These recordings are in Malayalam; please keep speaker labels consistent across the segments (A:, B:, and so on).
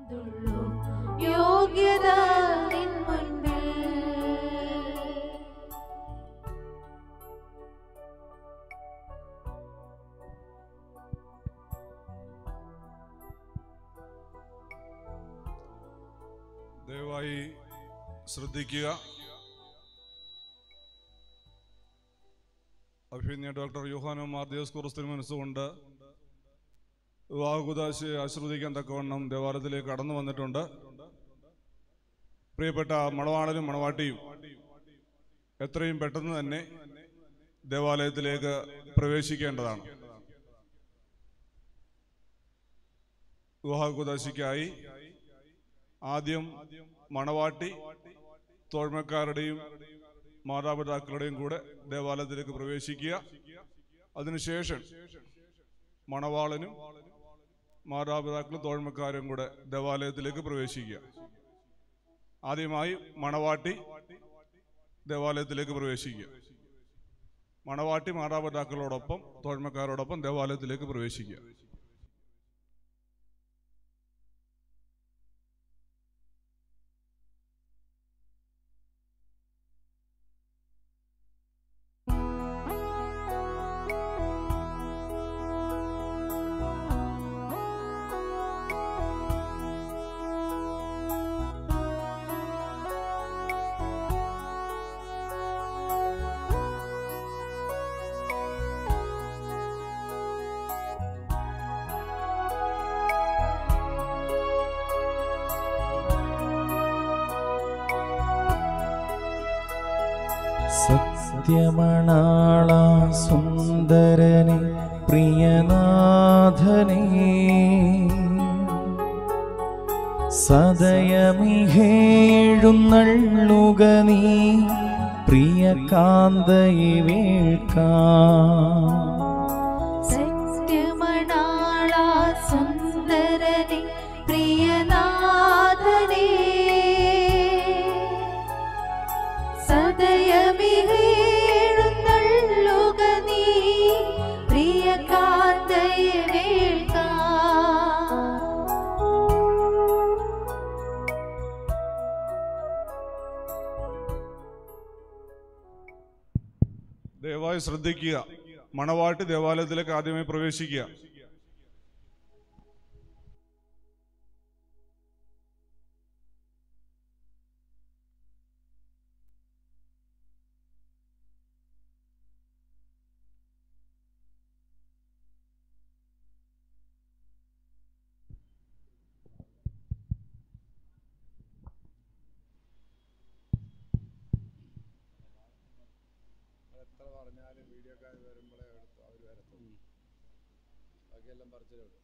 A: എന്തുള്ളൂ യോഗ്യത നിൻ മുൻപിൽ
B: ദയവായി ശ്രദ്ധിക്കുക അഭിനയ ഡോക്ടർ യുഹാനോ മാർദിയോസ് കുറുസ്തിന് മനസ്സുകൊണ്ട് വിവാഹകുദാശയെ ആശ്രവദിക്കാൻ തക്കവണ്ണം ദേവാലയത്തിലേക്ക് കടന്നു വന്നിട്ടുണ്ട് പ്രിയപ്പെട്ട മണവാളനും മണവാട്ടിയും എത്രയും പെട്ടെന്ന് തന്നെ ദേവാലയത്തിലേക്ക് പ്രവേശിക്കേണ്ടതാണ് വിവാഹകുദാശിക്കായി ആദ്യം മണവാട്ടി തോഴ്മക്കാരുടെയും മാതാപിതാക്കളുടെയും കൂടെ ദേവാലയത്തിലേക്ക് പ്രവേശിക്കുക അതിനുശേഷം മണവാളനും മാതാപിതാക്കളും തോഴ്മക്കാരും കൂടെ ദേവാലയത്തിലേക്ക് പ്രവേശിക്കുക ആദ്യമായി മണവാട്ടി ദേവാലയത്തിലേക്ക് പ്രവേശിക്കുക മണവാട്ടി മാതാപിതാക്കളോടൊപ്പം തോഴ്മക്കാരോടൊപ്പം ദേവാലയത്തിലേക്ക് പ്രവേശിക്കുക
C: സത്യമണാള സുന്ദരനെ പ്രിയനാഥനെ സദയമിഹേഴുന്നള്ളുക നീ പ്രിയ കാന്തയെ വേൾക്കാം
A: സത്യമണാള സുന്ദരനെ പ്രിയനാഥനെ സദയമിഹേഴുന്നള്ളുക നീ പ്രിയ കാന്തയെ വേൾക്കാം
B: ദയവായി ശ്രദ്ധിക്കുക മണവാട്ടി ദേവാലയത്തിലേക്ക് ആദ്യമായി പ്രവേശിക്കുക
D: എത്ര പറഞ്ഞാലും വീഡിയോക്കാർ വരുമ്പോഴേ എടുത്തു അവർ വരത്തുള്ളൂ ബാക്കിയെല്ലാം പറിച്ചിലേ ഉള്ളൂ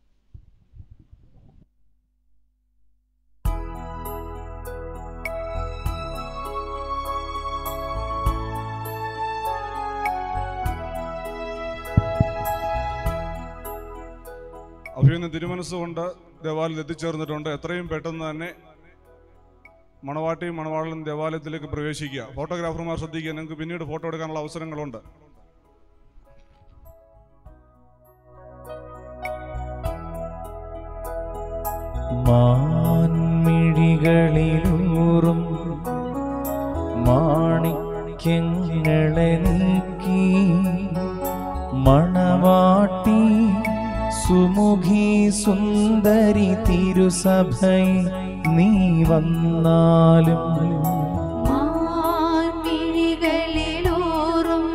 B: അഭിനന്ദ തിരുമനസ്സുകൊണ്ട് ദേവാലയത്തിൽ എത്തിച്ചേർന്നിട്ടുണ്ട് എത്രയും പെട്ടെന്ന് തന്നെ മണവാട്ടിയും മണവാളനും ദേവാലയത്തിലേക്ക് പ്രവേശിക്കുക ഫോട്ടോഗ്രാഫർമാർ ശ്രദ്ധിക്കുക നിങ്ങൾക്ക് പിന്നീട് ഫോട്ടോ എടുക്കാനുള്ള അവസരങ്ങളുണ്ട്
C: മാൻമിഴികളിലൂറും മാണിക്യങ്ങളെ നീക്കി മണവാട്ടി സുമുഖി സുന്ദരി തിരുസഭൈ നീ വന്നാലും
A: മാൻമിഴികളിലൂറും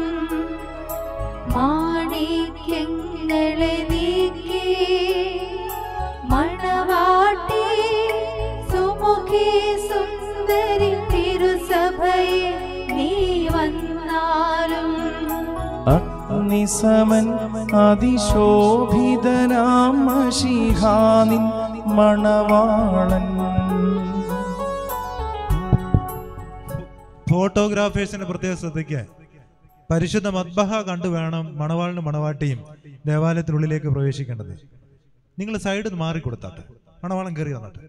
A: മാണിക്യങ്ങളെ നീക്കി മണവാട്ടി സുമുഖി സുന്ദരി തിരുസഭയെ നീ വന്നാലും
C: അഗ്നിസമൻ അതിശോഭിതനാം മഷിഹാനിൻ മണവാളൻ
E: ഫോട്ടോഗ്രാഫേഴ്സിന്റെ പ്രത്യേക ശ്രദ്ധിക്കുക പരിശുദ്ധ മദ്ബഹ കണ്ടു വേണം മണവാളിനും മണവാട്ടിയും ദേവാലയത്തിനുള്ളിലേക്ക് പ്രവേശിക്കേണ്ടത് നിങ്ങൾ സൈഡിൽ നിന്ന് മാറിക്കൊടുത്താട്ടെ മണവാളൻ കയറി വന്നാട്ടെ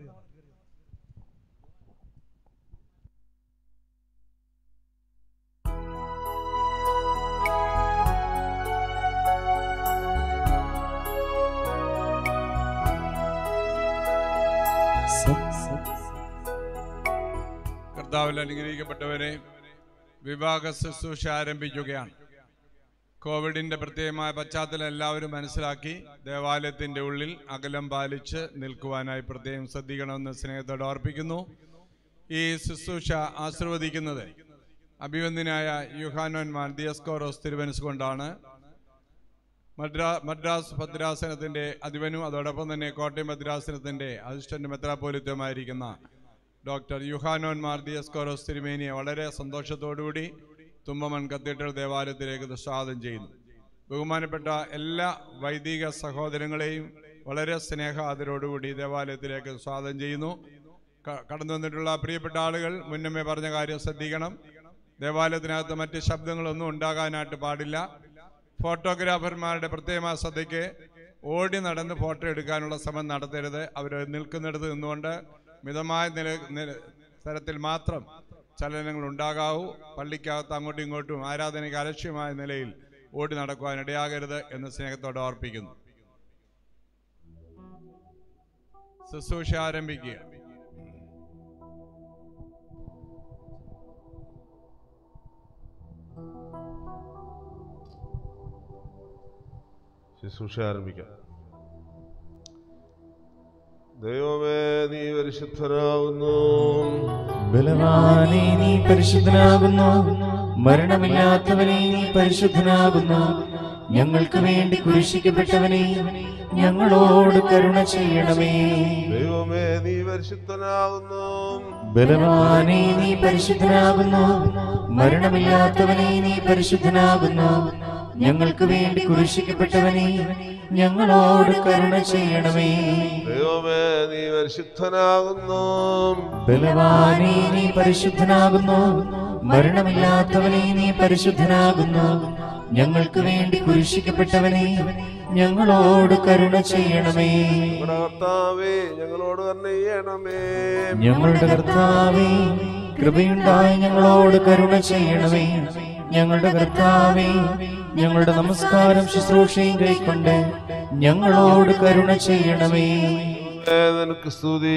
D: കർത്താവിൽ അനുഗ്രഹിക്കപ്പെട്ടവരെ വിവാഹ ശുശ്രൂഷ ആരംഭിക്കുകയാണ് കോവിഡിന്റെ പ്രത്യേകമായ പശ്ചാത്തലം എല്ലാവരും മനസ്സിലാക്കി ദേവാലയത്തിന്റെ ഉള്ളിൽ അകലം പാലിച്ച് നിൽക്കുവാനായി പ്രത്യേകം ശ്രദ്ധിക്കണമെന്ന് സ്നേഹത്തോടെ ഓർപ്പിക്കുന്നു ഈ ശുശ്രൂഷ ആശീർവദിക്കുന്നത് അഭിവന്ദനായ യുഹാനോൻ മാർ ദിയസ്കോറോസ് തിരുവനസ് കൊണ്ടാണ് മദ്രാ മദ്രാസ് ഭദ്രാസനത്തിന്റെ അധിപനും അതോടൊപ്പം തന്നെ കോട്ടയം ഭദ്രാസനത്തിന്റെ അസിസ്റ്റന്റ് മെത്രാപോലിത്തമായിരിക്കുന്ന ഡോക്ടർ യുഹാനോൻ മാർ ദിയസ്കോറോസ് തിരുമേനിയെ വളരെ സന്തോഷത്തോടുകൂടി തുമ്പമൺ കത്തീഡ്രൽ ദേവാലയത്തിലേക്ക് സ്വാഗതം ചെയ്യുന്നു ബഹുമാനപ്പെട്ട എല്ലാ വൈദിക സഹോദരങ്ങളെയും വളരെ സ്നേഹ ആദരോടുകൂടി ദേവാലയത്തിലേക്ക് സ്വാഗതം ചെയ്യുന്നു ക- കടന്നു വന്നിട്ടുള്ള പ്രിയപ്പെട്ട ആളുകൾ മുന്നമേ പറഞ്ഞ കാര്യം ശ്രദ്ധിക്കണം ദേവാലയത്തിനകത്ത് മറ്റ് ശബ്ദങ്ങളൊന്നും ഉണ്ടാകാനായിട്ട് പാടില്ല ഫോട്ടോഗ്രാഫർമാരുടെ പ്രത്യേകമായ ശ്രദ്ധയ്ക്ക് ഓടി നടന്ന് ഫോട്ടോ എടുക്കാനുള്ള ശ്രമം നടത്തരുത് അവർ നിൽക്കുന്നിടത്ത് നിന്നുകൊണ്ട് മിതമായ നില നില- തരത്തിൽ മാത്രം ചലനങ്ങൾ ഉണ്ടാകാവൂ പള്ളിക്കകത്ത് അങ്ങോട്ടും ഇങ്ങോട്ടും ആരാധനയ്ക്ക് അലക്ഷ്യമായ നിലയിൽ ഓടി നടക്കുവാൻ ഇടയാകരുത് എന്ന് സ്നേഹത്തോടെ ഓർപ്പിക്കുന്നു ശുശ്രൂഷ ആരംഭിക്കുക
F: ശുശ്രൂഷ ആരംഭിക്കാം ദൈവമേ നീ പരിശുദ്ധനാകുന്നു
C: ബലവാനെ നീ പരിശുദ്ധനാകുന്നു മരണമില്ലാത്തവനെ നീ പരിശുദ്ധനാകുന്നു ഞങ്ങൾക്ക് വേണ്ടി കുരിശിക്കപ്പെട്ടവനെ ഞങ്ങളോട് കരുണ ചെയ്യണമേ
F: ദൈവമേ നീ പരിശുദ്ധനാകുന്നു
C: ബലവാനെ നീ പരിശുദ്ധനാകുന്നു മരണമില്ലാത്തവനെ നീ പരിശുദ്ധനാകുന്നു ഞങ്ങൾക്ക് വേണ്ടി കുരിശിക്കപ്പെട്ടവനെ ഞങ്ങളോട് കരുണ ചെയ്യണമേ
F: ദൈവമേ നീ പരിശുദ്ധനാകുന്നു
C: ബലവാനെ നീ പരിശുദ്ധനാകുന്നു മരണമില്ലാത്തവനെ നീ പരിശുദ്ധനാകുന്നു ഞങ്ങൾക്ക് വേണ്ടി കുരിശിക്കപ്പെട്ടവനെ ഞങ്ങളോട് കരുണ ചെയ്യണമേ
F: നമ്മുടെ കർത്താവേ ഞങ്ങളോട് തന്നെ ചെയ്യണമേ
C: ഞങ്ങളുടെ കർത്താവേ കൃപയുണ്ടായി ഞങ്ങളോട് കരുണ ചെയ്യണമേ ഞങ്ങളുടെ കർത്താവേ ഞങ്ങളുടെ നമസ്കാരം ശുശ്രൂഷയും കൈക്കൊണ്ട് ഞങ്ങളോട് കരുണ ചെയ്യണമേ
F: ഏ, നിനക്ക് സ്തുതി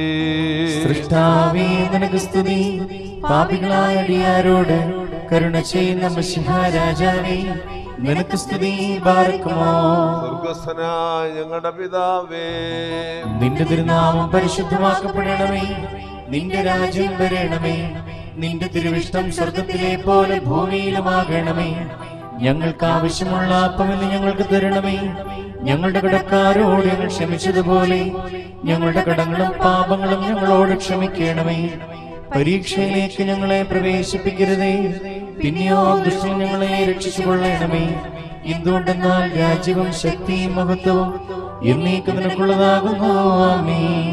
C: സൃഷ്ടാവേ നിനക്ക് സ്തുതി പാപികളായ അടിയാരോട് കരുണ ചെയ്യുന്ന മഷിഹ രാജാവേ നിനക്ക് സ്തുതി ബാറക്കുമോ
F: സ്വർഗസ്ഥനായ ഞങ്ങളുടെ പിതാവേ
C: നിന്റെ തിരുനാമം പരിശുദ്ധമാക്കപ്പെടണമേ നിന്റെ രാജ്യം വരണമേ നിന്റെ തിരുവിഷ്ടം സ്വർഗത്തിലെ പോലെ ഭൂമിയിലുമാകണമേ ഞങ്ങൾക്ക് ആവശ്യമുള്ള അപ്പമെന്ന് ഞങ്ങൾക്ക് തരണമേ ഞങ്ങളുടെ കടക്കാരോട് ഞങ്ങൾ ക്ഷമിച്ചതുപോലെ ഞങ്ങളുടെ കടങ്ങളും പാപങ്ങളും ഞങ്ങളോട് ക്ഷമിക്കണമേ പരീക്ഷയിലേക്ക് ഞങ്ങളെ പ്രവേശിപ്പിക്കരുതേ പിന്നെയോ ദുഷ്ടൻ ഞങ്ങളെ രക്ഷിച്ചുകൊള്ളണമേ എന്തുകൊണ്ടെന്നാൽ രാജ്യവും ശക്തിയും മഹത്വവും എന്നേക്ക് നിനക്കുള്ളതാകുന്നു ആമേൻ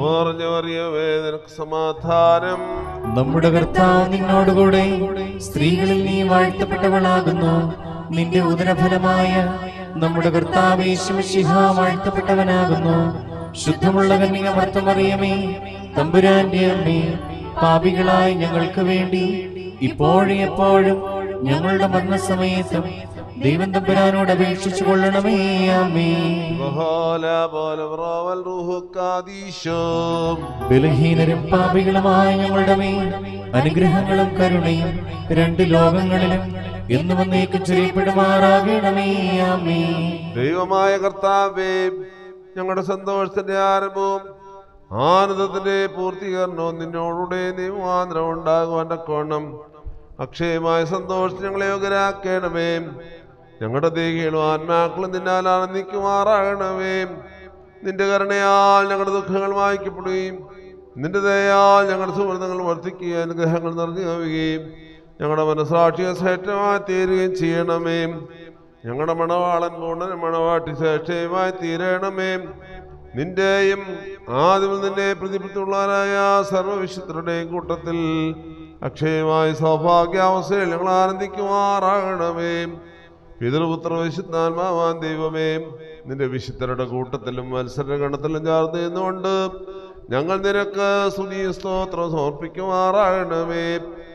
F: അറിയവേ നിനക്ക് സമാധാനം
C: നമ്മുടെ കർത്താവ് നിന്നോടുകൂടെ സ്ത്രീകളിൽ നീ വാഴ്ത്തപ്പെട്ടവളാകുന്നു നിന്റെ ഉദരഫലമായ നമ്മുടെ കർത്താവ് യേശുമിശിഹ വാഴ്ത്തപ്പെട്ടവനാകുന്നു ശുദ്ധമുള്ള കന്യക മർത്തമറിയമേ തമ്പുരാന്റെ അമ്മേ പാപികളായ ഞങ്ങൾക്ക് വേണ്ടി ഇപ്പോഴും എപ്പോഴും ഞങ്ങളുടെ മരണസമയത്തും ദൈവം തമ്പുരാനോട് അപേക്ഷിച്ചു കൊള്ളണമേ അമ്മേ
F: ബഹോല പോലെ റോവൽ റൂഹു കാദീശോ
C: ബലഹീനരും പാപികളുമായ ഞങ്ങളുടെ മേൽ അനുഗ്രഹങ്ങളും കരുണയും രണ്ട് ലോകങ്ങളിലും എന്നു വന്നേക്ക് ചെറിയപ്പെടുമാറാകണമേ ആമേ
F: ദൈവമായ കർത്താവേ ഞങ്ങളുടെ സന്തോഷത്തിന്റെ ആരംഭവും ആനന്ദത്തിന്റെ പൂർത്തീകരണവും നിന്നോടുകൂടെ നിയമാന്തരം ഉണ്ടാകുവാൻ കോണം അക്ഷയമായ സന്തോഷം ഞങ്ങളെ യോഗ്യരാക്കണമേ ഞങ്ങളുടെ ദേഹികളും ആത്മാക്കളും നിന്നാൽ ആനന്ദിക്കുമാറാകണമേ നിന്റെ കരുണയാൽ ഞങ്ങളുടെ ദുഃഖങ്ങൾ വായിക്കപ്പെടുകയും നിന്റെ ദയാൽ ഞങ്ങളുടെ സുഹൃത്തുക്കൾ വർദ്ധിക്കുകയും അനുഗ്രഹങ്ങൾ നിറഞ്ഞു കവിയുകയും ഞങ്ങളുടെ മനസ്സാക്ഷിയെ ശ്രേഷ്ഠമായി തീരുകയും ചെയ്യണമേ ഞങ്ങളുടെ മണവാളൻ പൂർണ്ണനും മണവാട്ടി ശ്രേഷ്ഠയുമായി തീരണമേ നിന്റെയും ആദ്യം നിന്നെ പ്രതിപത്തുള്ളവരായ സർവവിശുദ്ധരുടെയും കൂട്ടത്തിൽ അക്ഷയമായ സൗഭാഗ്യാവസ്ഥയിൽ ഞങ്ങൾ ആനന്ദിക്കുമാറാകണമേ പിതൃപുത്ര വിശുദ്ധാത്മാവാൻ ദൈവമേ നിന്റെ വിശുദ്ധരുടെ കൂട്ടത്തിലും മത്സരഗണത്തിലും ചേർന്ന് നിന്നുകൊണ്ട് ഞങ്ങൾ നിനക്ക് സ്തുതി സ്തോത്രം സമർപ്പിക്കുമാറാകണമേ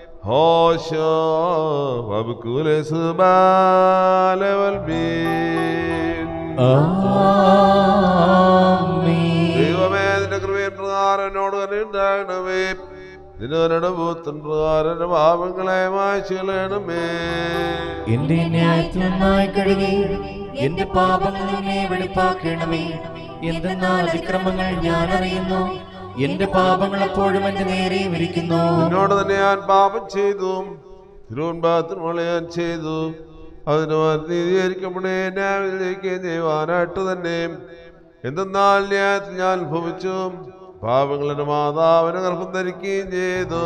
F: ഹോശോ വബുക്കുലസ് ബാലവൽ
C: ആമേൻ
F: ദൈവമേ നിന്റെ കൃപ ചെയ്യണമേ പ്രകാരം എന്നോട് തന്നെ ഉണ്ടാകണമേ ദിനോരടഭൂത്തൻ പ്രകാരം എൻ്റെ പാപങ്ങളെ മായ്ച്ചു കളയണമേ
C: എന്റെ ന്യായത്തിൽ നന്നായി കഴുകി എന്റെ പാപങ്ങൾ എന്നെ വെളിപ്പാക്കണമേ എന്തെന്നാൽ അതിക്രമങ്ങൾ ഞാൻ അറിയുന്നു എന്റെ പാപങ്ങൾ എപ്പോഴും എന്റെ നേരെ വിരിക്കുന്നു
F: എന്നോട് തന്നെ ഞാൻ പാപം ചെയ്തു തിരുവൻപാകത്തിനുള്ള ഞാൻ ചെയ്തു അതിന് നീതീകരിക്കപ്പെടേ ന്യായത്തിലേക്കുകയും ചെയ്യുവാനായിട്ട് തന്നെ എന്തെന്നാൽ ന്യായത്തിൽ ഞാൻ ഭവിച്ചു പാപങ്ങളുടെ മാതാവിനെ ഗർഭം ധരിക്കുകയും ചെയ്തു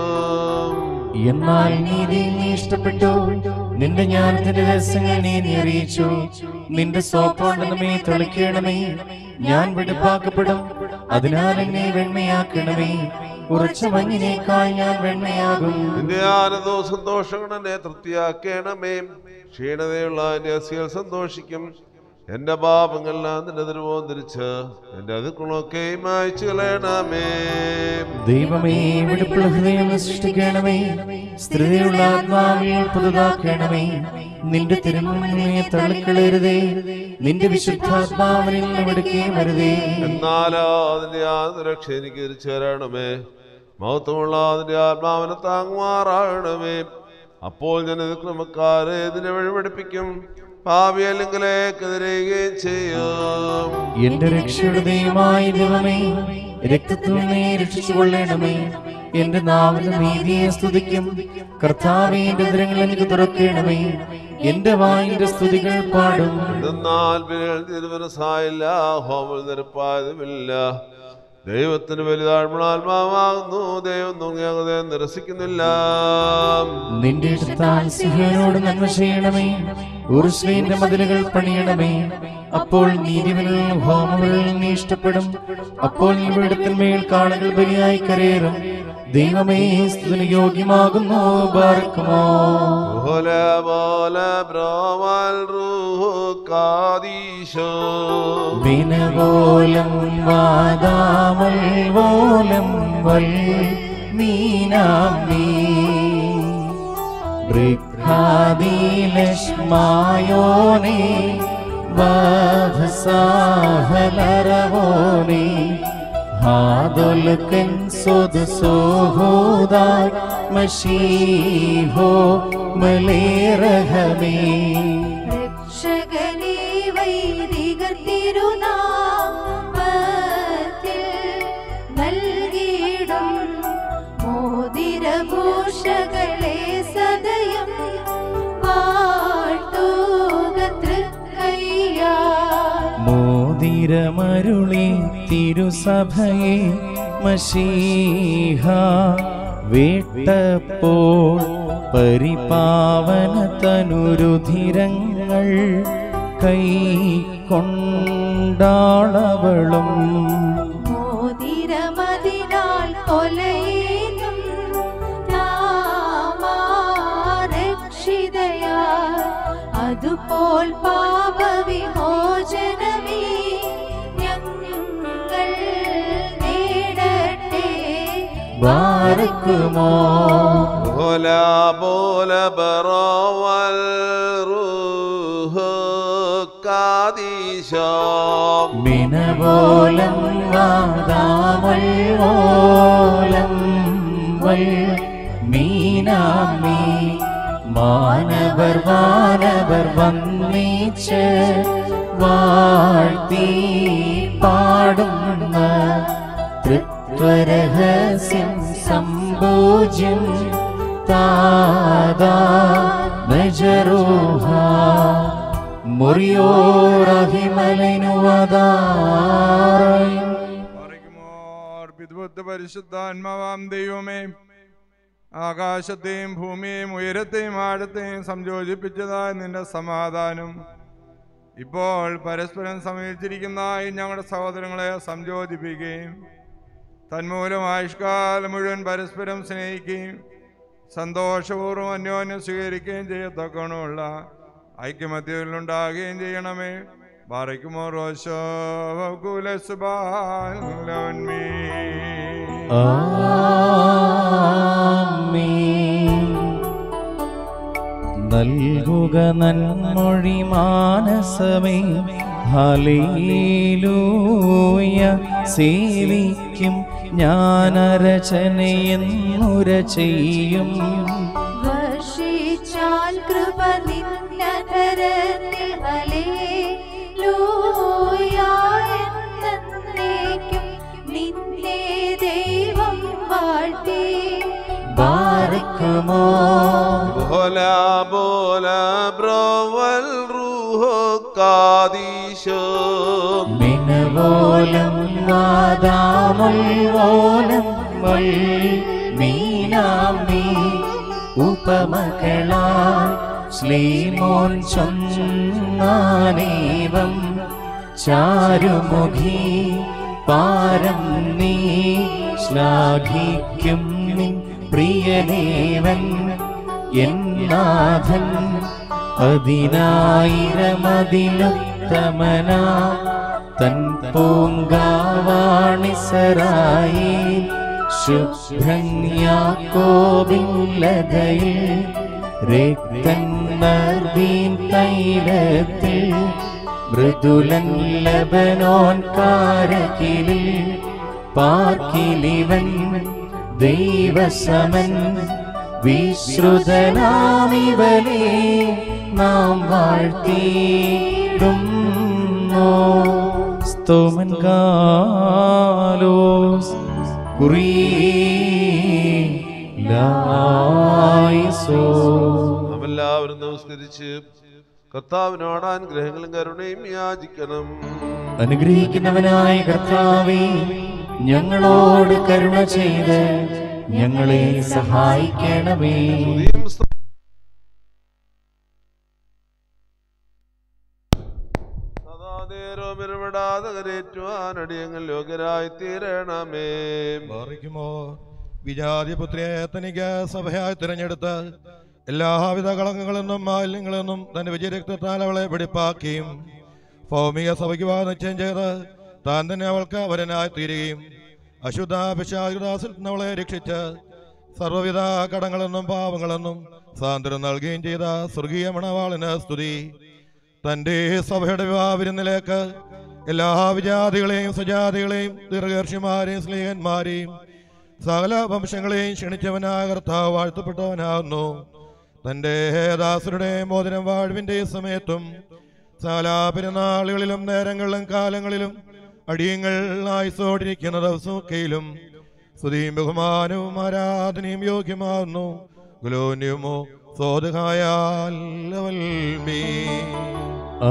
C: എന്നാൽ നീതി നീ ഇഷ്ടപ്പെട്ടു നിന്റെ ജ്ഞാനത്തിന്റെ രഹസ്യങ്ങൾ നീ നീ അറിയിച്ചു നിന്റെ സോപ്പോണ്ടെന്നുമേ തെളിക്കണമേ ഞാൻ വെടുപ്പാക്കപ്പെടും അതിനാൽ എന്നെ വെണ്മയാക്കണമേ ഉറച്ച മഞ്ഞിനേക്കാൾ ഞാൻ വെണ്മയാകും
F: നിന്റെ ആനന്ദവും സന്തോഷങ്ങളും എന്നെ തൃപ്തിയാക്കണമേ ക്ഷീണതയുള്ള എന്റെ അസികൾ സന്തോഷിക്കും എന്റെ പാപങ്ങളെല്ലാം നിന്റെ തിരുവോം തിരിച്ച് എന്റെ അതിക്കുളൊക്കെ മായ്ച്ചു കളയണമേ
C: ദൈവമേ വെടുപ്പുള്ള ഹൃദയം സൃഷ്ടിക്കണമേ സ്ഥിരതയുള്ള ആത്മാവിൽ പുതുതാക്കണമേ നിന്റെ തിരുമുന്നെ തള്ളിക്കളരുതേ നിന്റെ വിശുദ്ധാത്മാവിനിൽ എടുക്കുകയും വരുതേ
F: എന്നാലോ അതിന്റെ ആനന്ദരക്ഷ എനിക്ക് തിരിച്ചു തരണമേ മഹത്വമുള്ള അതിന്റെ ആത്മാവിനെ താങ്ങുമാറാകണമേ അപ്പോൾ ഞാൻ ക്രമക്കാരെ ഇതിനെ വഴിപഠിപ്പിക്കും ഭാവി അല്ലെങ്കിലേക്കെതിരെയുകയും ചെയ്യും
C: എന്റെ രക്ഷയുടെ ദൈവമായ ദൈവമേ രക്തത്തിൽ നീ രക്ഷിച്ചുകൊള്ളണമേ എന്റെ നാവിന് നീതിയെ സ്തുതിക്കും കർത്താവേ എന്റെ ദിനങ്ങൾ എനിക്ക് തുറക്കണമേ എന്റെ വായിന്റെ സ്തുതികൾ പാടും
F: എന്നാൽ വിരൽ തിരുവനസായില്ല ഹോമൽ നിരപ്പായതുമില്ല ദൈവത്തിന് വലുതാഴ്മണാത്മാവാകുന്നു ദൈവം നുങ്ങിയാകതെ നിരസിക്കുന്നില്ല
C: നിന്റെ ഇഷ്ടത്താൽ സിഹയോട് നന്മ ചെയ്യണമേ ഉറുസ്ലീന്റെ മതിലുകൾ പണിയണമേ അപ്പോൾ നീതിവനിൽ ഹോമങ്ങളിൽ നീ ഇഷ്ടപ്പെടും അപ്പോൾ നീ വെടുത്തിന്മേൽ കാളുകൾ ബലിയായി കരയേറും ദൈവമേ സ്തുതിന് യോഗ്യമാകുന്നു ബാർക്കുമോ
F: പോലെ പോലെ ബ്രോമൽ റൂഹ് കാദീശോ
C: വിനവോലം വാദാമൽ വോലം വൽ മീനാം നീ ബൃഹാദിലശ്മായോനെ വധസാഹലരവോനെ ഹാദൊലുക്കൻ സ്വദുസോഹോദായ് മഷീഹോ മലേരഹമേ
A: രക്ഷകനേ വൈദികർ തിരുനാമത്തിൽ നൽകിയിടും മോതിരഭൂഷകളെ സദയം വാഴ്ത്തുക തൃക്കയ്യാൽ
C: മോതിരമരുളി തിരുസഭയെ മഷീഹ വേട്ടപ്പോൾ പരിപാവന തനുരുധിരങ്ങൾ കൈ കൊണ്ടാളവളും
A: മോതിരമതിനാൽ കൊലയേതും നാമാരക്ഷിതയാ അതുപോൽ പാപവിമോചനമേ ഞങ്ങൾ നേടട്ടെ
C: ബാരക്കുമോ
F: പോലെ പോലെ ബ്രോമൽ റൂഹ് കാദീശോ
C: മിനവോലം വാദാമൽ ഓലം വൽ മീനാമി മാനവർ വാനവർ വന്നീച്ച് വാഴ്ത്തി പാടുന്ന തൃത്വരഹസ്യം സംഭോജ്യം താതാ നജറൂഹ മുറിയോറഹിമലനുവതാറയും
D: പാറയ്ക്കുമോർ പിതൃത്വ പരിശുദ്ധാത്മാവാം ദൈവമേ ആകാശത്തെയും ഭൂമിയെയും ഉയരത്തെയും ആഴത്തെയും സംയോജിപ്പിച്ചതായ നിന്റെ സമാധാനം ഇപ്പോൾ പരസ്പരം സമീപിച്ചിരിക്കുന്ന ഈ ഞങ്ങളുടെ സഹോദരങ്ങളെ സംയോജിപ്പിക്കുകയും തന്മൂലം ആയുഷ്കാലം മുഴുവൻ പരസ്പരം സ്നേഹിക്കുകയും സന്തോഷപൂർവ്വം അന്യോന്യം സ്വീകരിക്കുകയും ചെയ്യത്തക്കണമുള്ള ഐക്യമത്യത്തിലുണ്ടാകുകയും ചെയ്യണമേ ബാറയ്ക്കുമോ റോശോ കുലസുബാലോന്മീ
C: ആമേൻ. നൽകുക നന്മൊഴി മാനസമേ ഹലേലൂയ സേവിക്കും ഞാനരചനയെന്നുര ചെയ്യും
A: വർഷിച്ചാൽ കൃപ നിന്നകരത്തിൽ ഹല്ലേലൂയ എന്നേക്കും നിന്നെ ദൈവം വാഴ്ത്തി
C: ബാരക്കുമോ
F: ബോല ബോല ബ്രോവൽ റൂഹോ കാദീശോ
C: മിനവോലം വാദാമോലം വൽ മീനാമി ഉപമകളാ ശ്ലീമോൻ ചൊന്നാനേവം ചാരുമുഖി പാരം നീ ശ്ലാഘിക്കും നിൻ പ്രിയദേവൻ എന്നാഥൻ പതിനായിരമതിലുത്തമനാ തൻ പൂങ്കാവാണിസരായി ശുഭ്രൻ യാക്കോബില്ലതയിൽ രക്തൻ നർദീൻ തൈലത്തിൽ മൃദുലൻ ലബനോൻ കാരകിലിൽ പാർക്കിലിവൻ ദൈവസമൻ വിശ്രുതനാമിവനെ നാം വാഴ്ത്തിയിടുന്നു സ്തോമൻ കാലോസ് കുറിയിലായിസോ
F: നാം എല്ലാവരും നമസ്കരിച്ച് കർത്താവിനോട് അനുഗ്രഹങ്ങളും കരുണയും യാചിക്കണം
C: അനുഗ്രഹിക്കുന്നവനായ കർത്താവേ ഞങ്ങളോട് കരുണ ചെയ്ത് ഞങ്ങളെ സഹായിക്കണമേ
F: സ്തുതിയും സ്ത- സദാ നേരവും ഇടപെടാതെ കരേറ്റുവാൻ അടിയങ്ങൾ യോഗ്യരായി തീരണമേ
G: ബാറിക്കുമോ വിജാതിപുത്രിയെ തനിക്ക് സഭയായി തിരഞ്ഞെടുത്ത് എല്ലാവിധ കളങ്കങ്ങളിൽ നിന്നും മാലിന്യങ്ങളിൽ നിന്നും തന്റെ വിജയരക്തത്താൽ അവളെ വെടിപ്പാക്കിയും ഭൗമിക സഭയ്ക്ക് വാ നിശ്ചയം ചെയ്ത് താൻ തന്നെ അവൾക്ക് വരനായി തീരുകയും അശുദ്ധ പിശാചുദാസിൽ നിന്ന് അവളെ രക്ഷിച്ച് സർവ്വവിധ കടങ്ങളെന്നും പാവങ്ങളെന്നും സ്വാതന്ത്ര്യം നൽകുകയും ചെയ്ത സ്വർഗീയ മണവാളിന് സ്തുതി തന്റെ സഭയുടെ വിവാഹവിരുന്നിലേക്ക് എല്ലാ വിജാതികളെയും സജാതികളെയും ദീർഘർഷിമാരെയും സ്നേഹന്മാരെയും സകല വംശങ്ങളെയും ക്ഷണിച്ചവനായ കർത്താവ് വാഴ്ത്തപ്പെട്ടവനാകുന്നു തന്റെ ദാസരുടെ മോതിരം വാഴ്വിന്റെ സമയത്തും സകല പെരുന്നാളുകളിലും നേരങ്ങളിലും കാലങ്ങളിലും അടിയങ്ങൾ ആയുസോടിരിക്കുന്ന ദിവസമൊക്കെയിലും സ്തുതിയും ബഹുമാനവും ആരാധനയും യോഗ്യമാകുന്നു ഗുലോന്യമോ സോദഹായാൽമീ
C: ആ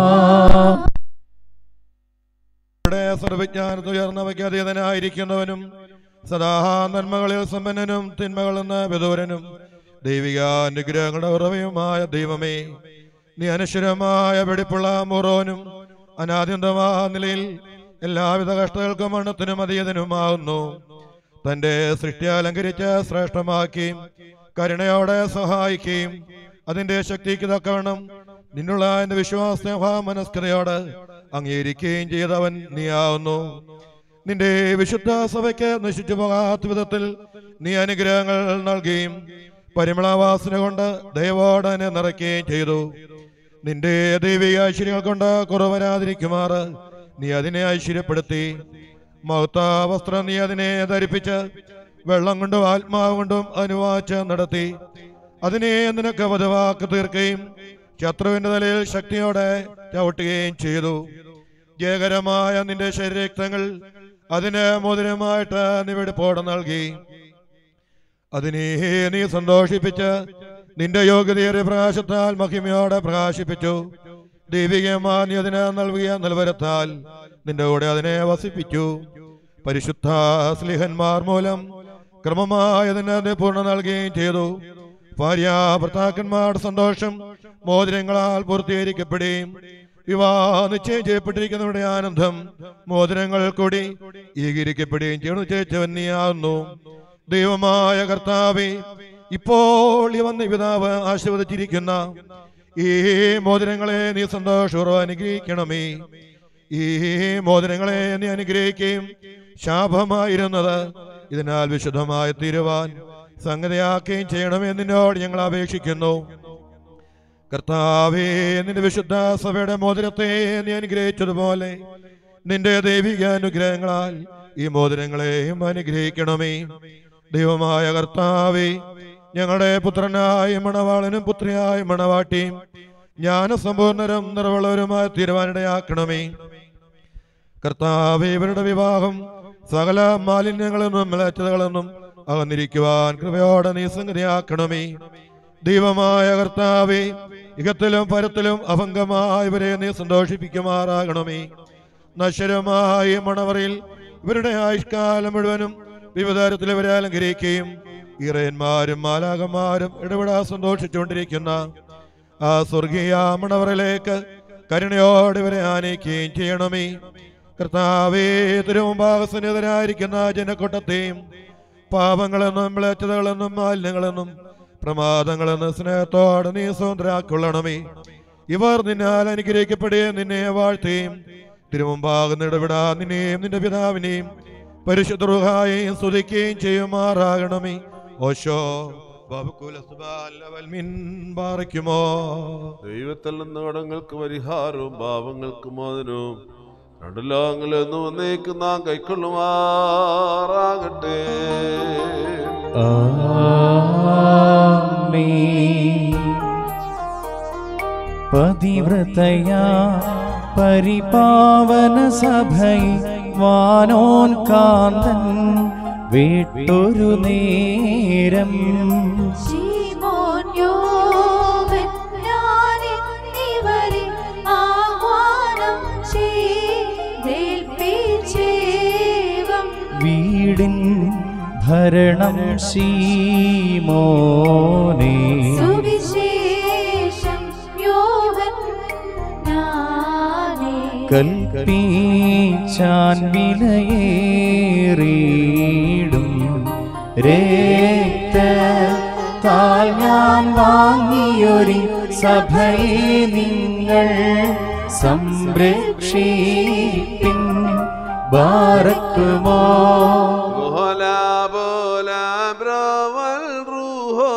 G: നമ്മുടെ സർവജ്ഞാനത്ത് ഉയർന്നവയ്ക്ക് അതീതനായിരിക്കുന്നവനും സദാ നന്മകളിൽ സമ്പന്നനും തിന്മകളിൽ നിന്ന് വിദൂരനും ദൈവിക അനുഗ്രഹങ്ങളുടെ ഉറവയുമായ ദൈവമേ നീ അനശ്വരമായ വെടിപ്പുള്ള മുറോനും അനാദ്യന്തമായ നിലയിൽ എല്ലാവിധ കഷ്ടങ്ങൾക്കും മണ്ണത്തിനും അതീതനുമാകുന്നു തന്റെ സൃഷ്ടി അലങ്കരിച്ച് ശ്രേഷ്ഠമാക്കിയും കരുണയോടെ സഹായിക്കുകയും അതിന്റെ ശക്തിക്ക് തക്കവണ്ണം നിന്നുള്ള എന്റെ വിശ്വാസ മനസ്കതയോട് അംഗീകരിക്കുകയും ചെയ്തവൻ നീയാവുന്നു നിന്റെ വിശുദ്ധ സഭയ്ക്ക് നശിച്ചു പോകാത്ത വിധത്തിൽ നീ അനുഗ്രഹങ്ങൾ നൽകുകയും പരിമളവാസന കൊണ്ട് ദൈവോട് തന്നെ നിറയ്ക്കുകയും ചെയ്തു നിന്റെ ദൈവിക ഐശ്വര്യങ്ങൾ കൊണ്ട് കുറവ് വരാതിരിക്കുമാറ് നീ അതിനെ ഐശ്വര്യപ്പെടുത്തി മഹത്ത വസ്ത്രം നീ അതിനെ ധരിപ്പിച്ച് വെള്ളം കൊണ്ടും ആത്മാവ് കൊണ്ടും അനുവാച്ച് നടത്തി അതിനെ നിനക്ക് വധവാക്ക് തീർക്കുകയും ശത്രുവിന്റെ തലയിൽ ശക്തിയോടെ ചവിട്ടുകയും ചെയ്തു ജയകരമായ നിന്റെ ശരീരക്തങ്ങൾ അതിന് മോതിരമായിട്ട് നീ വെടിപ്പോടെ നൽകി അതിനെ നീ സന്തോഷിപ്പിച്ച് നിന്റെ യോഗ്യതയേറിയ പ്രകാശത്താൽ മഹിമയോടെ പ്രകാശിപ്പിച്ചു ദൈവികമായ നീ അതിന് നൽകിയ നൽവരത്താൽ നിന്റെ കൂടെ അതിനെ വസിപ്പിച്ചു പരിശുദ്ധ സ്ലിഹന്മാർ മൂലം ക്രമമായി അതിന് നീ പൂർണ്ണ നൽകുകയും ചെയ്തു ഭാര്യ ഭർത്താക്കന്മാരുടെ സന്തോഷം മോതിരങ്ങളാൽ പൂർത്തീകരിക്കപ്പെടുകയും വിവാഹ നിശ്ചയം ചെയ്യപ്പെട്ടിരിക്കുന്നവരുടെ ആനന്ദം മോതിരങ്ങൾ കൂടി ഈകരിക്കപ്പെടുകയും ചെയ്യുന്നു ചേച്ചവൻ നീയാകുന്നു ദൈവമായ കർത്താവെ ഇപ്പോൾ ഈ വന്ന പിതാവ് ആശീർവദിച്ചിരിക്കുന്ന ഈ മോതിരങ്ങളെ നീ സന്തോഷപൂർവ്വം അനുഗ്രഹിക്കണമേ ഈ മോതിരങ്ങളെ നീ അനുഗ്രഹിക്കുകയും ശാപമായിരുന്നത് ഇതിനാൽ വിശുദ്ധമായി തീരുവാൻ സംഗതിയാക്കുകയും ചെയ്യണമെന്ന് നിന്നോട് ഞങ്ങൾ അപേക്ഷിക്കുന്നു കർത്താവേ നിന്റെ വിശുദ്ധ സഭയുടെ മോതിരത്തെ നീ അനുഗ്രഹിച്ചതുപോലെ നിന്റെ ദൈവിക അനുഗ്രഹങ്ങളാൽ ഈ മോതിരങ്ങളെയും അനുഗ്രഹിക്കണമേ ദൈവമായ കർത്താവേ ഞങ്ങളുടെ പുത്രനായ മണവാളനും പുത്രിയായ മണവാട്ടിയും ജ്ഞാനസമ്പൂർണരും നിറവുള്ളവരുമായ തീരുമാനിടയാക്കണമേ കർത്താവേ ഇവരുടെ വിവാഹം സകല മാലിന്യങ്ങളെന്നും മിളച്ചതകളെന്നും അകന്നിരിക്കുവാൻ കൃപയോടെ നീ സംഗതിയാക്കണമേ ദൈവമായ കർത്താവേ ഇകത്തിലും പരത്തിലും അഭംഗമായവരെ നീ സന്തോഷിപ്പിക്കുമാറാകണമേ നശ്വരമായ ഈ മണവറിൽ ഇവരുടെ ആയുഷ്കാലം മുഴുവനും വിവിധ തരത്തിൽ ഇവരെ അലങ്കരിക്കുകയും ഇറയന്മാരും മാലാകന്മാരും ഇടപെടാ സന്തോഷിച്ചുകൊണ്ടിരിക്കുന്ന ആ സ്വർഗീയ മണവറിലേക്ക് കരുണയോടെ ഇവരെ ആനയിക്കുകയും ചെയ്യണമേ കർത്താവേ തിരുമുമ്പാകസന്നിധരായിരിക്കുന്ന ജനക്കൂട്ടത്തെയും പാപങ്ങളെന്നും വിളച്ചതകളെന്നും മാലിന്യങ്ങളെന്നും പ്രമാദങ്ങളെന്നും സ്നേഹത്തോടെ നീ സ്വതന്ത്രരാക്കൊള്ളണമേ ഇവർ നിന്നാൽ അനുഗ്രഹിക്കപ്പെടുകയും നിന്നെ വാഴ്ത്തുകയും തിരുമുമ്പാകുന്ന ഇടപെടാ നിന്നെയും നിന്റെ പിതാവിനെയും പരിശുദ്ധ സ്തുതിക്കുകയും ചെയ്യുമാറാകണമേ ഓശോ ബാബുക്കുലോ
F: ദൈവത്തിൽ നിന്ന് കടങ്ങൾക്ക് പരിഹാരവും പാപങ്ങൾക്ക് മോചനവും രണ്ടു ലോകങ്ങളെന്നും വന്നേക്ക് നാം കൈക്കൊള്ളുമാറാകട്ടെ
C: പതിവ്രതയാ പരിപാവന സഭൈ വാനോൻ കാന്തൻ വീട്ടൊരു നേരം
A: ശീമോൻ യോവൻ ഞാനെന്നിവരെ ആഹ്വാനം ചെയ്തേൽപ്പിച്ചേവം
C: വീടിൻ ഭരണം ശീമോനേ
A: സുവിശേഷം യോവൻ ഞാനേ
C: കൽപ്പിച്ചാൻ വിലയേറിയിടും രക്തത്താൽ ഞാൻ വാങ്ങിയൊരു സഭയെ നിങ്ങൾ സംരക്ഷിപ്പിൻ ബാറക്കുമോ
F: ബോലാ ബോലാ ബ്രവൽ റൂഹോ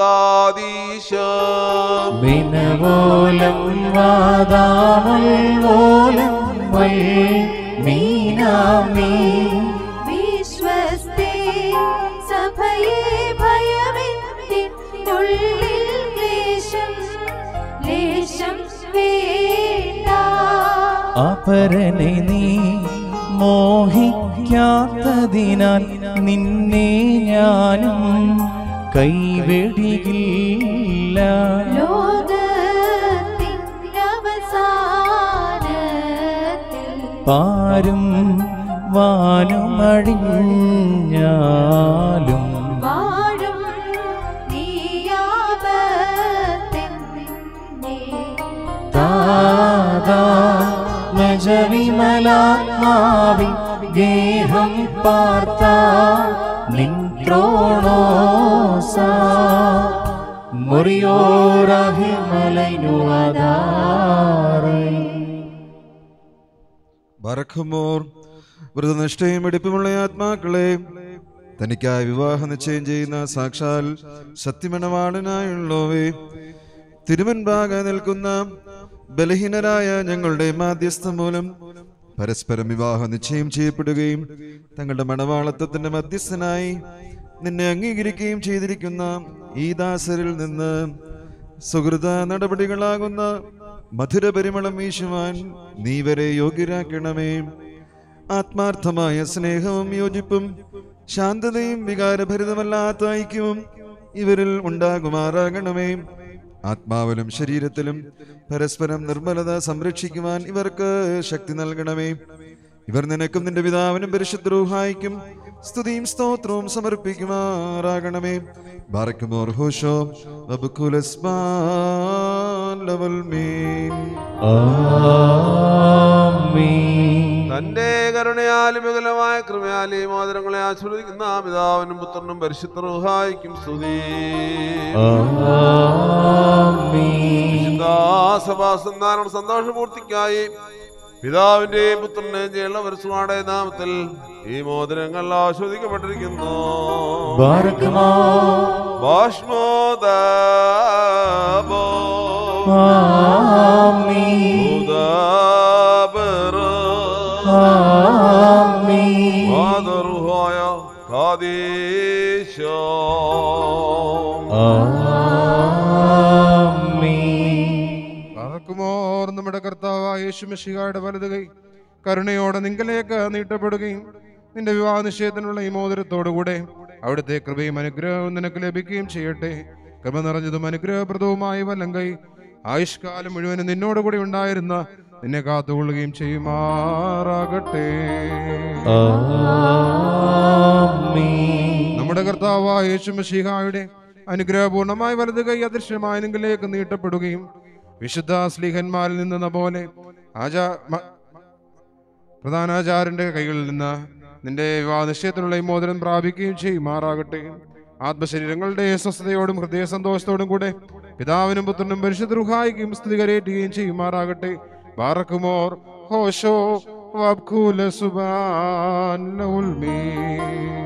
F: കാദീശം
C: മിനവോലം വാദാമുൽ ഓലം വൽ മീനാമീ
A: വിശ്വസ്തേ സഭയെ ഭയമെത്തിനുള്ളിൽ ക്ലേശം ലേശം വേണ്ട
C: അപരനെ നീ മോഹിക്കാത്തതിനാൽ നിന്നെ ഞാനും കൈവെടിയില്ല
A: ലോകത്തിൻ അവസാനത്തിൽ
C: പാരും വാനുമഴിഞ്ഞാലും
A: വാഴും നീയാപത്തെന്നെ
C: താതാ നജവിമലാത്മാവി ഗേഹം പാർത്ത നിൻട്രോണോസ മുറിയോരഹിമലൈനുവാദാറേ
H: ബറഖമോർ വ്രതനിഷ്ഠയും എടുപ്പുമുള്ള ആത്മാക്കളെ തനിക്കായി വിവാഹ നിശ്ചയം ചെയ്യുന്ന സാക്ഷാൽ സത്യമണവാളനായുള്ളവേ തിരുവൻപാക നിൽക്കുന്ന ബലഹീനരായ ഞങ്ങളുടെ മാധ്യസ്ഥം മൂലം പരസ്പരം വിവാഹ നിശ്ചയം ചെയ്യപ്പെടുകയും തങ്ങളുടെ മണവാളത്വത്തിന്റെ മധ്യസ്ഥനായി നിന്നെ അംഗീകരിക്കുകയും ചെയ്തിരിക്കുന്ന ഈ ദാസരിൽ നിന്ന് സുഹൃത നടപടികളാകുന്ന മധുര പരിമളം വീശുവാൻ നീ വരെ യോഗ്യരാക്കണമേ ആത്മാർത്ഥമായ സ്നേഹവും യോജിപ്പും ശാന്തതയും വികാരഭരിതമല്ലാത്ത ഐക്യവും ഇവരിൽ ഉണ്ടാകുമാറാകണമേ ആത്മാവിലും ശരീരത്തിലും പരസ്പരം നിർമ്മലത സംരക്ഷിക്കുവാൻ ഇവർക്ക് ശക്തി നൽകണമേ ഇവർ നിനക്കും നിന്റെ പിതാവിനും പരിശുദ്രൂഹായിക്കും സ്തുതിയും സ്തോത്രവും സമർപ്പിക്കുമാറാകണമേ ബാറക്കുമോർ ഹോഷോ അബുക്കുലസ്മാൻ ലവൽ മീൻ
F: തന്റെ കരുണയാലും വികലമായ കൃപയാലെയും മോദരങ്ങളെ ആസ്വദിക്കുന്ന പിതാവിനും പുത്രനും പരിശുദ്ധ റുഹായിക്കും സ്തുതി സഭാസന്ധാനം സന്തോഷപൂർത്തിക്കായി പിതാവിന്റെയും പുത്രന്റെയും ചെയ്യുന്ന പരിസുമാടെ നാമത്തിൽ ഈ മോദരങ്ങൾ ആസ്വദിക്കപ്പെട്ടിരിക്കുന്നു
C: ബാറക്കുമോ
F: ബാഷ്മോദാബോ
C: ആമീൻ
F: ഉദാബറ
C: ആമീൻ
F: മാതറുഹായ കാദേശ
C: ആമീൻ
I: പാർക്കുമോർ നമ്മുടെ കർത്താവായ യേശുമിഷിഹായുടെ വലത് കൈ കരുണയോടെ നിങ്കലേക്ക് നീട്ടപ്പെടുകയും നിന്റെ വിവാഹ നിശ്ചയത്തിനുള്ള ഈ മോതിരത്തോടുകൂടെ അവിടുത്തെ കൃപയും അനുഗ്രഹവും നിനക്ക് ലഭിക്കുകയും ചെയ്യട്ടെ കൃപ നിറഞ്ഞതും അനുഗ്രഹപ്രദവുമായ വല്ലം കൈ ആയുഷ്കാലം മുഴുവനും നിന്നോടുകൂടി ഉണ്ടായിരുന്ന നിന്നെ കാത്തുകൊള്ളുകയും ചെയ്യുമാറാകട്ടെ
C: ആമീൻ
I: നമ്മുടെ കർത്താവായ യേശുമശിഹായുടെ അനുഗ്രഹപൂർണമായ വലത് കൈ അദൃശ്യമായ നിങ്ങളിലേക്ക് നീട്ടപ്പെടുകയും വിശുദ്ധ സ്ലീഹന്മാരിൽ നിന്നെന്ന പോലെ ആചാ മ- പ്രധാനാചാര്യന്റെ കൈകളിൽ നിന്ന് നിന്റെ വിവാഹ നിശ്ചയത്തിനുള്ള ഈ മോതിരം പ്രാപിക്കുകയും ചെയ്യുമാറാകട്ടെ ആത്മശരീരങ്ങളുടെ സ്വസ്ഥതയോടും ഹൃദയ സന്തോഷത്തോടും കൂടെ പിതാവിനും പുത്രനും പരിശുദ്ധ റുഹായിക്കും സ്തുതി കരയേറ്റുകയും ചെയ്യുമാറാകട്ടെ ബാറക്കുമോർ ഹോഷോ വബ്കൂല സുബാൻ ലൗൽ മീൻ.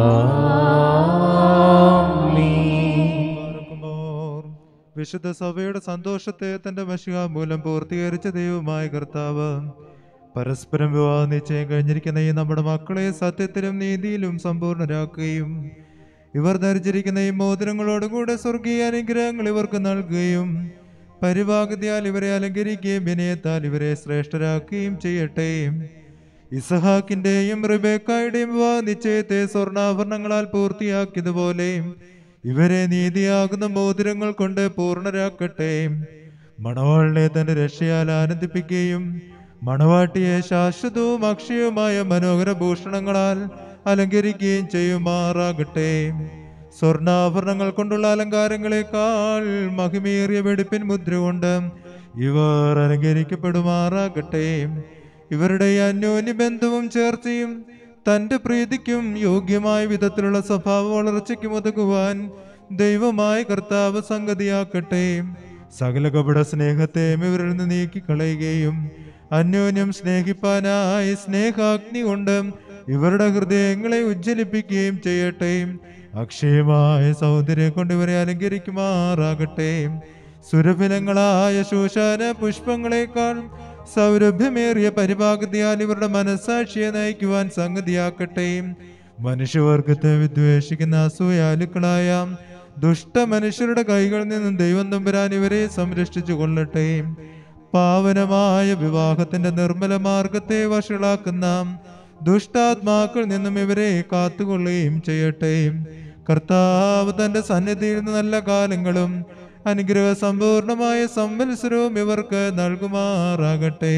E: പാർക്കുമോർ വിശുദ്ധ സഭയുടെ സന്തോഷത്തെ തന്റെ മഷിക മൂലം പൂർത്തീകരിച്ച ദൈവമായ കർത്താവ് പരസ്പരം വിവാഹ നിശ്ചയം കഴിഞ്ഞിരിക്കുന്ന ഈ നമ്മുടെ മക്കളെ സത്യത്തിലും നീതിയിലും സമ്പൂർണരാക്കുകയും ഇവർ ധരിച്ചിരിക്കുന്ന ഈ മോതിരങ്ങളോടുകൂടെ സ്വർഗീയ അനുഗ്രഹങ്ങൾ ഇവർക്ക് നൽകുകയും പരിഭാഗതിയാൽ ഇവരെ അലങ്കരിക്കുകയും വിനയത്താൽ ഇവരെ ശ്രേഷ്ഠരാക്കുകയും ചെയ്യട്ടെ ഇസഹാക്കിന്റെയും റിബേക്കായുടെയും വിവാഹ നിശ്ചയത്തെ സ്വർണ്ണാഭരണങ്ങളാൽ പൂർത്തിയാക്കിയതുപോലെ ഇവരെ നീതിയാകുന്ന മോതിരങ്ങൾ കൊണ്ട് പൂർണ്ണരാക്കട്ടെ മണവാളിനെ തന്റെ രക്ഷയാൽ ആനന്ദിപ്പിക്കുകയും മണവാട്ടിയെ ശാശ്വതവും അക്ഷയവുമായ മനോഹര ഭൂഷണങ്ങളാൽ അലങ്കരിക്കുകയും ചെയ്യുമാറാകട്ടെ സ്വർണ്ണാഭരണങ്ങൾ കൊണ്ടുള്ള അലങ്കാരങ്ങളെക്കാൾ മഹിമേറിയ വെടിപ്പിൻ മുദ്ര കൊണ്ട് ഇവർ അലങ്കരിക്കപ്പെടുമാറാകട്ടെ ഇവരുടെ ഈ അന്യോന്യ ബന്ധവും ചേർച്ചയും തന്റെ പ്രീതിക്കും യോഗ്യമായ വിധത്തിലുള്ള സ്വഭാവ വളർച്ചയ്ക്കും ഒതുക്കുവാൻ ദൈവമായ കർത്താവ് സംഗതിയാക്കട്ടെ സകല കപട സ്നേഹത്തെയും ഇവരിൽ നിന്ന് നീക്കിക്കളയുകയും അന്യോന്യം സ്നേഹിപ്പാനായി സ്നേഹാഗ്നി കൊണ്ട് ഇവരുടെ ഹൃദയങ്ങളെ ഉജ്ജ്വലിപ്പിക്കുകയും ചെയ്യട്ടെ അക്ഷയമായ സൗന്ദര്യം കൊണ്ട് ഇവരെ അലങ്കരിക്കുമാറാകട്ടെ സുരഭിലങ്ങളായ ശൂശാന പുഷ്പങ്ങളെക്കാൾ സൗരഭ്യമേറിയ പരിഭാഗതിയാൽ ഇവരുടെ മനസ്സാക്ഷിയെ നയിക്കുവാൻ സംഗതിയാക്കട്ടെ മനുഷ്യവർഗത്തെ വിദ്വേഷിക്കുന്ന അസൂയാലുക്കളായ ദുഷ്ട മനുഷ്യരുടെ കൈകളിൽ നിന്നും ദൈവം തമ്പുരാൻ ഇവരെ സംരക്ഷിച്ചു കൊള്ളട്ടെ പാവനമായ വിവാഹത്തിന്റെ നിർമ്മല മാർഗത്തെ വഷളാക്കുന്ന ദുഷ്ടാത്മാക്കളിൽ നിന്നും ഇവരെ കാത്തുകൊള്ളുകയും ചെയ്യട്ടെ കർത്താവ് തന്റെ സന്നിധിയിൽ നിന്ന് നല്ല കാലങ്ങളും അനുഗ്രഹ സമ്പൂർണമായ സംവത്സരവും ഇവർക്ക് നൽകുമാറാകട്ടെ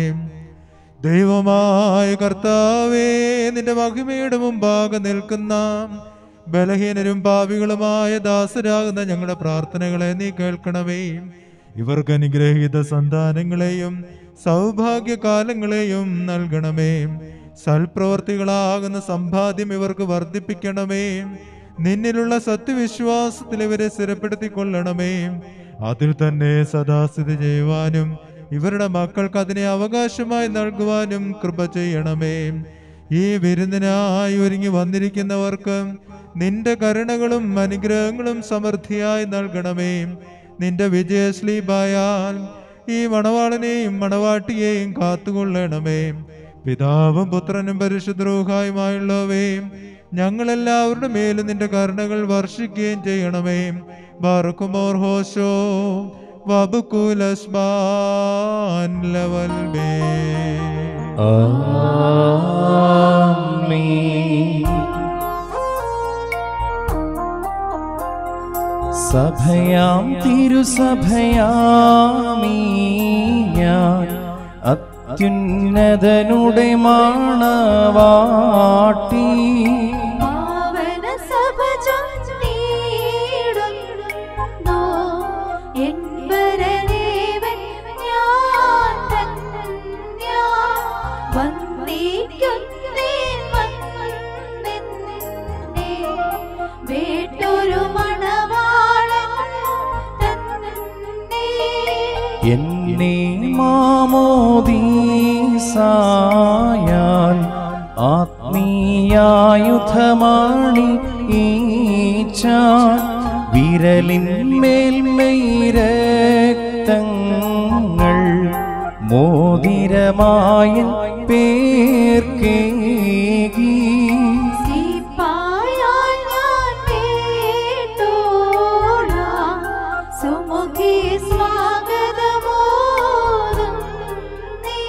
E: ദൈവമായ കർത്താവേ നിന്റെ മഹിമയുടെ മുമ്പാകെ നിൽക്കുന്ന ബലഹീനരും പാപികളുമായ ദാസരാകുന്ന ഞങ്ങളുടെ പ്രാർത്ഥനകളെ നീ കേൾക്കണമേ ഇവർക്ക് അനുഗ്രഹീത സന്താനങ്ങളെയും സൗഭാഗ്യകാലങ്ങളെയും നൽകണമേ സൽപ്രവർത്തികളാകുന്ന സമ്പാദ്യം ഇവർക്ക് വർദ്ധിപ്പിക്കണമേ നിന്നിലുള്ള സത്യവിശ്വാസത്തിൽ ഇവരെ സ്ഥിരപ്പെടുത്തിക്കൊള്ളണമേ അതിൽ തന്നെ സദാസ്ഥിതി ചെയ്യുവാനും ഇവരുടെ മക്കൾക്ക് അതിനെ അവകാശമായി നൽകുവാനും കൃപ ചെയ്യണമേ ഈ വിരുന്നിനായി ഒരുങ്ങി വന്നിരിക്കുന്നവർക്ക് നിന്റെ കരുണകളും അനുഗ്രഹങ്ങളും സമൃദ്ധിയായി നൽകണമേ നിന്റെ വിജയശ്ലീബായാൽ ഈ മണവാളനെയും മണവാട്ടിയെയും കാത്തുകൊള്ളണമേ പിതാവും പുത്രനും പരിശുദ്രോഹായുമായുള്ളവേ ഞങ്ങളെല്ലാവരുടെ മേലും നിന്റെ കരുണകൾ വർഷിക്കുകയും ചെയ്യണമേ ബാർക്കുമോർ ഹോശോ വബുക്കുലസ്ബാൻ ലവൽ മേ
C: ആമീൻ സഭയാം തിരുസഭയാമീ ഞാൻ അത്യുന്നതനുടെ മാണവാട്ടി
A: പാവന സഭ ചൊന്നീടുന്നു എൻ വരനേവൻ ഞാൻ ധന്യ വന്ദിക്കുന്നേൻ വന്നെന്നെ വേട്ടൊരു മണവാളൻ തന്നെ
C: എന്നെ മാമോദീസായാൽ ആത്മീയായുധമാണി ഈച്ചാൻ വിരലിൻ മേൽമൈരക്തങ്ങൾ രക്തങ്ങൾ മോതിരമായൻ പേർക്കേകി
A: സിപ്പായാൽ ഞാൻ കേട്ടോളാം. സുമുഖി സ്വാഗതമോതും നീ.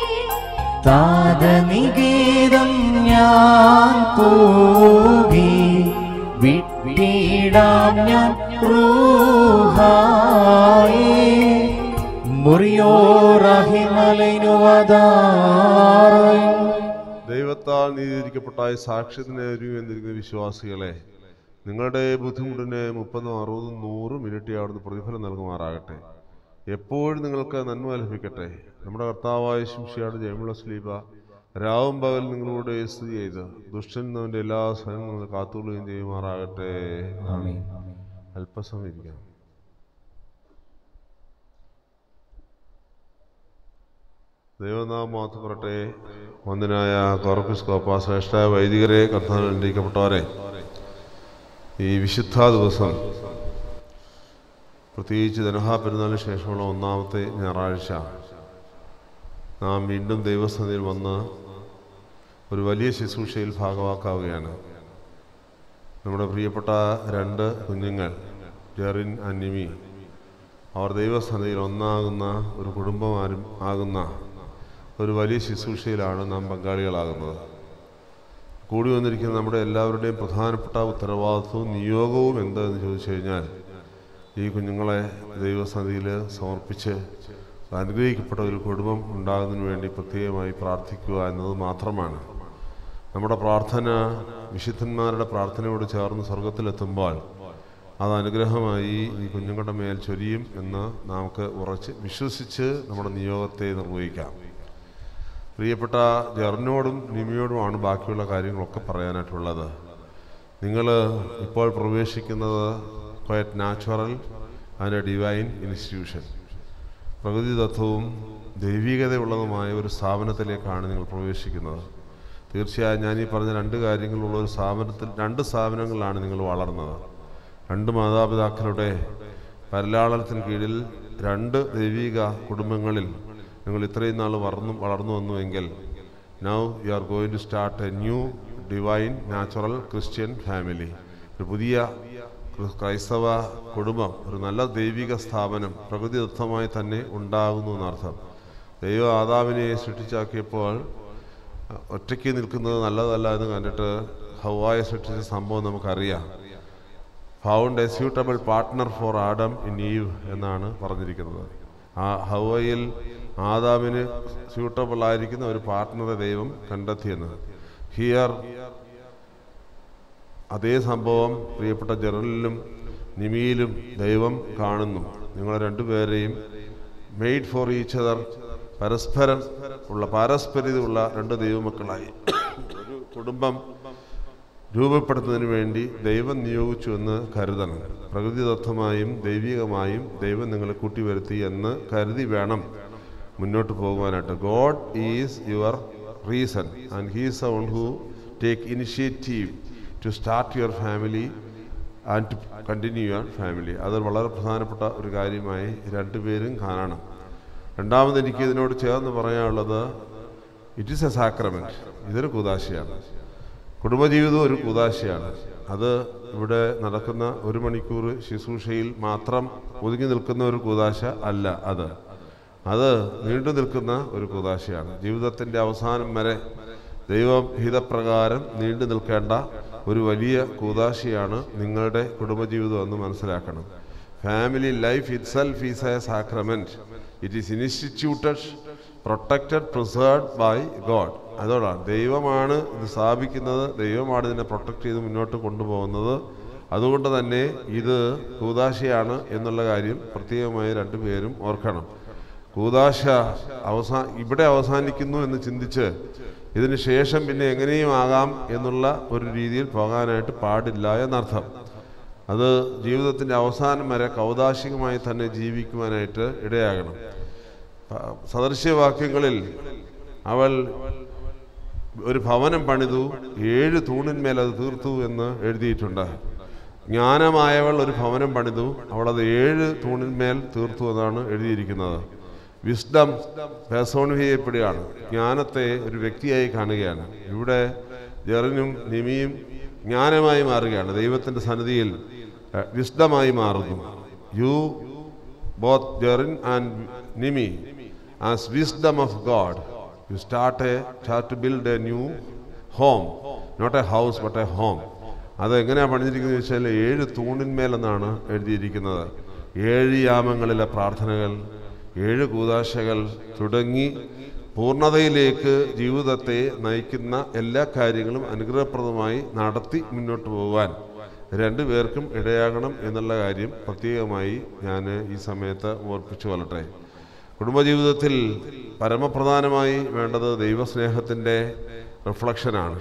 C: താതനികേതം ഞാൻ പോകി വിട്ടിടാം ഞാൻ റൂഹായേ മുറിയോറഹിമലൈനുവതാറൈ
F: ദൈവത്താൽ നീതിരിക്കപ്പെട്ടായ സാക്ഷ്യത്തിന് ഒരുങ്ങിയിരിക്കുന്ന വിശ്വാസികളെ നിങ്ങളുടെ ബുദ്ധിമുട്ടിന് മുപ്പതും അറുപതും നൂറും മിനിറ്റ് അവിടുന്ന് പ്രതിഫലം നൽകുമാറാകട്ടെ എപ്പോഴും നിങ്ങൾക്ക് നന്മ ലഭിക്കട്ടെ നമ്മുടെ കർത്താവായ ശിംഷിയുടെ ജയമുള്ള സ്ലീപ രാവും പകൽ നിങ്ങളോട് സ്തുതി ചെയ്ത് ദുഷ്ടൻ അവൻ്റെ എല്ലാ സ്ഥലങ്ങളും കാത്തുകൊള്ളുകയും ചെയ്യുമാറാകട്ടെ
C: ആമേൻ.
F: അല്പസമയം ഇരിക്കാം ദൈവനാമം മാത്രം പറട്ടെ വന്ദനായ കോർപ്പിസ് കോപ്പ ശ്രേഷ്ഠ വൈദികരെ കർത്താവിൽ അനുഗ്രഹിക്കപ്പെട്ടവരെ ഈ വിശുദ്ധ ദിവസം പ്രത്യേകിച്ച് ധനഹാ പെരുന്നാളിന് ശേഷമുള്ള ഒന്നാമത്തെ ഞായറാഴ്ച നാം വീണ്ടും ദൈവസന്നിധിയിൽ വന്ന് ഒരു വലിയ ശുശ്രൂഷയിൽ ഭാഗവാക്കാവുകയാണ് നമ്മുടെ പ്രിയപ്പെട്ട രണ്ട് കുഞ്ഞുങ്ങൾ ജെറിൻ അന്നിമി അവർ ദൈവസന്നിധിയിൽ ഒന്നാകുന്ന ഒരു കുടുംബം ആകുന്ന ഒരു വലിയ ശുശ്രൂഷയിലാണ് നാം പങ്കാളികളാകുന്നത് കൂടി വന്നിരിക്കുന്ന നമ്മുടെ എല്ലാവരുടെയും പ്രധാനപ്പെട്ട ഉത്തരവാദിത്വവും നിയോഗവും എന്താണെന്ന് ചോദിച്ചു കഴിഞ്ഞാൽ ഈ കുഞ്ഞുങ്ങളെ ദൈവസന്നിധിയിൽ സമർപ്പിച്ച് അനുഗ്രഹിക്കപ്പെട്ട ഒരു കുടുംബം ഉണ്ടാകുന്നതിന് വേണ്ടി പ്രത്യേകമായി പ്രാർത്ഥിക്കുക എന്നത് മാത്രമാണ് നമ്മുടെ പ്രാർത്ഥന വിശുദ്ധന്മാരുടെ പ്രാർത്ഥനയോട് ചേർന്ന് സ്വർഗത്തിലെത്തുമ്പോൾ അത് അനുഗ്രഹമായി ഈ കുഞ്ഞുങ്ങളുടെ മേൽ ചൊരിയും എന്ന് നമുക്ക് ഉറച്ച് വിശ്വസിച്ച് നമ്മുടെ നിയോഗത്തെ നിർവഹിക്കാം പ്രിയപ്പെട്ട ജെറിനോടും നിമിയോടുമാണ് ബാക്കിയുള്ള കാര്യങ്ങളൊക്കെ പറയാനായിട്ടുള്ളത് നിങ്ങൾ ഇപ്പോൾ പ്രവേശിക്കുന്നത് quiet natural and divine institution പ്രകൃതിദത്തവും ദൈവികതയുള്ളതുമായ ഒരു സ്ഥാപനത്തിലേക്കാണ് നിങ്ങൾ പ്രവേശിക്കുന്നത് തീർച്ചയായും ഞാൻ ഈ പറഞ്ഞ രണ്ട് കാര്യങ്ങളുള്ള ഒരു സ്ഥാപനത്തിൽ രണ്ട് സ്ഥാപനങ്ങളിലാണ് നിങ്ങൾ വളർന്നത് രണ്ട് മാതാപിതാക്കളുടെ പരിലാളനത്തിന് കീഴിൽ രണ്ട് ദൈവിക കുടുംബങ്ങളിൽ നിങ്ങൾ ഇത്രയും നാൾ വളർന്നു വളർന്നു വന്നുവെങ്കിൽ now you are going to start a new divine natural Christian family ഒരു പുതിയ ക്രൈസ്തവ കുടുംബം ഒരു നല്ല ദൈവിക സ്ഥാപനം പ്രകൃതിദത്തമായി തന്നെ ഉണ്ടാകുന്നു എന്നർത്ഥം ദൈവം ആദാവിനെ സൃഷ്ടിച്ചാക്കിയപ്പോൾ ഒറ്റയ്ക്ക് നിൽക്കുന്നത് നല്ലതല്ല എന്ന് കണ്ടിട്ട് ഹവായെ സൃഷ്ടിച്ച സംഭവം നമുക്കറിയാം found a suitable partner for Adam in Eve എന്നാണ് പറഞ്ഞിരിക്കുന്നത് ആ ഹവയിൽ ആദാമിന് സ്യൂട്ടബിൾ ആയിരിക്കുന്ന ഒരു പാർട്ട്ണറെ ദൈവം കണ്ടെത്തിയെന്ന് ഹിയർ അതേ സംഭവം പ്രിയപ്പെട്ട ജെറലിലും നിമിയിലും ദൈവം കാണുന്നു നിങ്ങളെ രണ്ടുപേരെയും മെയ്ഡ് ഫോർ ഈച്ച് അതർ പരസ്പരം ഉള്ള പാരസ്പര്യത ഉള്ള രണ്ട് ദൈവമക്കളായി ഒരു കുടുംബം രൂപപ്പെടുത്തുന്നതിന് വേണ്ടി ദൈവം നിയോഗിച്ചു എന്ന് കരുതണം പ്രകൃതിദത്തമായും ദൈവികമായും ദൈവം നിങ്ങളെ കൂട്ടിവരുത്തി എന്ന് കരുതി വേണം മുന്നോട്ട് പോകുവാനായിട്ട് God is your reason and he's one who take initiative to start your family and to continue your family അത് വളരെ പ്രധാനപ്പെട്ട ഒരു കാര്യമായി രണ്ടുപേരും കാണണം രണ്ടാമത് എനിക്ക് ഇതിനോട് ചേർന്ന് പറയാനുള്ളത് ഇറ്റ് ഈസ് എ സാക്രമെൻറ്റ് ഇതൊരു കുതാശയാണ് കുടുംബജീവിതം ഒരു കുതാശയാണ് അത് ഇവിടെ നടക്കുന്ന ഒരു മണിക്കൂർ ശുശ്രൂഷയിൽ മാത്രം ഒതുങ്ങി നിൽക്കുന്ന ഒരു കുതാശ അല്ല അത് അത് നീണ്ടു നിൽക്കുന്ന ഒരു കുതാശയാണ് ജീവിതത്തിൻ്റെ അവസാനം വരെ ദൈവം ഹിതപ്രകാരം നീണ്ടു നിൽക്കേണ്ട ഒരു വലിയ കൂതാശയാണ് നിങ്ങളുടെ കുടുംബജീവിതം എന്ന് മനസ്സിലാക്കണം family life itself is a sacrament it is instituted protected preserved by God അതോടാണ് ദൈവമാണ് ഇത് സ്ഥാപിക്കുന്നത് ദൈവമാണ് ഇതിനെ പ്രൊട്ടക്റ്റ് ചെയ്ത് മുന്നോട്ട് കൊണ്ടുപോകുന്നത് അതുകൊണ്ട് തന്നെ ഇത് കൂതാശയാണ് എന്നുള്ള കാര്യം പ്രത്യേകമായി രണ്ടുപേരും ഓർക്കണം കൂതാശ അവസാ ഇവിടെ അവസാനിക്കുന്നു എന്ന് ചിന്തിച്ച് ഇതിന് ശേഷം പിന്നെ എങ്ങനെയും ആകാം എന്നുള്ള ഒരു രീതിയിൽ പോകാനായിട്ട് പാടില്ല എന്നർത്ഥം അത് ജീവിതത്തിൻ്റെ അവസാനം വരെ കൗതാശികമായി തന്നെ ജീവിക്കുവാനായിട്ട് ഇടയാകണം സദൃശ്യവാക്യങ്ങളിൽ അവൾ ഒരു ഭവനം പണിതു ഏഴ് തൂണിന്മേൽ അത് തീർത്തു എന്ന് എഴുതിയിട്ടുണ്ട് ജ്ഞാനമായവൾ ഒരു ഭവനം പണിതു അവൾ അത് ഏഴ് തൂണിന്മേൽ തീർത്തു എന്നാണ് എഴുതിയിരിക്കുന്നത് വിസ്ഡം പേഴ്സോണിഫൈ ചെയ്യപ്പെടുകയാണ് ജ്ഞാനത്തെ ഒരു വ്യക്തിയായി കാണുകയാണ് ഇവിടെ ജെറിനും നിമിയും ജ്ഞാനമായി മാറുകയാണ് ദൈവത്തിൻ്റെ സന്നിധിയിൽ വിസ്ഡമായി മാറുന്നു you both Jerin and Nimi as wisdom of God you start a start to build a new home not a house but a home അത് എങ്ങനെയാണ് പണിഞ്ഞിരിക്കുന്നത് വെച്ചാൽ ഏഴ് തൂണിന്മേലെന്നാണ് എഴുതിയിരിക്കുന്നത് ഏഴ് യാമങ്ങളിലെ പ്രാർത്ഥനകൾ ഏഴ് കൂതാശകൾ തുടങ്ങി പൂർണ്ണതയിലേക്ക് ജീവിതത്തെ നയിക്കുന്ന എല്ലാ കാര്യങ്ങളും അനുഗ്രഹപ്രദമായി നടത്തി മുന്നോട്ട് പോകാൻ രണ്ടു പേർക്കും ഇടയാകണം എന്നുള്ള കാര്യം പ്രത്യേകമായി ഞാൻ ഈ സമയത്ത് ഓർപ്പിച്ചു കൊള്ളട്ടെ കുടുംബജീവിതത്തിൽ പരമപ്രധാനമായി വേണ്ടത് ദൈവസ്നേഹത്തിൻ്റെ റിഫ്ലക്ഷനാണ്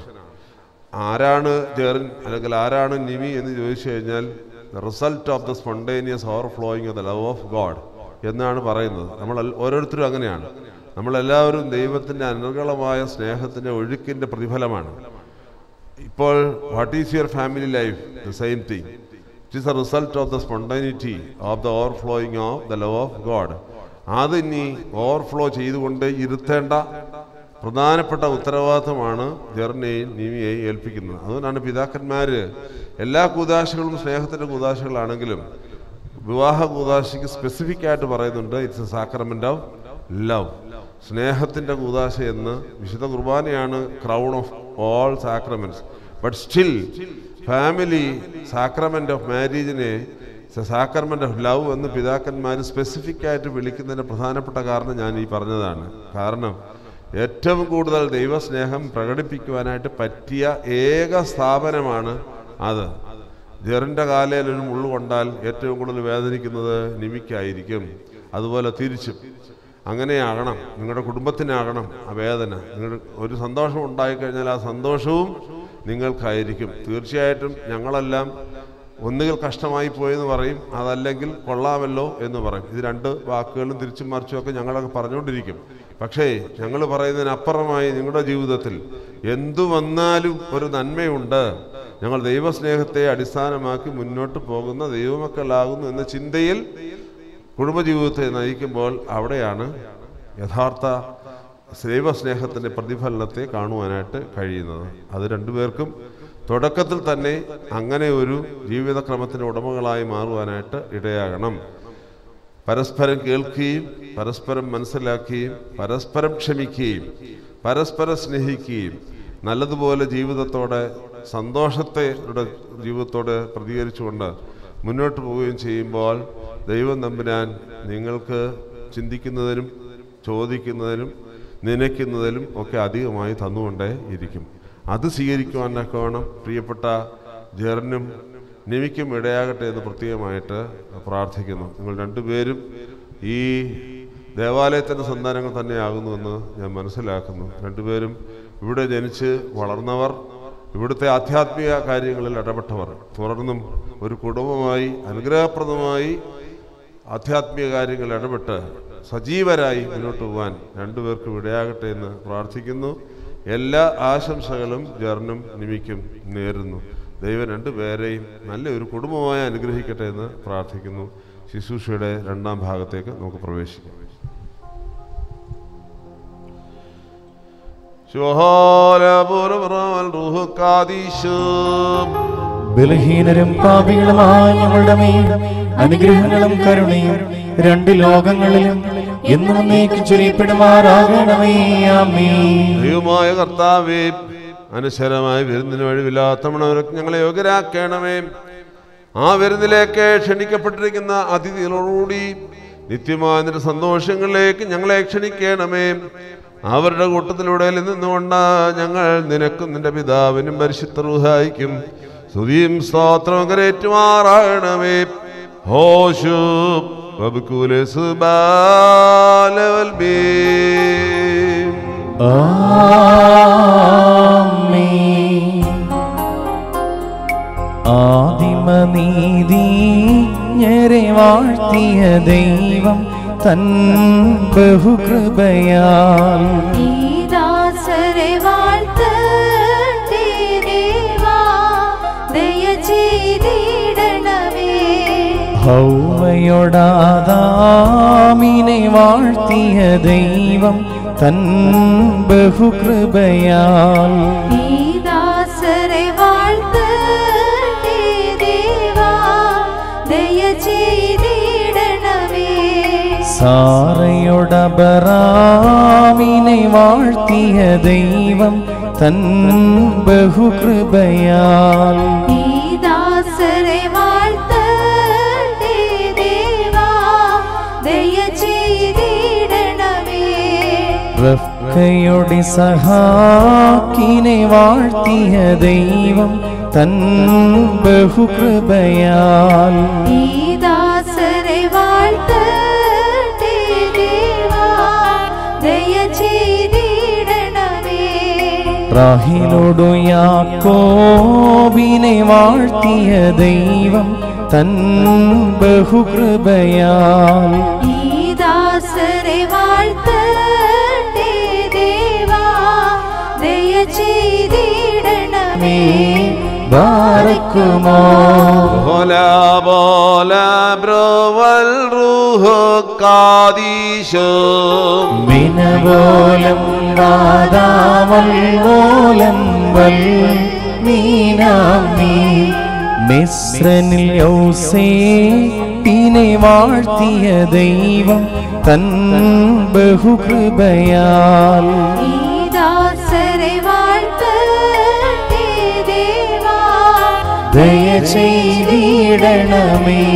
F: ആരാണ് ജെറിൻ അല്ലെങ്കിൽ ആരാണ് നിമി എന്ന് ചോദിച്ചു കഴിഞ്ഞാൽ the result of the spontaneous overflowing of the love of God എന്നാണ് പറയുന്നത് നമ്മൾ എൽ- ഓരോരുത്തരും അങ്ങനെയാണ് നമ്മളെല്ലാവരും ദൈവത്തിൻ്റെ അനുകളമായ സ്നേഹത്തിൻ്റെ ഒഴുക്കിൻ്റെ പ്രതിഫലമാണ് ഇപ്പോൾ what is your family life the same thing it is a result of the spontaneity of the overflowing of the love of God അത് ഇനി ഓവർഫ്ലോ ചെയ്തുകൊണ്ട് ഇരുത്തേണ്ട പ്രധാനപ്പെട്ട ഉത്തരവാദിത്തമാണ് ജെറിനെയും നിമിയെയും ഏൽപ്പിക്കുന്നത് അതുകൊണ്ടാണ് പിതാക്കന്മാർ എല്ലാ കൂതാശകളും സ്നേഹത്തിൻ്റെ കൂതാശകളാണെങ്കിലും വിവാഹ കൂതാശയ്ക്ക് സ്പെസിഫിക് ആയിട്ട് പറയുന്നുണ്ട് it's a sacrament of love സ്നേഹത്തിൻ്റെ കൂതാശ എന്ന് വിശുദ്ധ കുർബാനയാണ് crown of all sacraments but still family sacrament of മാരേജിനെ സാക്രമെന്റ് ഓഫ് ലവ് എന്ന് പിതാക്കന്മാർ സ്പെസിഫിക് ആയിട്ട് വിളിക്കുന്നതിന് പ്രധാനപ്പെട്ട കാരണം ഞാൻ ഈ പറഞ്ഞതാണ് കാരണം ഏറ്റവും കൂടുതൽ ദൈവസ്നേഹം പ്രകടിപ്പിക്കുവാനായിട്ട് പറ്റിയ ഏക സ്ഥാപനമാണ് അത് ജെറിൻ്റെ കാലയിൽ ഒരു മുള്ളു കൊണ്ടാൽ ഏറ്റവും കൂടുതൽ വേദനിക്കുന്നത് നിമിക്കായിരിക്കും അതുപോലെ തിരിച്ചും അങ്ങനെയാകണം നിങ്ങളുടെ കുടുംബത്തിനാകണം ആ വേദന നിങ്ങളുടെ ഒരു സന്തോഷം ഉണ്ടായിക്കഴിഞ്ഞാൽ ആ സന്തോഷവും നിങ്ങൾക്കായിരിക്കും തീർച്ചയായിട്ടും ഞങ്ങളെല്ലാം ഒന്നുകിൽ കഷ്ടമായി പോയെന്ന് പറയും അതല്ലെങ്കിൽ കൊള്ളാമല്ലോ എന്ന് പറയും ഇത് രണ്ട് വാക്കുകളും തിരിച്ചും മറിച്ചും ഒക്കെ ഞങ്ങളൊക്കെ പറഞ്ഞുകൊണ്ടിരിക്കും പക്ഷേ ഞങ്ങൾ പറയുന്നതിനപ്പുറമായി നിങ്ങളുടെ ജീവിതത്തിൽ എന്തു വന്നാലും ഒരു നന്മയുണ്ട് ഞങ്ങൾ ദൈവസ്നേഹത്തെ അടിസ്ഥാനമാക്കി മുന്നോട്ട് പോകുന്ന ദൈവമക്കളാകുന്നു എന്ന ചിന്തയിൽ കുടുംബജീവിതത്തെ നയിക്കുമ്പോൾ അവിടെയാണ് യഥാർത്ഥ ദൈവസ്നേഹത്തിൻ്റെ പ്രതിഫലനത്തെ കാണുവാനായിട്ട് കഴിയുന്നത് അത് രണ്ടുപേർക്കും തുടക്കത്തിൽ തന്നെ അങ്ങനെ ഒരു ജീവിതക്രമത്തിൻ്റെ ഉടമകളായി മാറുവാനായിട്ട് ഇടയാകണം പരസ്പരം കേൾക്കുകയും പരസ്പരം മനസ്സിലാക്കുകയും പരസ്പരം ക്ഷമിക്കുകയും പരസ്പരം സ്നേഹിക്കുകയും നല്ലതുപോലെ ജീവിതത്തോടെ സന്തോഷത്തെ യുടെ ജീവിതത്തോട് പ്രതികരിച്ചുകൊണ്ട് മുന്നോട്ട് പോവുകയും ചെയ്യുമ്പോൾ ദൈവം തമ്പുരാൻ നിങ്ങൾക്ക് ചിന്തിക്കുന്നതിനും ചോദിക്കുന്നതിനും നനയ്ക്കുന്നതിലും ഒക്കെ അധികമായി തന്നുകൊണ്ടേ ഇരിക്കും അത് സ്വീകരിക്കുവാനൊക്കെ വേണം പ്രിയപ്പെട്ട ജെറിനും നിമിക്കും ഇടയാകട്ടെ എന്ന് പ്രത്യേകമായിട്ട് പ്രാർത്ഥിക്കുന്നു നിങ്ങൾ രണ്ടുപേരും ഈ ദേവാലയത്തിൻ്റെ സന്താനങ്ങൾ തന്നെയാകുന്നുവെന്ന് ഞാൻ മനസ്സിലാക്കുന്നു രണ്ടുപേരും ഇവിടെ ജനിച്ച് വളർന്നവർ ഇവിടുത്തെ ആധ്യാത്മിക കാര്യങ്ങളിൽ ഇടപെട്ടവർ തുടർന്നും ഒരു കുടുംബമായി അനുഗ്രഹപ്രദമായി ആധ്യാത്മിക കാര്യങ്ങളിൽ ഇടപെട്ട് സജീവരായി മുന്നോട്ട് പോകാൻ രണ്ടുപേർക്കും ഇടയാകട്ടെ എന്ന് പ്രാർത്ഥിക്കുന്നു എല്ലാ ആശംസകളും ജർനും നിമിക്കും നേരുന്നു ദൈവം രണ്ടുപേരെയും നല്ലൊരു കുടുംബമായി അനുഗ്രഹിക്കട്ടെ എന്ന് പ്രാർത്ഥിക്കുന്നു ശുശ്രൂഷയുടെ രണ്ടാം ഭാഗത്തേക്ക് നമുക്ക് പ്രവേശിക്കാം
C: ബലഹീനരും പാപികളുമായ ഞങ്ങളുടെ മേൽ അനുഗ്രഹങ്ങളും കരുണയും രണ്ട് ലോകങ്ങളിലും എന്നും നീക്കി ചൊരിയപ്പെടുമാറാകണമേ ആമേ
F: ദൈവമായ കർത്താവേ അനശ്വരമായ വിരുന്നിന് വഴിവില്ലാത്തമണവരൊക്കെ ഞങ്ങളെ യോഗ്യരാക്കണമേ ആ വിരുന്നിലേക്ക് ക്ഷണിക്കപ്പെട്ടിരിക്കുന്ന അതിഥികളോടുകൂടി നിത്യമായ നിന്റെ സന്തോഷങ്ങളിലേക്ക് ഞങ്ങളെ ക്ഷണിക്കണമേ അവരുടെ കൂട്ടത്തിലൂടെ നിന്നുകൊണ്ട് ഞങ്ങൾ നിനക്കും നിന്റെ പിതാവിനും പരിശുദ്ധ റുഹായിക്കും സ്തുതിയും സ്തോത്രം കരേറ്റുമാറാകണമേ ഹോഷു ബബുക്കുലസ് ബാലവൽ ബീം
C: ആദിമനീതിഞ്ഞരെ വാഴ്ത്തിയ ദൈവം തൻ ബഹുകൃപയാൽ
A: ഈ ദാസരെ വാഴ്ത്തട്ടെ ദേവാ, ദയ ചെയ്തിടണമേ.
C: ഹൗവയൊടാദാമിനെ വാഴ്ത്തിയ ദൈവം തൻ ബഹുകൃപയാൽ
A: ഈ ദാസരെ വാഴ്ത്തട്ടെ ദേവാ ദയ ചെയ്തിടണമേ
C: സാറയൊടബറാമിനെ വാഴ്ത്തിയ ദൈവം തൻ ബഹുകൃപയാൽ
A: ഈ ദാസരെ വാഴ്ത്തട്ടെ ദേവാ ദയ ചെയ്തിടണമേ
C: റഫ്കയുടെ സഹാക്കിനെ വാഴ്ത്തിയ ദൈവം തൻ ബഹുകൃപയാൽ
A: ഈ ദാസരെ വാഴ്ത്തട്ടെ ദേവാ ദയ ചെയ്തിടണമേ
C: റാഹിലോടു യാക്കോബിനെ വാഴ്ത്തിയ ദൈവം തൻ ബഹുകൃപയാൽ
A: ഈ ദാസരെ വാഴ്ത്തട്ടെ ദേവാ ദയ ചെയ്തിടണമേ
C: ബാരക്കുമോ
F: Hola, bola, bro, el rujo, cadillo.
C: മിനവോലം വാദാമൽ വോലം വൽ മീനാമീ മിശ്രനിൽ യൗസേ പിന്നെ വാഴ്ത്തിയ ദൈവം തൻ ബഹുകൃപയാൽ
A: ഈ ദാസരെ വാഴ്ത്തട്ടെ ദേവാ
C: ദയ ചെയ്തിടണമേ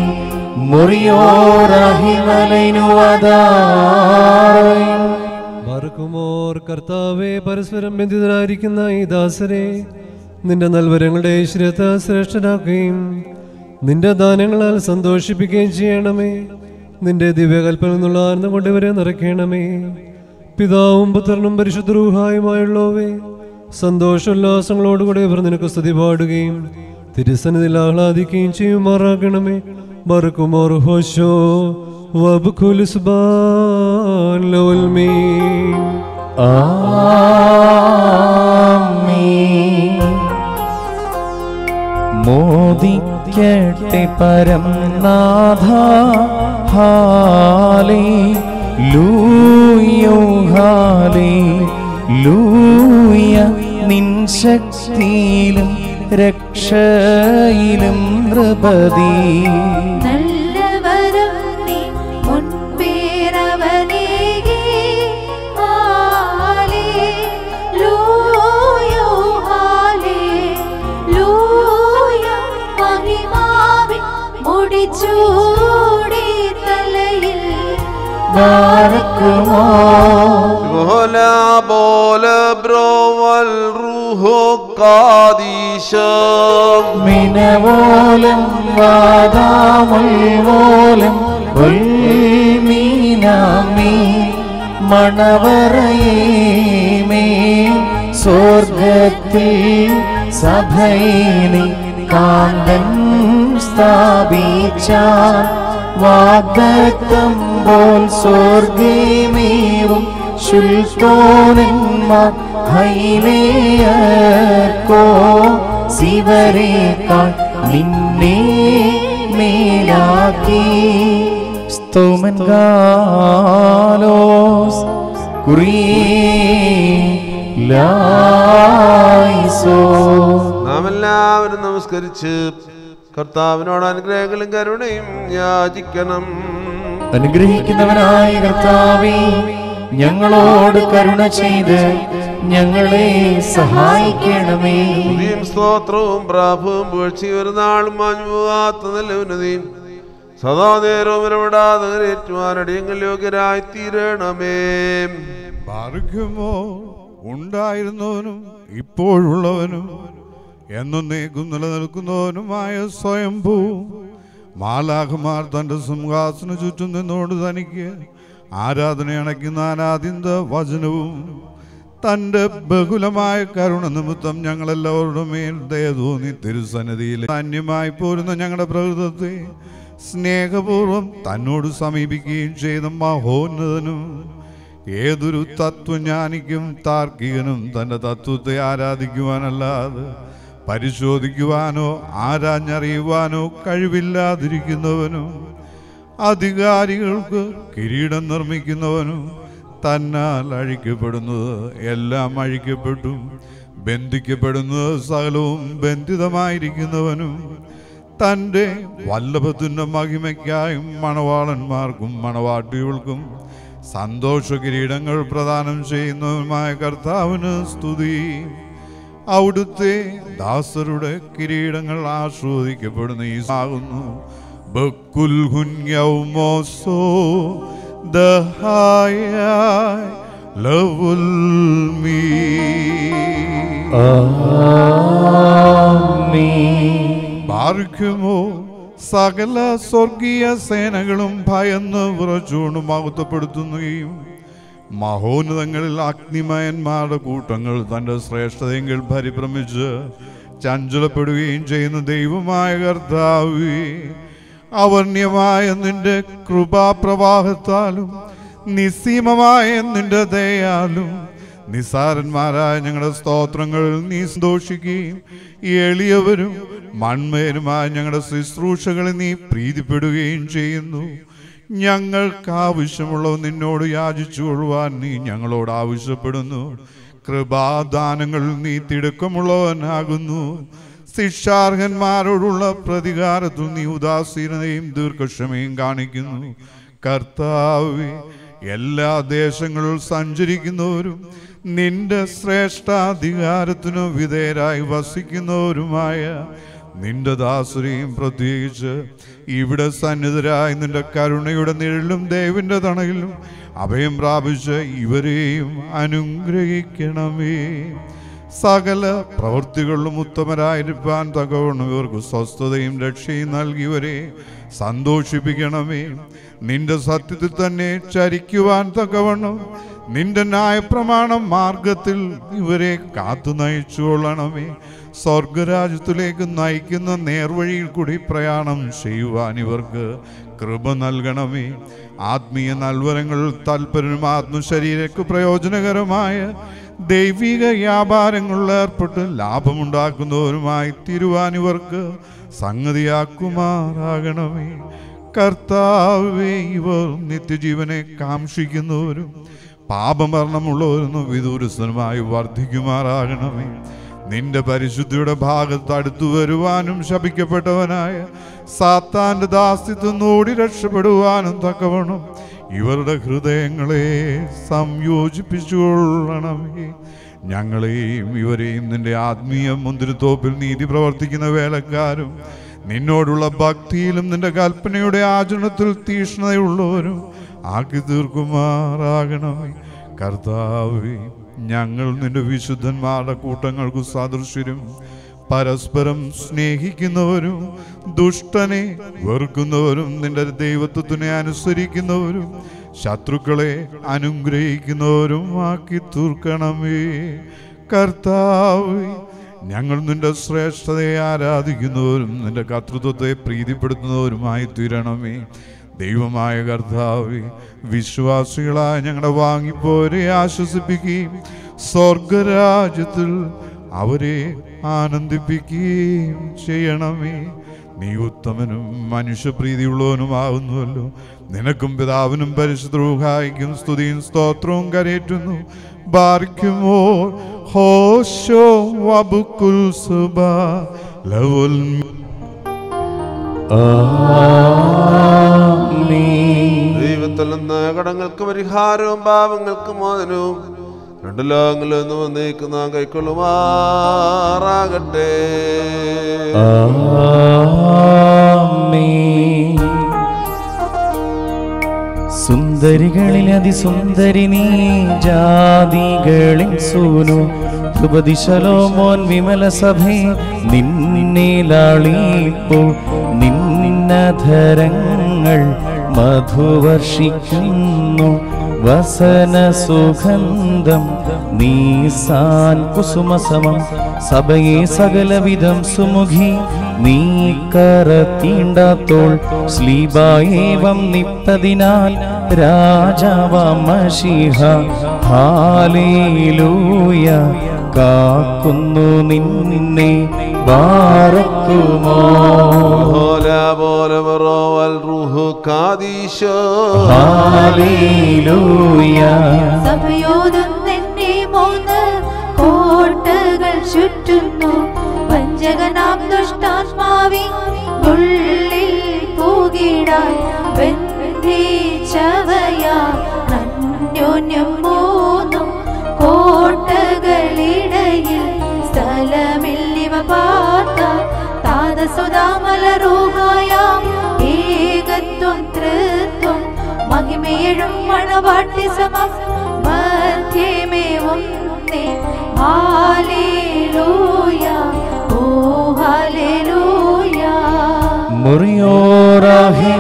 C: മുറിയോറഹിമലനുവതായി
J: മറക്കുമോർ കർത്താവെ പരസ്പരം ബന്ധിതരായിരിക്കുന്ന ഈ ദാസരെ നിന്റെ നൽവരങ്ങളുടെ ഐശ്വര്യത്തെ ശ്രേഷ്ഠനാക്കുകയും നിന്റെ ദാനങ്ങളാൽ സന്തോഷിപ്പിക്കുകയും ചെയ്യണമേ നിന്റെ ദിവ്യകൽപ്പന നിന്നുള്ള ആനന്ദം കൊണ്ട് ഇവരെ നിറയ്ക്കണമേ പിതാവും പുത്രനും പരിശുദ്ധരൂഹായുമായുള്ളവേ സന്തോഷോല്ലാസങ്ങളോടുകൂടി ഇവർ നിനക്ക് സ്തുതി പാടുകയും തിരുസന്നിധിയിൽ ആഹ്ലാദിക്കുകയും ചെയ്യുമാറാകണമേ മറക്കുമോർ ഹോശോ വബ്ഖുലുസ്ബാൻ ലവൽമീൻ
C: ആമീൻ. മോദിക്കട്ടെ പരം നാഥ ഹാലേ ലൂയോ ഹാലേ ലൂയ നിൻ ശക്തിയിലും രക്ഷയിലും നൃപതി
A: നല്ലവരം നീ മുൻപേറവനേകി ഹാലേലൂയ ഹാലേലൂയ മഹിമാവിൻ മുടിച്ചൂടി തലയിൽ
C: ബാരക്കുമോ
F: Hola, bola, bro, el rujo, cadillo.
C: മിനവോലം വാദാമുൽവോലം ഉൽമീനാമീ മണവറയേമേ സ്വർഗത്തിൽ സഭയിലെ കാന്തൻ സ്ഥാപിച്ച വാഗ്ദത്തം പോൽ സ്വർഗമേവും ശുൽത്തോനന്മാർ ഹൈലേയർക്കോ ശിവരേക്കാൾ നിന്നെ മേലാക്കി സ്തോമൻ ഗാലോസ് കുറിയേലായിസോ
F: നാം എല്ലാവരും നമസ്കരിച്ച് കർത്താവിനോട് അനുഗ്രഹങ്ങളും കരുണയും യാചിക്കണം
C: അനുഗ്രഹിക്കുന്നവനായ കർത്താവേ ഞങ്ങളോട് കരുണ ചെയ്ത് ഞങ്ങളെ സഹായിക്കണമേ
F: സ്തുതിയും സ്തോത്രവും പ്രാഭവും പുകഴ്ചയും ഒരു നാളും മാഞ്ഞു പോകാത്ത നല്ല ഉന്നതിയും സദാ നേരവും ഇടപെടാതെ ഏറ്റുവാനടിയങ്ങൾ യോഗ്യരായി തീരണമേ
K: പാർക്കുമോ ഉണ്ടായിരുന്നവനും ഇപ്പോഴുള്ളവനും എന്നേക്കും നിലനിൽക്കുന്നവനുമായ സ്വയംഭൂ മാലാഖമാർ തൻ്റെ സിംഹാസന ചുറ്റും നിന്നോട് തനിക്ക് ആരാധന അണയ്ക്കുന്ന ആരാധിന്ത വചനവും തൻ്റെ ബഹുലമായ കരുണ നിമിത്തം ഞങ്ങളെല്ലാവരുടെ മേൽ ദയ തോന്നി തിരുസന്നിധിയിൽ അന്യമായി പോരുന്ന ഞങ്ങളുടെ പ്രകൃതത്തെ സ്നേഹപൂർവം തന്നോട് സമീപിക്കുകയും ചെയ്ത മഹോന്നതനും ഏതൊരു തത്വജ്ഞാനിക്കും താർക്കികനും തൻ്റെ തത്വത്തെ ആരാധിക്കുവാനല്ലാതെ പരിശോധിക്കുവാനോ ആരാഞ്ഞറിയുവാനോ കഴിവില്ലാതിരിക്കുന്നവനും അധികാരികൾക്ക് കിരീടം നിർമ്മിക്കുന്നവനും തന്നാൽ അഴിക്കപ്പെടുന്നത് എല്ലാം അഴിക്കപ്പെട്ടു ബന്ധിക്കപ്പെടുന്നത് സകലവും ബന്ധിതമായിരിക്കുന്നവനും തൻ്റെ വല്ലഭത്തിൻ്റെ മഹിമയ്ക്കായും മണവാളന്മാർക്കും മണവാട്ടികൾക്കും സന്തോഷ കിരീടങ്ങൾ പ്രദാനം ചെയ്യുന്നതുമായ കർത്താവിന് സ്തുതി അവിടുത്തെ ദാസരുടെ കിരീടങ്ങൾ ആസ്വദിക്കപ്പെടുന്ന ഈ ആകുന്നു ബക്കുൽ ഹുന്യൗമോസോ ദഹായ ലവുൽ മീ പാർക്കുമോ സകല സ്വർഗീയ സേനകളും ഭയന്ന് വിറച്ചുകൊണ്ട് മഹത്വപ്പെടുത്തുകയും മഹോന്നതങ്ങളിൽ അഗ്നിമയന്മാരുടെ കൂട്ടങ്ങൾ തൻ്റെ ശ്രേഷ്ഠതയെങ്കിൽ പരിഭ്രമിച്ച് ചഞ്ചലപ്പെടുകയും ചെയ്യുന്ന ദൈവമായ കർത്താവേ അവർണ്യമായ നിന്റെ കൃപാപ്രവാഹത്താലും നിസ്സീമമായ നിന്റെ ദയാലും നിസാരന്മാരായ ഞങ്ങളുടെ സ്തോത്രങ്ങളിൽ നീ സന്തോഷിക്കുകയും എളിയവരും മൺമേരുമായ ഞങ്ങളുടെ ശുശ്രൂഷകളിൽ നീ പ്രീതിപ്പെടുകയും ചെയ്യുന്നു ഞങ്ങൾക്ക് ആവശ്യമുള്ളവ നിന്നോട് യാചിച്ചു കൊള്ളുവാൻ നീ ഞങ്ങളോട് ആവശ്യപ്പെടുന്നു കൃപാദാനങ്ങളിൽ നീ തിടുക്കമുള്ളവനാകുന്നു ശിക്ഷാർഹന്മാരോടുള്ള പ്രതികാരത്തിൽ നീ ഉദാസീനതയും ദീർഘക്ഷമയും കാണിക്കുന്നു കർത്താവേ എല്ലാ ദേശങ്ങളിൽ സഞ്ചരിക്കുന്നവരും നിന്റെ ശ്രേഷ്ഠാധികാരത്തിനു വിധേയരായി വസിക്കുന്നവരുമായ നിന്റെ ദാസരെയും പ്രത്യേകിച്ച് ഇവിടെ സന്നിധരായി നിന്റെ കരുണയുടെ നിഴലും ദേവിന്റെ തണയിലും അഭയം പ്രാപിച്ച് ഇവരെയും അനുഗ്രഹിക്കണമേ സകല പ്രവൃത്തികളിലും ഉത്തമരായിരിക്കാൻ തകവണ്ണം ഇവർക്ക് സ്വസ്ഥതയും രക്ഷയും നൽകിയവരെ സന്തോഷിപ്പിക്കണമേ നിന്റെ സത്യത്തിൽ തന്നെ ചരിക്കുവാൻ തക്കവണ്ണം നിന്റെ ന്യായപ്രമാണം മാർഗത്തിൽ ഇവരെ കാത്തു നയിച്ചുകൊള്ളണമേ സ്വർഗരാജ്യത്തിലേക്ക് നയിക്കുന്ന നേർവഴിയിൽ കൂടി പ്രയാണം ചെയ്യുവാൻ ഇവർക്ക് കൃപ നൽകണമേ ആത്മീയ നൽവരങ്ങളിൽ തൽപരനും ആത്മശരീരക്ക് പ്രയോജനകരമായ ദൈവിക വ്യാപാരങ്ങളിൽ ഏർപ്പെട്ട് ലാഭമുണ്ടാക്കുന്നവരുമായി തീരുവാൻ ഇവർക്ക് സംഗതിയാക്കുമാറാകണമേ കർത്താവേ ഇവർ നിത്യജീവനെ കാക്ഷിക്കുന്നവരും പാപമരണമുള്ളവരും വിദൂരസ്ഥനുമായി വർദ്ധിക്കുമാറാകണമേ നിന്റെ പരിശുദ്ധിയുടെ ഭാഗത്ത് അടുത്തു വരുവാനും ശപിക്കപ്പെട്ടവനായ സാത്താന്റെ ദാസ്യത്തിൽ ഓടി രക്ഷപ്പെടുവാനും തക്കവണ്ണം ഇവരുടെ ഹൃദയങ്ങളെ സംയോജിപ്പിച്ചുകൊള്ളണമേ ഞങ്ങളെയും ഇവരെയും നിന്റെ ആത്മീയ മുന്തിരിത്തോപ്പിൽ നീതി പ്രവർത്തിക്കുന്ന വേലക്കാരും നിന്നോടുള്ള ഭക്തിയിലും നിന്റെ കൽപ്പനയുടെ ആചരണത്തിൽ തീഷ്ണതയുള്ളവരും ആക്കി തീർക്കുമാറാകണമേ കർത്താവേ ഞങ്ങൾ നിന്റെ വിശുദ്ധന്മാരുടെ കൂട്ടങ്ങൾക്ക് സദൃശ്യരും പരസ്പരം സ്നേഹിക്കുന്നവരും ദുഷ്ടനെ വെറുക്കുന്നവരും നിന്റെ ദൈവത്വത്തിനെ അനുസരിക്കുന്നവരും ശത്രുക്കളെ അനുഗ്രഹിക്കുന്നവരും ആക്കി തീർക്കണമേ കർത്താവേ ഞങ്ങൾ നിന്റെ ശ്രേഷ്ഠതയെ ആരാധിക്കുന്നവരും നിന്റെ കർത്തൃത്വത്തെ പ്രീതിപ്പെടുത്തുന്നവരുമായി തീരണമേ ദൈവമായ കർത്താവെ വിശ്വാസികളായ ഞങ്ങളുടെ വാങ്ങിപ്പോരെ ആശ്വസിപ്പിക്കുകയും സ്വർഗരാജ്യത്തിൽ അവരെ ആനന്ദിപ്പിക്കുകയും ചെയ്യണമേ നീ ഉത്തമനും മനുഷ്യപ്രീതിയുള്ളവനുമാകുന്നുവല്ലോ നിനക്കും പിതാവിനും പരിശുദ്രൂഹായിക്കും സ്തുതിയും സ്തോത്രവും കരയേറ്റുന്നു ബാർക്കുമോ ഹോശോ വബുക്കുൽ സുബ ലവുൽ
F: ദൈവത്തിൽ നിന്ന് കടങ്ങൾക്ക് പരിഹാരവും പാപങ്ങൾക്ക് മോചനവും രണ്ടു ലോകങ്ങളിൽ നിന്ന് വന്നേക്കുന്ന കൈക്കൊള്ളുമാറാകട്ടെ
C: സുന്ദരികളിൽ അതിസുന്ദരി നീ ജാതികളിൽ സൂനു ധ്രുപദിശലോമോൻ വിമല സഭേ നിന്നിലാളിപ്പോൾ നിന്നധരങ്ങൾ മധുവർഷിക്കുന്നു വസന സുഗന്ധം നീസാൻ കുസുമസമം സഭയെ സകലവിധം സുമുഖി നീ കറത്തീണ്ടാത്തോൾ ശ്ലീബായേവം നിപ്പതിനാൽ രാജാവാം മഷിഹ ഹാലേലൂയ കാക്കുന്നു നിന്നെ ബാറക്കുമോ
F: هولا بولا مرو والروح قاديشو
C: ഹാലേലൂയ
A: സഭയോടും നിന്നെ മൂന്ന് കോട്ടകൾ ചുറ്റുന്നു വഞ്ചകനാം ദുഷ്ടാത്മാവിൻ ഉള്ളിൽ പൂകിടാൻ ബന്ധിച്ചവയാ അന്യോന്യം മൂന്നും കോട്ടകളിടയിൽ സ്ഥലമില്ലിവ പാർത്ത താതസുതാമലരൂഹായാം ഏകത്വം തൃത്വം മഹിമേഴും മണവാട്ടി സമം മധ്യമേവും ഹാലേലൂയ ഓ ഹാലേലൂയ
C: മുറിയോറാഹി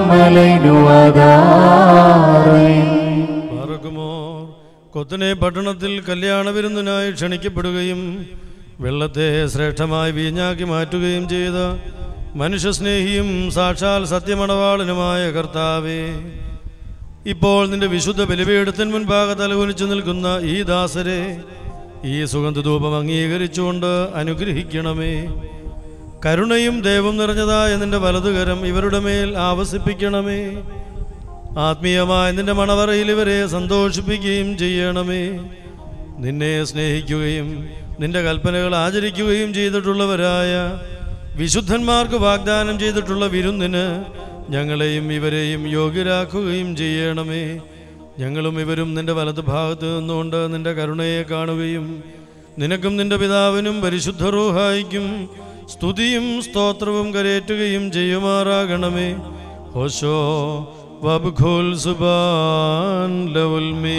C: മലൈനുവതാറേ
L: പാർക്കുമോ കൊത്തനെ പട്ടണത്തിൽ കല്യാണ വിരുന്നിനായി ക്ഷണിക്കപ്പെടുകയും വെള്ളത്തെ ശ്രേഷ്ഠമായി വീഞ്ഞാക്കി മാറ്റുകയും ചെയ്ത മനുഷ്യസ്നേഹിയും സാക്ഷാൽ സത്യമണവാളനുമായ കർത്താവേ ഇപ്പോൾ നിന്റെ വിശുദ്ധ ബലിപീഠത്തിന് മുൻപാകെ തലകുനിച്ചു നിൽക്കുന്ന ഈ ദാസരെ ഈ സുഗന്ധധൂപം അംഗീകരിച്ചുകൊണ്ട് അനുഗ്രഹിക്കണമേ കരുണയും ദൈവം നിറഞ്ഞതായ നിന്റെ വലതുകരം ഇവരുടെ മേൽ ആവസിപ്പിക്കണമേ ആത്മീയമായ നിന്റെ മണവറയിൽ ഇവരെ സന്തോഷിപ്പിക്കുകയും ചെയ്യണമേ നിന്നെ സ്നേഹിക്കുകയും നിന്റെ കൽപ്പനകൾ ആചരിക്കുകയും ചെയ്തിട്ടുള്ളവരായ വിശുദ്ധന്മാർക്ക് വാഗ്ദാനം ചെയ്തിട്ടുള്ള വിരുന്നിന് ഞങ്ങളെയും ഇവരെയും യോഗ്യരാക്കുകയും ചെയ്യണമേ ഞങ്ങളും ഇവരും നിന്റെ വലതു ഭാഗത്ത് നിന്നുകൊണ്ട് നിന്റെ കരുണയെ കാണുകയും നിനക്കും നിന്റെ പിതാവിനും പരിശുദ്ധ റൂഹായിക്കും സ്തുതിയും സ്തോത്രവും കരേറ്റുകയും ചെയ്യുമാറാകണമേ ഹോശോ വബ്ഖുൽ സുബാൻ ലവുൽ മീ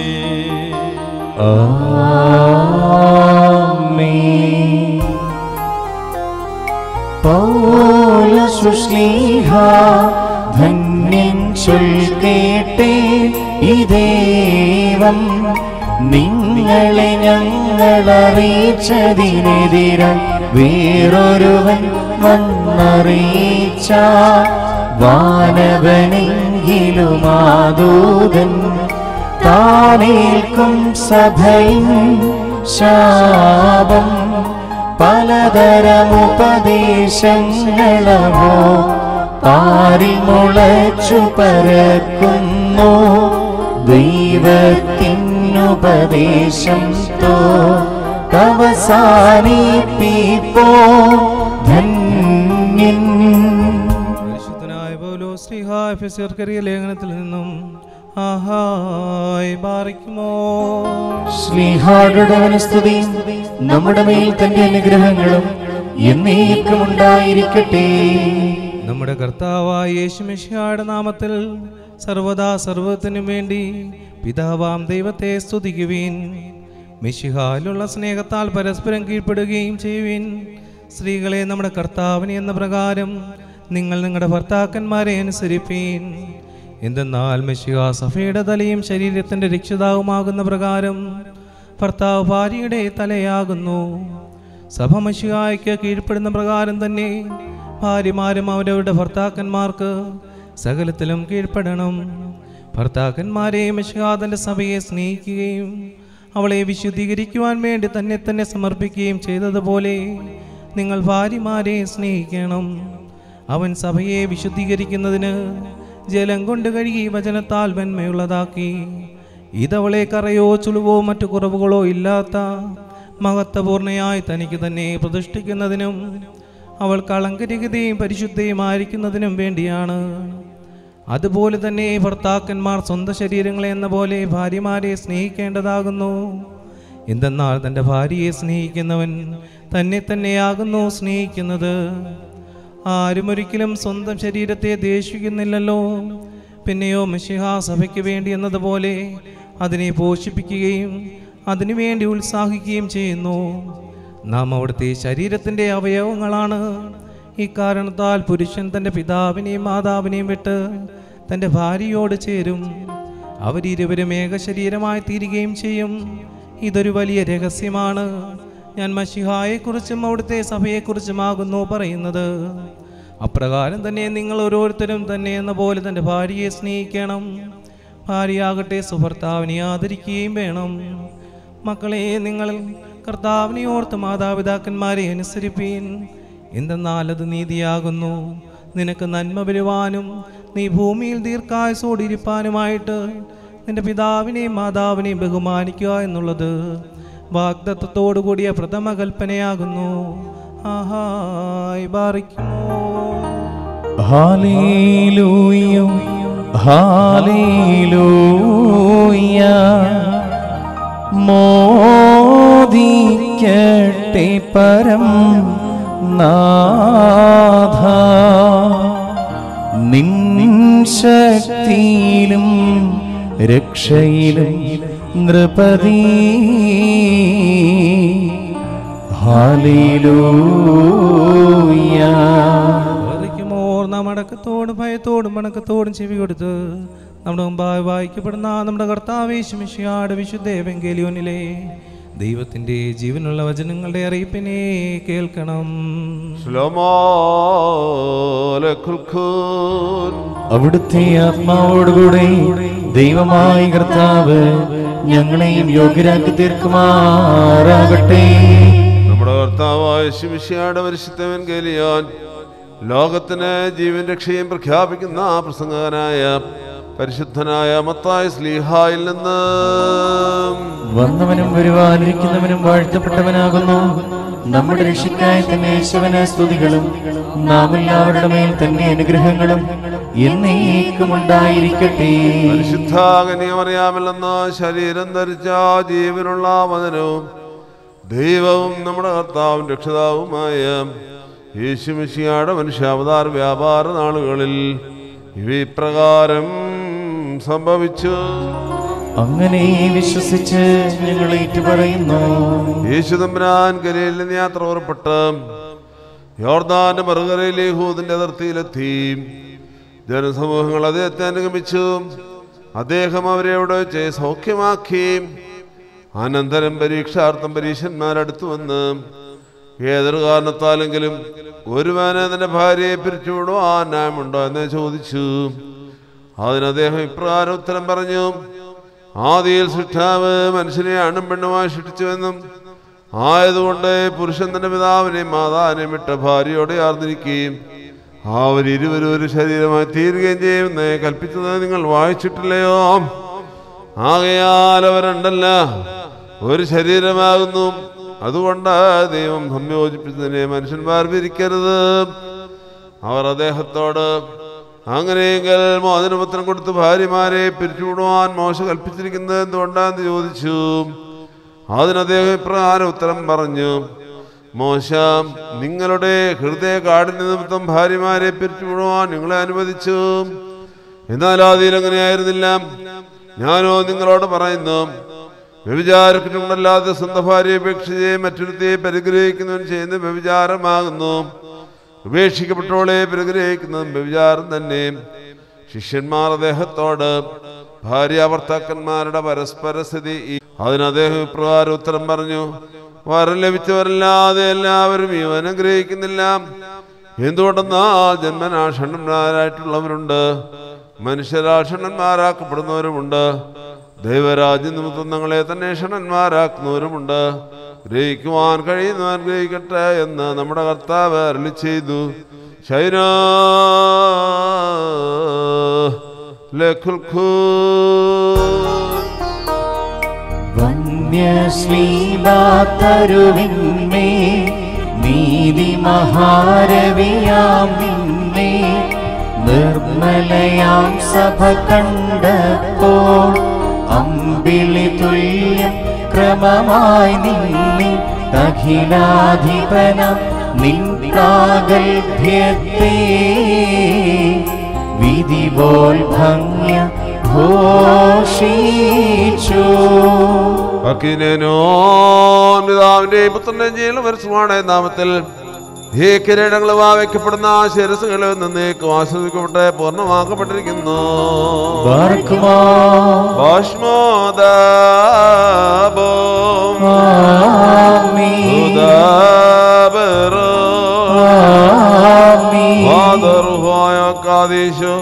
C: ആമേൻ പൗലസുശ്ലീഹ ധന്യൻ ചൊൽ കേട്ടേ ഇദേവം നിങ്ങളെ ഞങ്ങൾ അറിയിച്ചതിനെതിര വേറൊരുവൻ വന്നറിയിച്ച വാനവനെങ്കിലും ആദൂതൻ താനേൽക്കും സഭയിൻ ശാപം പലതരമുപദേശങ്ങളവോ പാരിൽ മുളച്ചു പരക്കുന്നു ദൈവത്തിനുപദേശം തോ അവസാനിപ്പിപ്പോ ധന്യൻ
M: പരിശുദ്ധനായ പൗലോ ശ്രീഹായ ഫെസിർക്കറിയ ലേഖനത്തിൽ നിന്നും ആഹായ് ബാറിക്കുമോ
C: ശ്രീഹാടുടെ സ്തുതിയും നമ്മുടെ മേൽ തന്റെ അനുഗ്രഹങ്ങളും എന്നേക്കും ഉണ്ടായിരിക്കട്ടെ
M: നമ്മുടെ കർത്താവായ യേശുമിശിഹായുടെ നാമത്തിൽ സർവദാ സർവത്തിനും വേണ്ടി പിതാവാം ദൈവത്തെ സ്തുതിക്കുവിൻ മിശിഹായിലുള്ള സ്നേഹത്താൽ പരസ്പരം കീഴ്പ്പെടുകയും ചെയ്യുവിൻ സ്ത്രീകളെ നമ്മുടെ കർത്താവിനെ എന്ന പ്രകാരം നിങ്ങൾ നിങ്ങളുടെ ഭർത്താക്കന്മാരെ അനുസരിപ്പീൻ എന്തെന്നാൽ മെസ്സിഹ സഭയുടെ തലയും ശരീരത്തിൻ്റെ രക്ഷിതാവുമാകുന്ന പ്രകാരം ഭർത്താവ് ഭാര്യയുടെ തലയാകുന്നു സഭ മഷിഹായ്ക്ക് കീഴ്പ്പെടുന്ന പ്രകാരം തന്നെ ഭാര്യമാരും അവരവരുടെ ഭർത്താക്കന്മാർക്ക് സകലത്തിലും കീഴ്പ്പെടണം ഭർത്താക്കന്മാരെ മഷിഹാദന്റെ സഭയെ സ്നേഹിക്കുകയും അവളെ വിശുദ്ധീകരിക്കുവാൻ വേണ്ടി തന്നെ തന്നെ സമർപ്പിക്കുകയും ചെയ്തതുപോലെ നിങ്ങൾ ഭാര്യമാരെ സ്നേഹിക്കണം അവൻ സഭയെ വിശുദ്ധീകരിക്കുന്നതിന് ജലം കൊണ്ട് കഴുകി വചനത്താൽ വെന്മയുള്ളതാക്കി ഇതവളെ കറയോ ചുളിവോ മറ്റു കുറവുകളോ ഇല്ലാത്ത മഹത്വപൂർണയായി തനിക്ക് തന്നെ പ്രതിഷ്ഠിക്കുന്നതിനും അവൾ കളങ്കരഹിതയും പരിശുദ്ധയുമായിരിക്കുന്നതിനും വേണ്ടിയാണ് അതുപോലെ തന്നെ ഭർത്താക്കന്മാർ സ്വന്തം ശരീരങ്ങളെ എന്ന പോലെ ഭാര്യമാരെ സ്നേഹിക്കേണ്ടതാകുന്നു എന്തെന്നാൽ തൻ്റെ ഭാര്യയെ സ്നേഹിക്കുന്നവൻ തന്നെ തന്നെയാകുന്നു സ്നേഹിക്കുന്നത് ആരും ഒരിക്കലും സ്വന്തം ശരീരത്തെ ദേഷിക്കുന്നില്ലല്ലോ പിന്നെയോ മിശിഹ സഭയ്ക്ക് വേണ്ടി എന്നതുപോലെ അതിനെ പോഷിപ്പിക്കുകയും അതിനുവേണ്ടി ഉത്സാഹിക്കുകയും ചെയ്യുന്നു നാം അവിടുത്തെ ശരീരത്തിൻ്റെ അവയവങ്ങളാണ് ഇക്കാരണത്താൽ പുരുഷൻ തൻ്റെ പിതാവിനെയും മാതാവിനെയും വിട്ട് തൻ്റെ ഭാര്യയോട് ചേരും അവരിരുവരും ഏക ശരീരമായി തീരുകയും ചെയ്യും ഇതൊരു വലിയ രഹസ്യമാണ് ഞാൻ മഷിഹായെക്കുറിച്ചും അവിടുത്തെ സഭയെക്കുറിച്ചുമാകുന്നു പറയുന്നത് അപ്രകാരം തന്നെ നിങ്ങൾ ഓരോരുത്തരും തന്നെ എന്ന പോലെ തൻ്റെ ഭാര്യയെ സ്നേഹിക്കണം ഭാര്യയാകട്ടെ സുഭർത്താവിനെ ആദരിക്കുകയും വേണം മക്കളെ നിങ്ങൾ കർത്താവിനെ ഓർത്ത് മാതാപിതാക്കന്മാരെ അനുസരിപ്പീൻ എന്തെന്നാൽ അത് നീതിയാകുന്നു നിനക്ക് നന്മ വരുവാനും നീ ഭൂമിയിൽ ദീർഘായുസോടിരിപ്പാനുമായിട്ട് നിന്റെ പിതാവിനെയും മാതാവിനെയും ബഹുമാനിക്കുക എന്നുള്ളത് വാഗ്ദത്തത്തോടു കൂടിയ പ്രഥമ കൽപ്പനയാകുന്നു ആഹായ് ബാറിക്കുമോ
C: ഹാലേലൂയ ഹാലേലൂയ മോദിക്കട്ടെ പരം നാഥ നിൻ ശക്തിയിലും രക്ഷയിലും നൃപതി ഹാലേലൂയ
M: ബാറിക്കുമോർ നാം അടക്കത്തോടും ഭയത്തോടും വണക്കത്തോടും ചെവി കൊടുത്ത് നമ്മുടെ മുമ്പായി വായിക്കപ്പെടുന്ന നമ്മുടെ കർത്താവേശുമിഷിയാട് വിശുദ്ധ എവെങ്കേലിയോനിലെ ദൈവത്തിന്റെ ജീവനുള്ള വചനങ്ങളുടെ അറിയിപ്പിനെ കേൾക്കണം
C: അവിടുത്തെ ആത്മാവോടുകൂടെ ദൈവമായി കർത്താവ് ഞങ്ങളെയും യോഗ്യരാക്കി തീർക്കുമാറാകട്ടെ
F: നമ്മുടെ കർത്താവായ ശിമിഷയുടെ പരിശുദ്ധവൻ കേലിയാൻ ലോകത്തിന് ജീവൻ രക്ഷയും പ്രഖ്യാപിക്കുന്ന ആ പ്രസംഗകനായ പരിശുദ്ധനായ മത്തായ സ്ലീഹായിൽ നിന്ന്
C: വന്നവനും വരുവാനിരിക്കുന്നവനും വാഴ്ത്തപ്പെട്ടവനാകുന്നു നമ്മുടെ രക്ഷയ്ക്കായി തന്നെ യേശുവന സ്തുതികളും നാം എല്ലാവരുടെ മേൽ തന്നെ അനുഗ്രഹങ്ങളും എന്നേക്കും ഉണ്ടായിരിക്കട്ടെ
F: പരിശുദ്ധാകനിയമറിയാമില്ലെന്ന ശരീരം ധരിച്ച ജീവനുള്ള വചനവും ദൈവവും നമ്മുടെ കർത്താവും രക്ഷിതാവുമായ യേശുമിശിയാടെ മനുഷ്യാവതാര വ്യാപാര നാളുകളിൽ ഇവ ഇപ്രകാരം സംഭവിച്ചു
C: അങ്ങനെ വിശ്വസിച്ച് ഞങ്ങൾ ഏറ്റുപറയുന്നു
F: യേശുദമ്പരാൻ ഗലയിൽ നിന്ന് യാത്ര പുറപ്പെട്ട് യോർദാന്റെ മറുകരയിലെ ഹൂദിന്റെ അതിർത്തിയിലെത്തി ജനസമൂഹങ്ങൾ അദ്ദേഹത്തെ അനുഗമിച്ചു അദ്ദേഹം അവരെ അവിടെ വെച്ച് സൗഖ്യമാക്കി അനന്തരം പരീക്ഷാർത്ഥം പരീക്ഷന്മാരടുത്തു വന്ന് ഏതൊരു കാരണത്താലെങ്കിലും ഒരുവനെ തന്റെ ഭാര്യയെ പിരിച്ചുവിടുവാൻ ന്യായമുണ്ടോ എന്ന് ചോദിച്ചു അതിന് അദ്ദേഹം ഇപ്രകാരം ഉത്തരം പറഞ്ഞു ആദിയിൽ സൃഷ്ടാവ് മനുഷ്യനെ അണും പെണ്ണുമായി സൃഷ്ടിച്ചുവെന്നും ആയതുകൊണ്ട് പുരുഷൻ തന്റെ പിതാവിനെയും മാതാവിനെയും വിട്ട ഭാര്യയോടെ ആർന്നിരിക്കുകയും അവർ ഇരുവരും ഒരു ശരീരമായി തീരുകയും ചെയ്യുമെന്ന് കൽപ്പിച്ചത് നിങ്ങൾ വായിച്ചിട്ടില്ലയോ ആകയാൽ അവരുണ്ടല്ല ഒരു ശരീരമാകുന്നു അതുകൊണ്ട് ദൈവം സംയോജിപ്പിച്ചതിനെ മനുഷ്യന്മാർ പിരിക്കരുത് അവർ അദ്ദേഹത്തോട് അങ്ങനെയെങ്കിൽ മോചനപത്രം കൊടുത്ത് ഭാര്യമാരെ പിരിച്ചുവിടുവാൻ മോശ കൽപ്പിച്ചിരിക്കുന്നത് എന്തുകൊണ്ടാന്ന് ചോദിച്ചു അതിന് അദ്ദേഹം ഇപ്രകാരം ഉത്തരം പറഞ്ഞു മോശ നിങ്ങളുടെ ഹൃദയ കാഠിന്യ നിമിത്തം ഭാര്യമാരെ പിരിച്ചുവിടുവാൻ നിങ്ങളെ അനുവദിച്ചു എന്നാൽ ആദ്യം അങ്ങനെയായിരുന്നില്ല ഞാനോ നിങ്ങളോട് പറയുന്നു വ്യഭിചാരക്കുറ്റമുണ്ടല്ലാതെ സ്വന്തം ഭാര്യയെ ഉപേക്ഷിച്ച് മറ്റൊരുത്തെ പരിഗ്രഹിക്കുന്നവൻ ചെയ്യുന്ന വ്യഭിചാരമാകുന്നു ഉപേക്ഷിക്കപ്പെട്ടവളെ പരിഗ്രഹിക്കുന്നതും വ്യഭിചാരം തന്നെ ശിഷ്യന്മാർ അദ്ദേഹത്തോട് ഭാര്യ ഭർത്താക്കന്മാരുടെ പരസ്പര സ്ഥിതി ഈ- അതിന് അദ്ദേഹം ഇപ്രകാരം ഉത്തരം പറഞ്ഞു വരം ലഭിച്ചവരല്ലാതെ എല്ലാവരും ഇവ അനുഗ്രഹിക്കുന്നില്ല എന്തുകൊണ്ടെന്നാൽ ജന്മനാഷണന്മാരായിട്ടുള്ളവരുണ്ട് മനുഷ്യരാഷണന്മാരാക്കപ്പെടുന്നവരുമുണ്ട് ദൈവരാജ്യ നിമിത്തം ഞങ്ങളെ തന്നെ ഷണന്മാരാക്കുന്നവരുമുണ്ട് ഗ്രഹിക്കുവാൻ കഴിയുന്നവൻ ഗ്രഹിക്കട്ടെ എന്ന് നമ്മുടെ കർത്താവ് അരളി ചെയ്തു ശൈന
C: വന്യശ്ലീബാത്തരുവിന്മേ നീതി മഹാരവിയാം നിന്നെ നിർമ്മലയാം സഭ കണ്ടപ്പോൾ അമ്പിളി തുല്യം ക്രമമായി നിന്നെ അഖിലാധിപനം നിൻ പ്രാഗൽഭ്യത്തെ വിധി പോൽ ഭംഗ്യ ഘോഷിച്ചു
F: പിതാവിന്റെയും പുത്രന്റെയും ജീവനും വരുത്തുമാണ് നാമത്തിൽ ഈ കിരീടങ്ങൾ വാവയ്ക്കപ്പെടുന്ന ആ ശിരസുകളിൽ നിന്നേക്കും ആസ്വദിക്കപ്പെട്ട് പൂർണ്ണമാക്കപ്പെട്ടിരിക്കുന്നു ഭസ്മോദാബോം മാതറുഹായ കാദീശു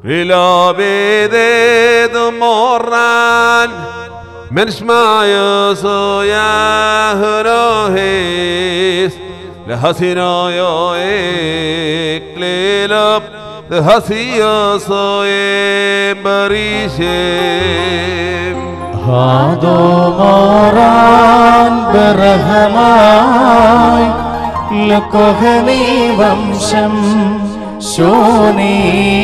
F: Rilobede morran Menschmayo soyahurohes Lehasino yo eklelop Lehasio soye barishem
C: ഹാദോമാറാൻ ബറഹമായി ലക്കോഹനീ വംശം ശോനേ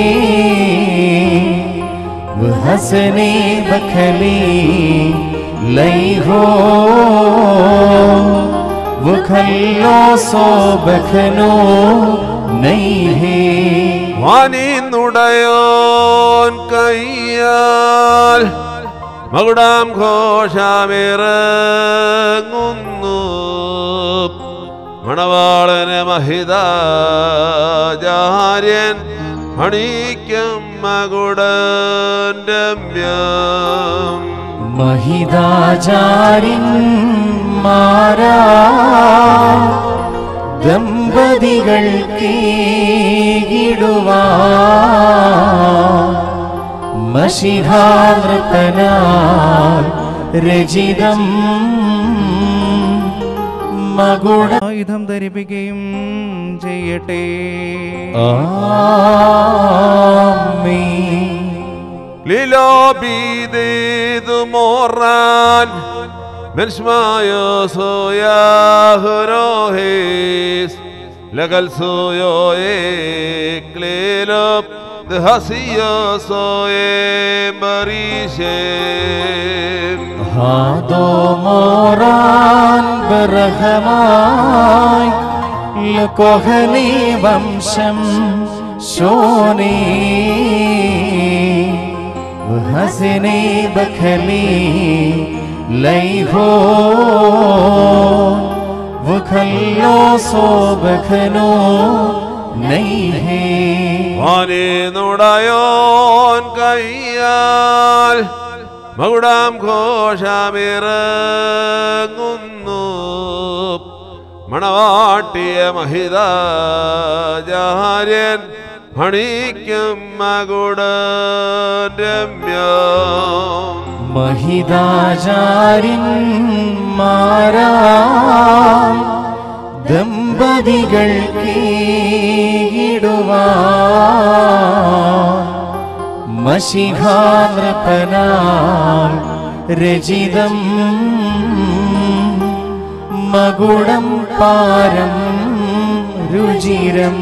C: വഹസനേ ബഖലി ലൈഹോ വഖല്ലോ സോ ബഖനോ നൈഹേ
F: വാനിന്നുടയോൻ കയ്യാൽ മകുടാം ഘോഷമിറങ്ങുന്നു മണവാളന് മഹിതാചാര്യൻ അണീക്കം മകുടന്റെ
C: മഹിതാചാര്യന്മാരാ ദമ്പതികൾ കീടുവാ മഷിഹാനൃത്തനാൽ രചിതം മകുട
M: ആയുധം ധരിപ്പിക്കുകയും ചെയ്യട്ടെ
F: ലീലോബീതേതു മോറാൻ മെൻഷ്മായോ സോയാഹുരോഹേസ് ലഗൽ സോയോ ഏക്ലേലോ ഹസിയോ സോയേ ബരീശേം
C: ഹാദോ മോറാൻ ബറഹമായി ലകൊഹലി വംശം ശോനേ വഹസനേ ബഖലി ലൈഹോ വഖല്ലോ സോ ബഖനോ നൈഹേ
F: വാനേന്നുടയോൻ കയ്യാൽ മകുടാം ഘോഷമിറങ്ങുന്നു മണവാട്ടിയ മഹിതാചാര്യൻ ഹണിക്കും മകുടരമ്യം
C: മഹിതാചാര്യന്മാരാ ദമ്പതികൾ കീടുവാ മഷിഹാനൃപനാൽ രചിതം മകുടം പാരം രുചിരം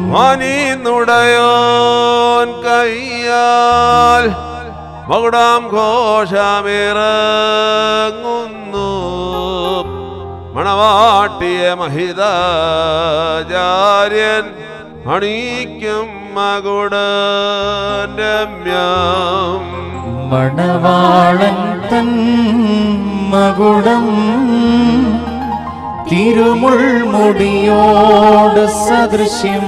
F: വാനീന്നുടയോൻ കയ്യാൽ മകുടാം ഘോഷമിറങ്ങുന്നു മണവാട്ടിയ മഹിതാചാര്യൻ അണീക്കും മകുടരമ്യം
C: മണവാളൻ തൻ മകുടം തിരുമുൾമുടിയോട് സദൃശ്യം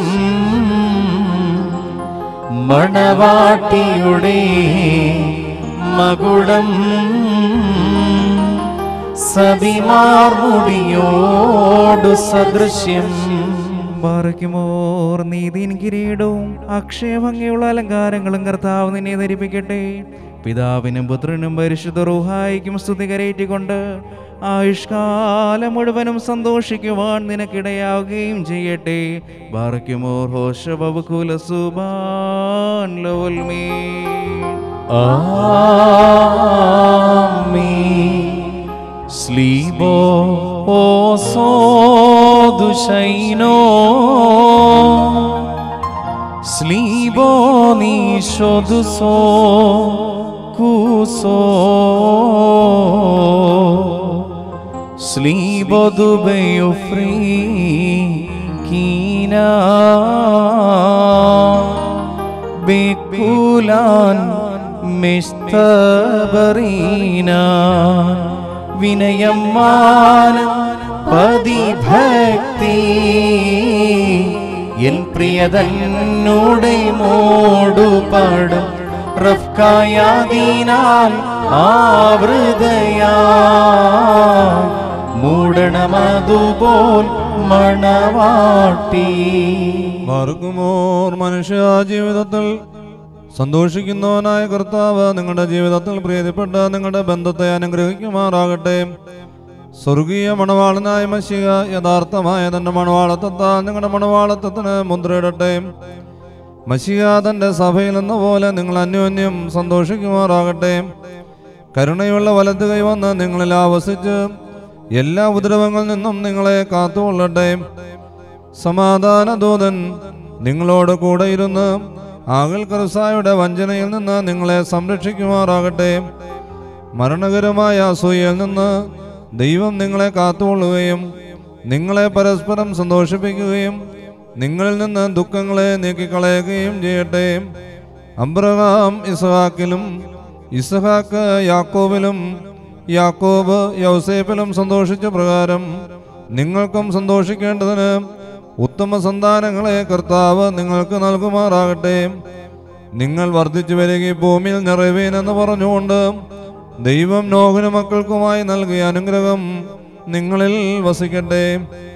C: മണവാട്ടിയുടെ മകുടം സതിമാർമുടിയോട് സദൃശ്യം
M: ബാറയ്ക്കുമോർ നീതിൻ കിരീടവും അക്ഷയഭംഗിയുള്ള അലങ്കാരങ്ങളും കർത്താവ് നിന്നെ ധരിപ്പിക്കട്ടെ പിതാവിനും പുത്രനും പരിശുദ്ധ റൂഹായിക്കും സ്തുതി കരയേറ്റിക്കൊണ്ട് ആയുഷ്കാലം മുഴുവനും സന്തോഷിക്കുവാൻ നിനക്കിടയാവുകയും ചെയ്യട്ടെ ബാറയ്ക്കുമോർ ഹോഷ ബബുകുല സുബാൻ ലവൽമേ
C: സ്ലീബോ ഓസോ ദുശൈനോ സ്ലീബോ നീശോദുസോ കുസോ സ്ലീബോ ദുബയോ ഫ്രീ കീന ബിക്കുലാൻ മിസ്തബറീന വിനയം മാനം പതിഭക്തി എൻ പ്രിയതന്നോടെ മോടുപടും റഫ്കായാദീനാൽ ആവൃതയാ മൂടണമതുപോൽ മണവാട്ടി
N: മറുകുമോർ മനുഷ്യ ജീവിതത്തിൽ സന്തോഷിക്കുന്നവനായ കർത്താവ് നിങ്ങളുടെ ജീവിതത്തിൽ പ്രീതിപ്പെട്ട നിങ്ങളുടെ ബന്ധത്തെ അനുഗ്രഹിക്കുമാറാകട്ടെ സ്വർഗീയ മണവാളനായ മഷിക യഥാർത്ഥമായ തന്റെ മണവാളത്വത്താൽ നിങ്ങളുടെ മണവാളത്വത്തിന് മുദ്രയിടട്ടെ മഷിക തന്റെ സഭയിൽ എന്ന പോലെ നിങ്ങൾ അന്യോന്യം സന്തോഷിക്കുമാറാകട്ടെ കരുണയുള്ള വലത് കൈ വന്ന് നിങ്ങളിൽ ആവസിച്ച് എല്ലാ ഉപദ്രവങ്ങളിൽ നിന്നും നിങ്ങളെ കാത്തുകൊള്ളട്ടെ സമാധാന ദൂതൻ നിങ്ങളോട് കൂടെ ഇരുന്ന് ആകൽ കറുസായുടെ വഞ്ചനയിൽ നിന്ന് നിങ്ങളെ സംരക്ഷിക്കുമാറാകട്ടെ മരണകരമായ അസൂയയിൽ നിന്ന് ദൈവം നിങ്ങളെ കാത്തുകൊള്ളുകയും നിങ്ങളെ പരസ്പരം സന്തോഷിപ്പിക്കുകയും നിങ്ങളിൽ നിന്ന് ദുഃഖങ്ങളെ നീക്കിക്കളയുകയും ചെയ്യട്ടെ അബ്രഹാം ഇസഹാക്കിലും ഇസഹാക്ക് യാക്കോബിലും യാക്കോബ് യൗസേപ്പിലും സന്തോഷിച്ച പ്രകാരം നിങ്ങൾക്കും സന്തോഷിക്കേണ്ടതിന് ഉത്തമ സന്താനങ്ങളെ കർത്താവ് നിങ്ങൾക്ക് നൽകുമാറാകട്ടെ നിങ്ങൾ വർദ്ധിച്ചു വരികയും ഭൂമിയിൽ നിറവേൻ എന്ന് പറഞ്ഞുകൊണ്ട് ദൈവം നോഹിന് മക്കൾക്കുമായി നൽകിയ അനുഗ്രഹം നിങ്ങളിൽ വസിക്കട്ടെ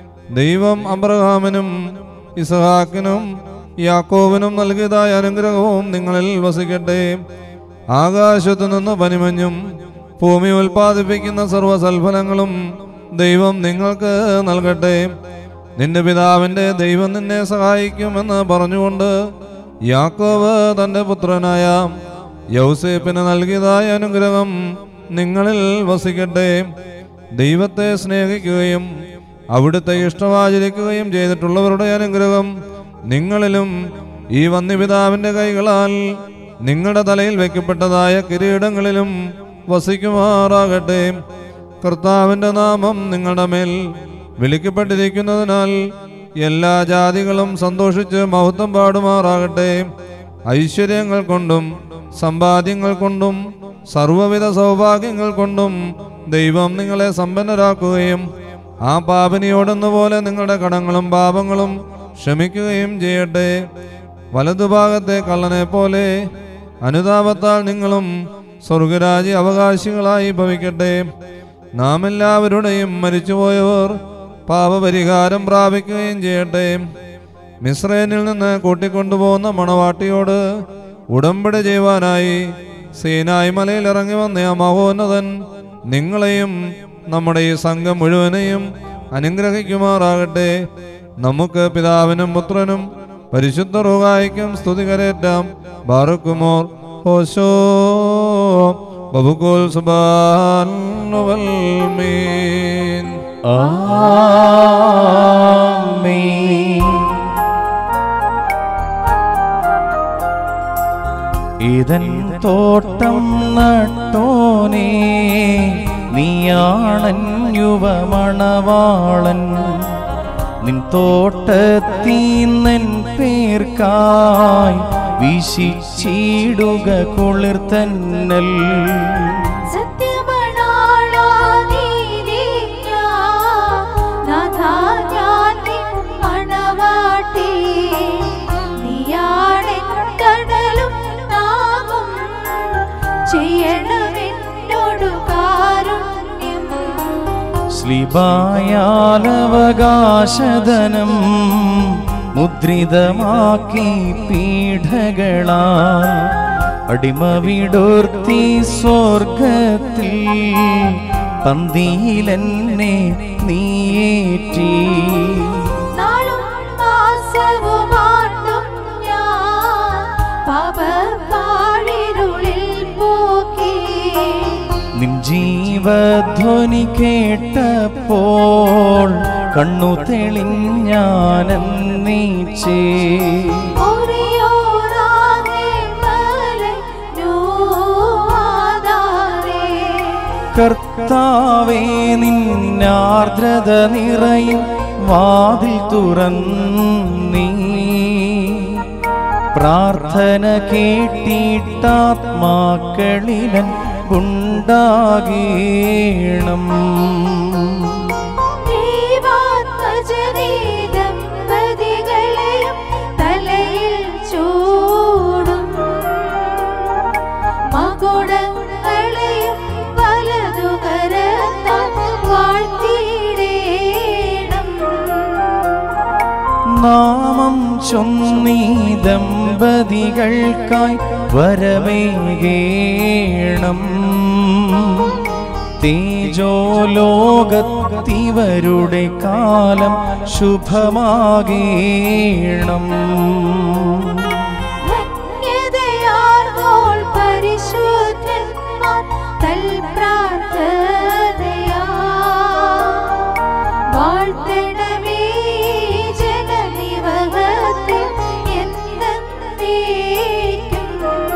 N: ദൈവം അബ്രഹാമിനും ഇസഹാക്കിനും യാക്കോബിനും നൽകിയതായ അനുഗ്രഹവും നിങ്ങളിൽ വസിക്കട്ടെ ആകാശത്തു നിന്ന് പനിമഞ്ഞും ഭൂമി ഉൽപ്പാദിപ്പിക്കുന്ന സർവ്വസൽഫലങ്ങളും ദൈവം നിങ്ങൾക്ക് നൽകട്ടെ നിന്റെ പിതാവിന്റെ ദൈവം നിന്നെ സഹായിക്കുമെന്ന് പറഞ്ഞുകൊണ്ട് യാക്കോവ് തന്റെ പുത്രനായ യൗസേപ്പിന് നൽകിയതായ അനുഗ്രഹം നിങ്ങളിൽ വസിക്കട്ടെ ദൈവത്തെ സ്നേഹിക്കുകയും അവിടുത്തെ ഇഷ്ടമാചരിക്കുകയും ചെയ്തിട്ടുള്ളവരുടെ അനുഗ്രഹം നിങ്ങളിലും ഈ വന്യപിതാവിന്റെ കൈകളാൽ നിങ്ങളുടെ തലയിൽ വെക്കപ്പെട്ടതായ കിരീടങ്ങളിലും വസിക്കുമാറാകട്ടെ കർത്താവിന്റെ നാമം നിങ്ങളുടെ മേൽ വിളിക്കപ്പെട്ടിരിക്കുന്നതിനാൽ എല്ലാ ജാതികളും സന്തോഷിച്ച് മഹത്വം പാടുമാറാകട്ടെ ഐശ്വര്യങ്ങൾ കൊണ്ടും സമ്പാദ്യങ്ങൾ കൊണ്ടും സർവ്വവിധ സൗഭാഗ്യങ്ങൾ കൊണ്ടും ദൈവം നിങ്ങളെ സമ്പന്നരാക്കുകയും ആ പാപനിയോടെന്ന പോലെ നിങ്ങളുടെ കടങ്ങളും പാപങ്ങളും ക്ഷമിക്കുകയും ചെയ്യട്ടെ വലതുഭാഗത്തെ കള്ളനെ പോലെ അനുതാപത്താൽ നിങ്ങളും സ്വർഗരാജ്യ അവകാശികളായി ഭവിക്കട്ടെ നാം എല്ലാവരുടെയും മരിച്ചുപോയവർ പാപപരിഹാരം പ്രാപിക്കുകയും ചെയ്യട്ടെ മിശ്രേനിൽ നിന്ന് കൂട്ടിക്കൊണ്ടുപോകുന്ന മണവാട്ടിയോട് ഉടമ്പടി ചെയ്യുവാനായി സീനായി മലയിൽ ഇറങ്ങി വന്ന ആ മഹോന്നതൻ നിങ്ങളെയും നമ്മുടെ ഈ സംഘം മുഴുവനെയും അനുഗ്രഹിക്കുമാറാകട്ടെ നമുക്ക് പിതാവിനും പുത്രനും പരിശുദ്ധ റുഹായിക്കും സ്തുതി കരേറ്റാം ബാറുക്കുമോർ ഹോശോ ബബുക്കോൽ സുബാൻ മീൻ
M: ഇതൻ തോട്ടം നട്ടോനേ നീയാണൻ യുവമണവാളൻ നിൻ തോട്ടത്തീന്നൻ പേർക്കായി വീശിച്ചിടുക കുളിർത്തന്നൽ
A: സത്യമണാളാ നീതിജ്ഞ, നാഥാ ഞാൻ നിൻ മണവാട്ടി. നീയാണെൻ കടലും നാവും, ചെയ്യണമെന്നോടു കാരുണ്യം
M: സ്ലിബായാലവകാശധനം മുദ്രിതമാക്കി പീഠകളാൽ അടിമ വിടർത്തി സ്വർഗത്തിൽ പന്തിയിലെന്നെ നീയേറ്റി
A: നാളും മാസവുമാണ്ടും ഞാൻ പാപപ്പാഴിരുളിൽ പോക്കി
M: നിൻ ജീവധ്വനി കേട്ടപ്പോൾ കണ്ണു തെളിഞ്ഞാനീച്ചേ
A: ഓരിയോരാകെ മലഞ്ഞു ആധാരേ.
M: കർത്താവേ നിന്നാർദ്രത നിറയും വാതിൽ തുറന്നീ പ്രാർത്ഥന കേട്ടിട്ടാത്മാക്കളിലൻ ഉണ്ടാകേണം
A: ദൈവാത്മജനീ ദമ്പതികളെയും തലയിൽ ചൂടും മകുടങ്ങളെയും വലതുകരത്താൽ വാഴ്ത്തിയിടേണം
M: നാമം ചൊന്നീ ദമ്പതികൾക്കായി വരമേകേണം തേജോലോകത്തിവരുടെ കാലം ശുഭമാകേണം
A: ധന്യതയാർന്നോൾ പരിശുദ്ധന്മാർ തൽപ്രാർത്ഥനയാ. വാഴ്ത്തണമേ ജനനിവഹത്തിൽ എന്നേക്കും.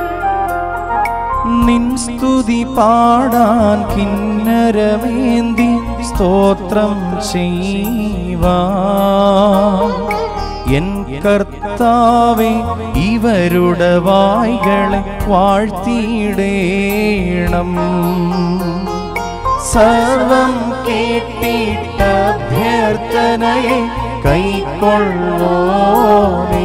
M: നിൻ സ്തുതി പാടാൻ കിന്നരമേന്തി സ്തോത്രം ചെയ്യുവാ എൻ കർത്താവെ ഇവരുടെ വായ്കളെ വാഴ്ത്തിയിടേണം സർവം കേട്ടിട്ട അഭ്യർത്ഥനയെ കൈക്കൊള്ളോനേ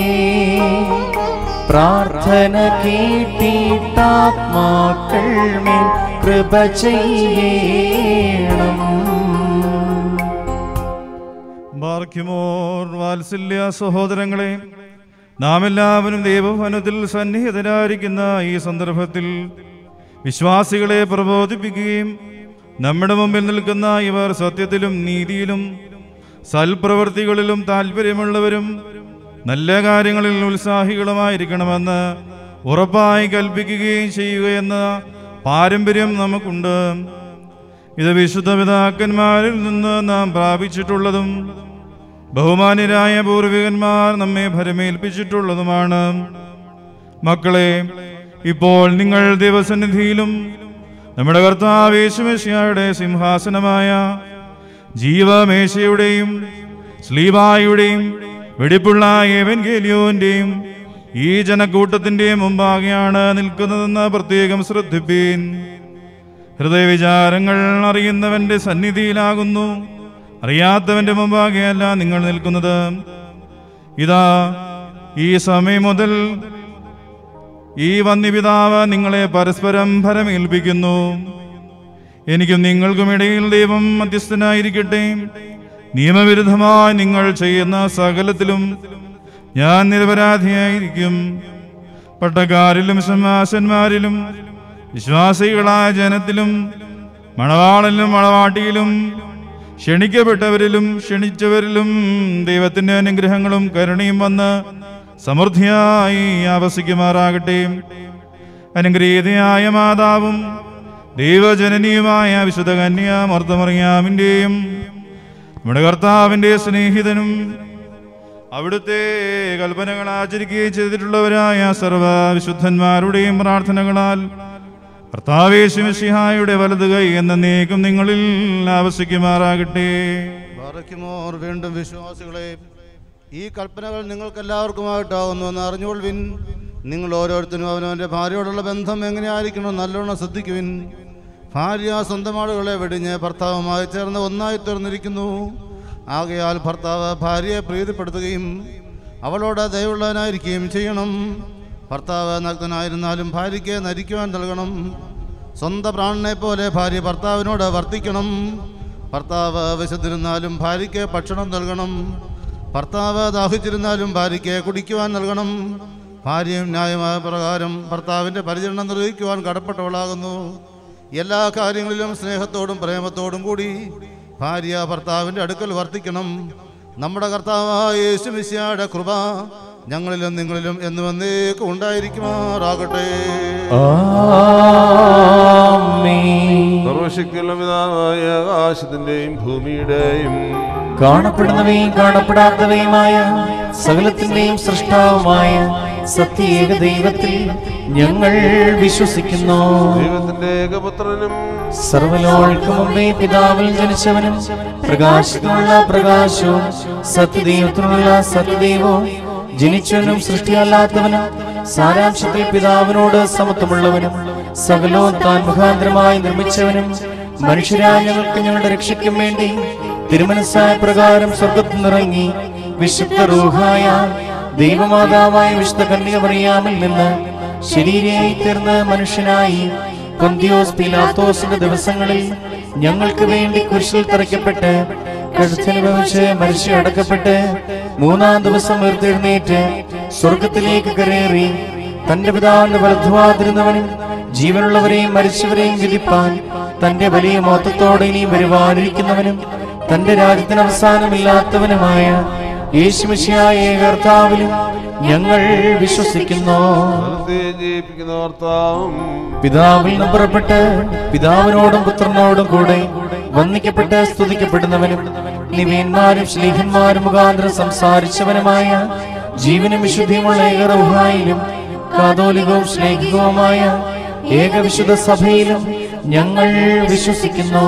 M: പ്രാർത്ഥന കേട്ടിട്ടാത്മാക്കൾ മേൽ കൃപ ചെയ്യണം
O: ബാർക്കിമോർ വാത്സല്യ സഹോദരങ്ങളെ നാം എല്ലാവരും ദൈവഭവനത്തിൽ സന്നിഹിതരായിരിക്കുന്ന ഈ സന്ദർഭത്തിൽ വിശ്വാസികളെ പ്രബോധിപ്പിക്കുകയും നമ്മുടെ മുമ്പിൽ നിൽക്കുന്ന ഇവർ സത്യത്തിലും നീതിയിലും സൽപ്രവൃത്തികളിലും താല്പര്യമുള്ളവരും നല്ല കാര്യങ്ങളിൽ ഉത്സാഹികളുമായിരിക്കണമെന്ന് ഉറപ്പായി കൽപ്പിക്കുകയും ചെയ്യുകയെന്ന പാരമ്പര്യം നമുക്കുണ്ട് ഇത് വിശുദ്ധ പിതാക്കന്മാരിൽ നിന്ന് നാം പ്രാപിച്ചിട്ടുള്ളതും ബഹുമാന്യരായ പൂർവികന്മാർ നമ്മെ ഭരമേൽപ്പിച്ചിട്ടുള്ളതുമാണ് മക്കളെ ഇപ്പോൾ നിങ്ങൾ ദൈവസന്നിധിയിലും നമ്മുടെ കർത്താവ് യേശുമശിയായുടെ സിംഹാസനമായ ജീവമേശയുടെയും സ്ലീബായുടെയും വെടിപ്പുള്ള ഏവൻഗേലിയോന്റെയും ഈ ജനക്കൂട്ടത്തിന്റെയും മുമ്പാകെയാണ് നിൽക്കുന്നതെന്ന് പ്രത്യേകം ശ്രദ്ധിപ്പീൻ ഹൃദയവിചാരങ്ങൾ അറിയുന്നവന്റെ സന്നിധിയിലാകുന്നു അറിയാത്തവന്റെ മുമ്പാകെയല്ല നിങ്ങൾ നിൽക്കുന്നത് ഇതാ ഈ സമയം മുതൽ ഈ വന്യപിതാവ് നിങ്ങളെ പരസ്പരം ഫലമേൽപ്പിക്കുന്നു എനിക്കും നിങ്ങൾക്കും ഇടയിൽ ദൈവം മധ്യസ്ഥനായിരിക്കട്ടെ നിയമവിരുദ്ധമായി നിങ്ങൾ ചെയ്യുന്ന സകലത്തിലും ഞാൻ നിരപരാധിയായിരിക്കും പട്ടക്കാരിലും സമാശന്മാരിലും വിശ്വാസികളായ ജനത്തിലും മണവാളിലും മണവാട്ടിയിലും ക്ഷണിക്കപ്പെട്ടവരിലും ക്ഷണിച്ചവരിലും ദൈവത്തിന്റെ അനുഗ്രഹങ്ങളും കരുണയും വന്ന് സമൃദ്ധിയായി ആവസിക്കുമാറാകട്ടെ അനുഗ്രഹീതയായ മാതാവും ദൈവജനനിയുമായ വിശുദ്ധ കന്യാമർദ്ദമറിയാമിൻ്റെയും നമ്മുടെ കർത്താവിൻ്റെ സ്നേഹിതനും അവിടുത്തെ കൽപ്പനകൾ ആചരിക്കുകയും ചെയ്തിട്ടുള്ളവരായ സർവ വിശുദ്ധന്മാരുടെയും പ്രാർത്ഥനകളാൽ കർത്താവേശുമിഷിഹായുടെ വലത് കൈ എന്നേക്കും നിങ്ങളിൽ ആവസിക്കുമാറാകട്ടെ
P: ബാറയ്ക്കുമോർ വീണ്ടും വിശ്വാസികളെ ഈ കൽപ്പനകൾ നിങ്ങൾക്കെല്ലാവർക്കുമായിട്ടാകുന്നു എന്ന് അറിഞ്ഞുകൊള്ളുവിൻ നിങ്ങൾ ഓരോരുത്തരും അവനവൻ്റെ ഭാര്യയോടുള്ള ബന്ധം എങ്ങനെയായിരിക്കണം നല്ലോണം ശ്രദ്ധിക്കുവിൻ ഭാര്യ സ്വന്തം ആളുകളെ വെടിഞ്ഞ് ഭർത്താവുമായി ചേർന്ന് ഒന്നായി തീർന്നിരിക്കുന്നു ആകയാൽ ഭർത്താവ് ഭാര്യയെ പ്രീതിപ്പെടുത്തുകയും അവളോട് ദയവുള്ളവനായിരിക്കുകയും ചെയ്യണം ഭർത്താവ് നഗ്നനായിരുന്നാലും ഭാര്യയ്ക്ക് നരിക്കുവാൻ നൽകണം സ്വന്തം പ്രാണനെ പോലെ ഭാര്യ ഭർത്താവിനോട് വർത്തിക്കണം ഭർത്താവ് വിശന്നിരുന്നാലും ഭാര്യയ്ക്ക് ഭക്ഷണം നൽകണം ഭർത്താവ് ദാഹിച്ചിരുന്നാലും ഭാര്യയ്ക്ക് കുടിക്കുവാൻ നൽകണം ഭാര്യയും ന്യായമായ പ്രകാരം ഭർത്താവിൻ്റെ പരിചരണം നിർവഹിക്കുവാൻ കടപ്പെട്ടവളാകുന്നു എല്ലാ കാര്യങ്ങളിലും സ്നേഹത്തോടും പ്രേമത്തോടും കൂടി ഭാര്യ ഭർത്താവിൻ്റെ അടുക്കൽ വർത്തിക്കണം നമ്മുടെ കർത്താവായ യേശു മിശിയായുടെ കൃപ ഞങ്ങളിലും നിങ്ങളിലും എന്നും എന്നേക്കും ഉണ്ടായിരിക്കുമാറാകട്ടെ
F: സർവശക്തിയുള്ള പിതാവായ ആകാശത്തിന്റെയും ഭൂമിയുടെയും
M: കാണപ്പെടുന്നവയും കാണപ്പെടാത്തവയുമായ സകലത്തിന്റെയും സൃഷ്ടാവുമായ സത്യേക ദൈവത്തിൽ ഞങ്ങൾ വിശ്വസിക്കുന്നു
F: ദൈവത്തിന്റെ ഏകപുത്രനും
M: സർവലോകൾക്ക് മുമ്പേ പിതാവിൽ ജനിച്ചവനും പ്രകാശത്തിനുള്ള പ്രകാശവും സത്യദൈവത്തിനുള്ള സത്യദൈവവും ജനിച്ചവനും സൃഷ്ടിയല്ലാത്തവനും സാരാംശത്തിൽ പിതാവിനോട് സമത്വമുള്ളവനും സകലവും താൻ മുഖാന്തരമായി നിർമ്മിച്ചവനും മനുഷ്യരായ ഞങ്ങൾക്ക് ഞങ്ങളുടെ രക്ഷയ്ക്കും വേണ്ടി തിരുമനസ്സായ പ്രകാരം സ്വർഗത്തിൽ നിറങ്ങി വിശുദ്ധ റൂഹായ ദൈവമാതാവായ വിശുദ്ധ കന്യകമറിയാമിൽ നിന്ന് ശരീരയായി തീർന്ന് മനുഷ്യനായി പൊന്തിയോസ് പിലാത്തോസിന്റെ ദിവസങ്ങളിൽ ഞങ്ങൾക്ക് വേണ്ടി കുരിശിൽ തറയ്ക്കപ്പെട്ട് കഴുത്തനുഭവിച്ച് മരിച്ചു അടക്കപ്പെട്ട് മൂന്നാം ദിവസം ഉയർത്തെഴുന്നേറ്റ് സ്വർഗത്തിലേക്ക് കരേറി തന്റെ പിതാവിന്റെ വലതുവാതിരുന്നവനും ജീവനുള്ളവരെയും മരിച്ചവരെയും വിധിപ്പാൻ തന്റെ വലിയ മൊത്തത്തോടെ ഇനിയും വരുവാനിരിക്കുന്നവനും തന്റെ രാജ്യത്തിന് അവസാനമില്ലാത്തവനുമായ യേശുമിശിയായ കർത്താവിലും ഞങ്ങൾ വിശ്വസിക്കുന്നു
F: ജീവിപ്പിക്കുന്ന കർത്താവും
M: പിതാവിൽ നിന്ന് പുറപ്പെട്ട് പിതാവിനോടും പുത്രനോടും കൂടെ വന്ദിക്കപ്പെട്ട് സ്തുതിക്കപ്പെടുന്നവനും നിവേന്മാരും ശ്ലീഹന്മാരും മുഖാന്തരം സംസാരിച്ചവനുമായ ജീവനും വിശുദ്ധിയുമുള്ള ഏകറവുഹായിലും കാതോലികവും സ്നേഹികവുമായ ഏകവിശുദ്ധ സഭയിലും ഞങ്ങൾ വിശ്വസിക്കുന്നു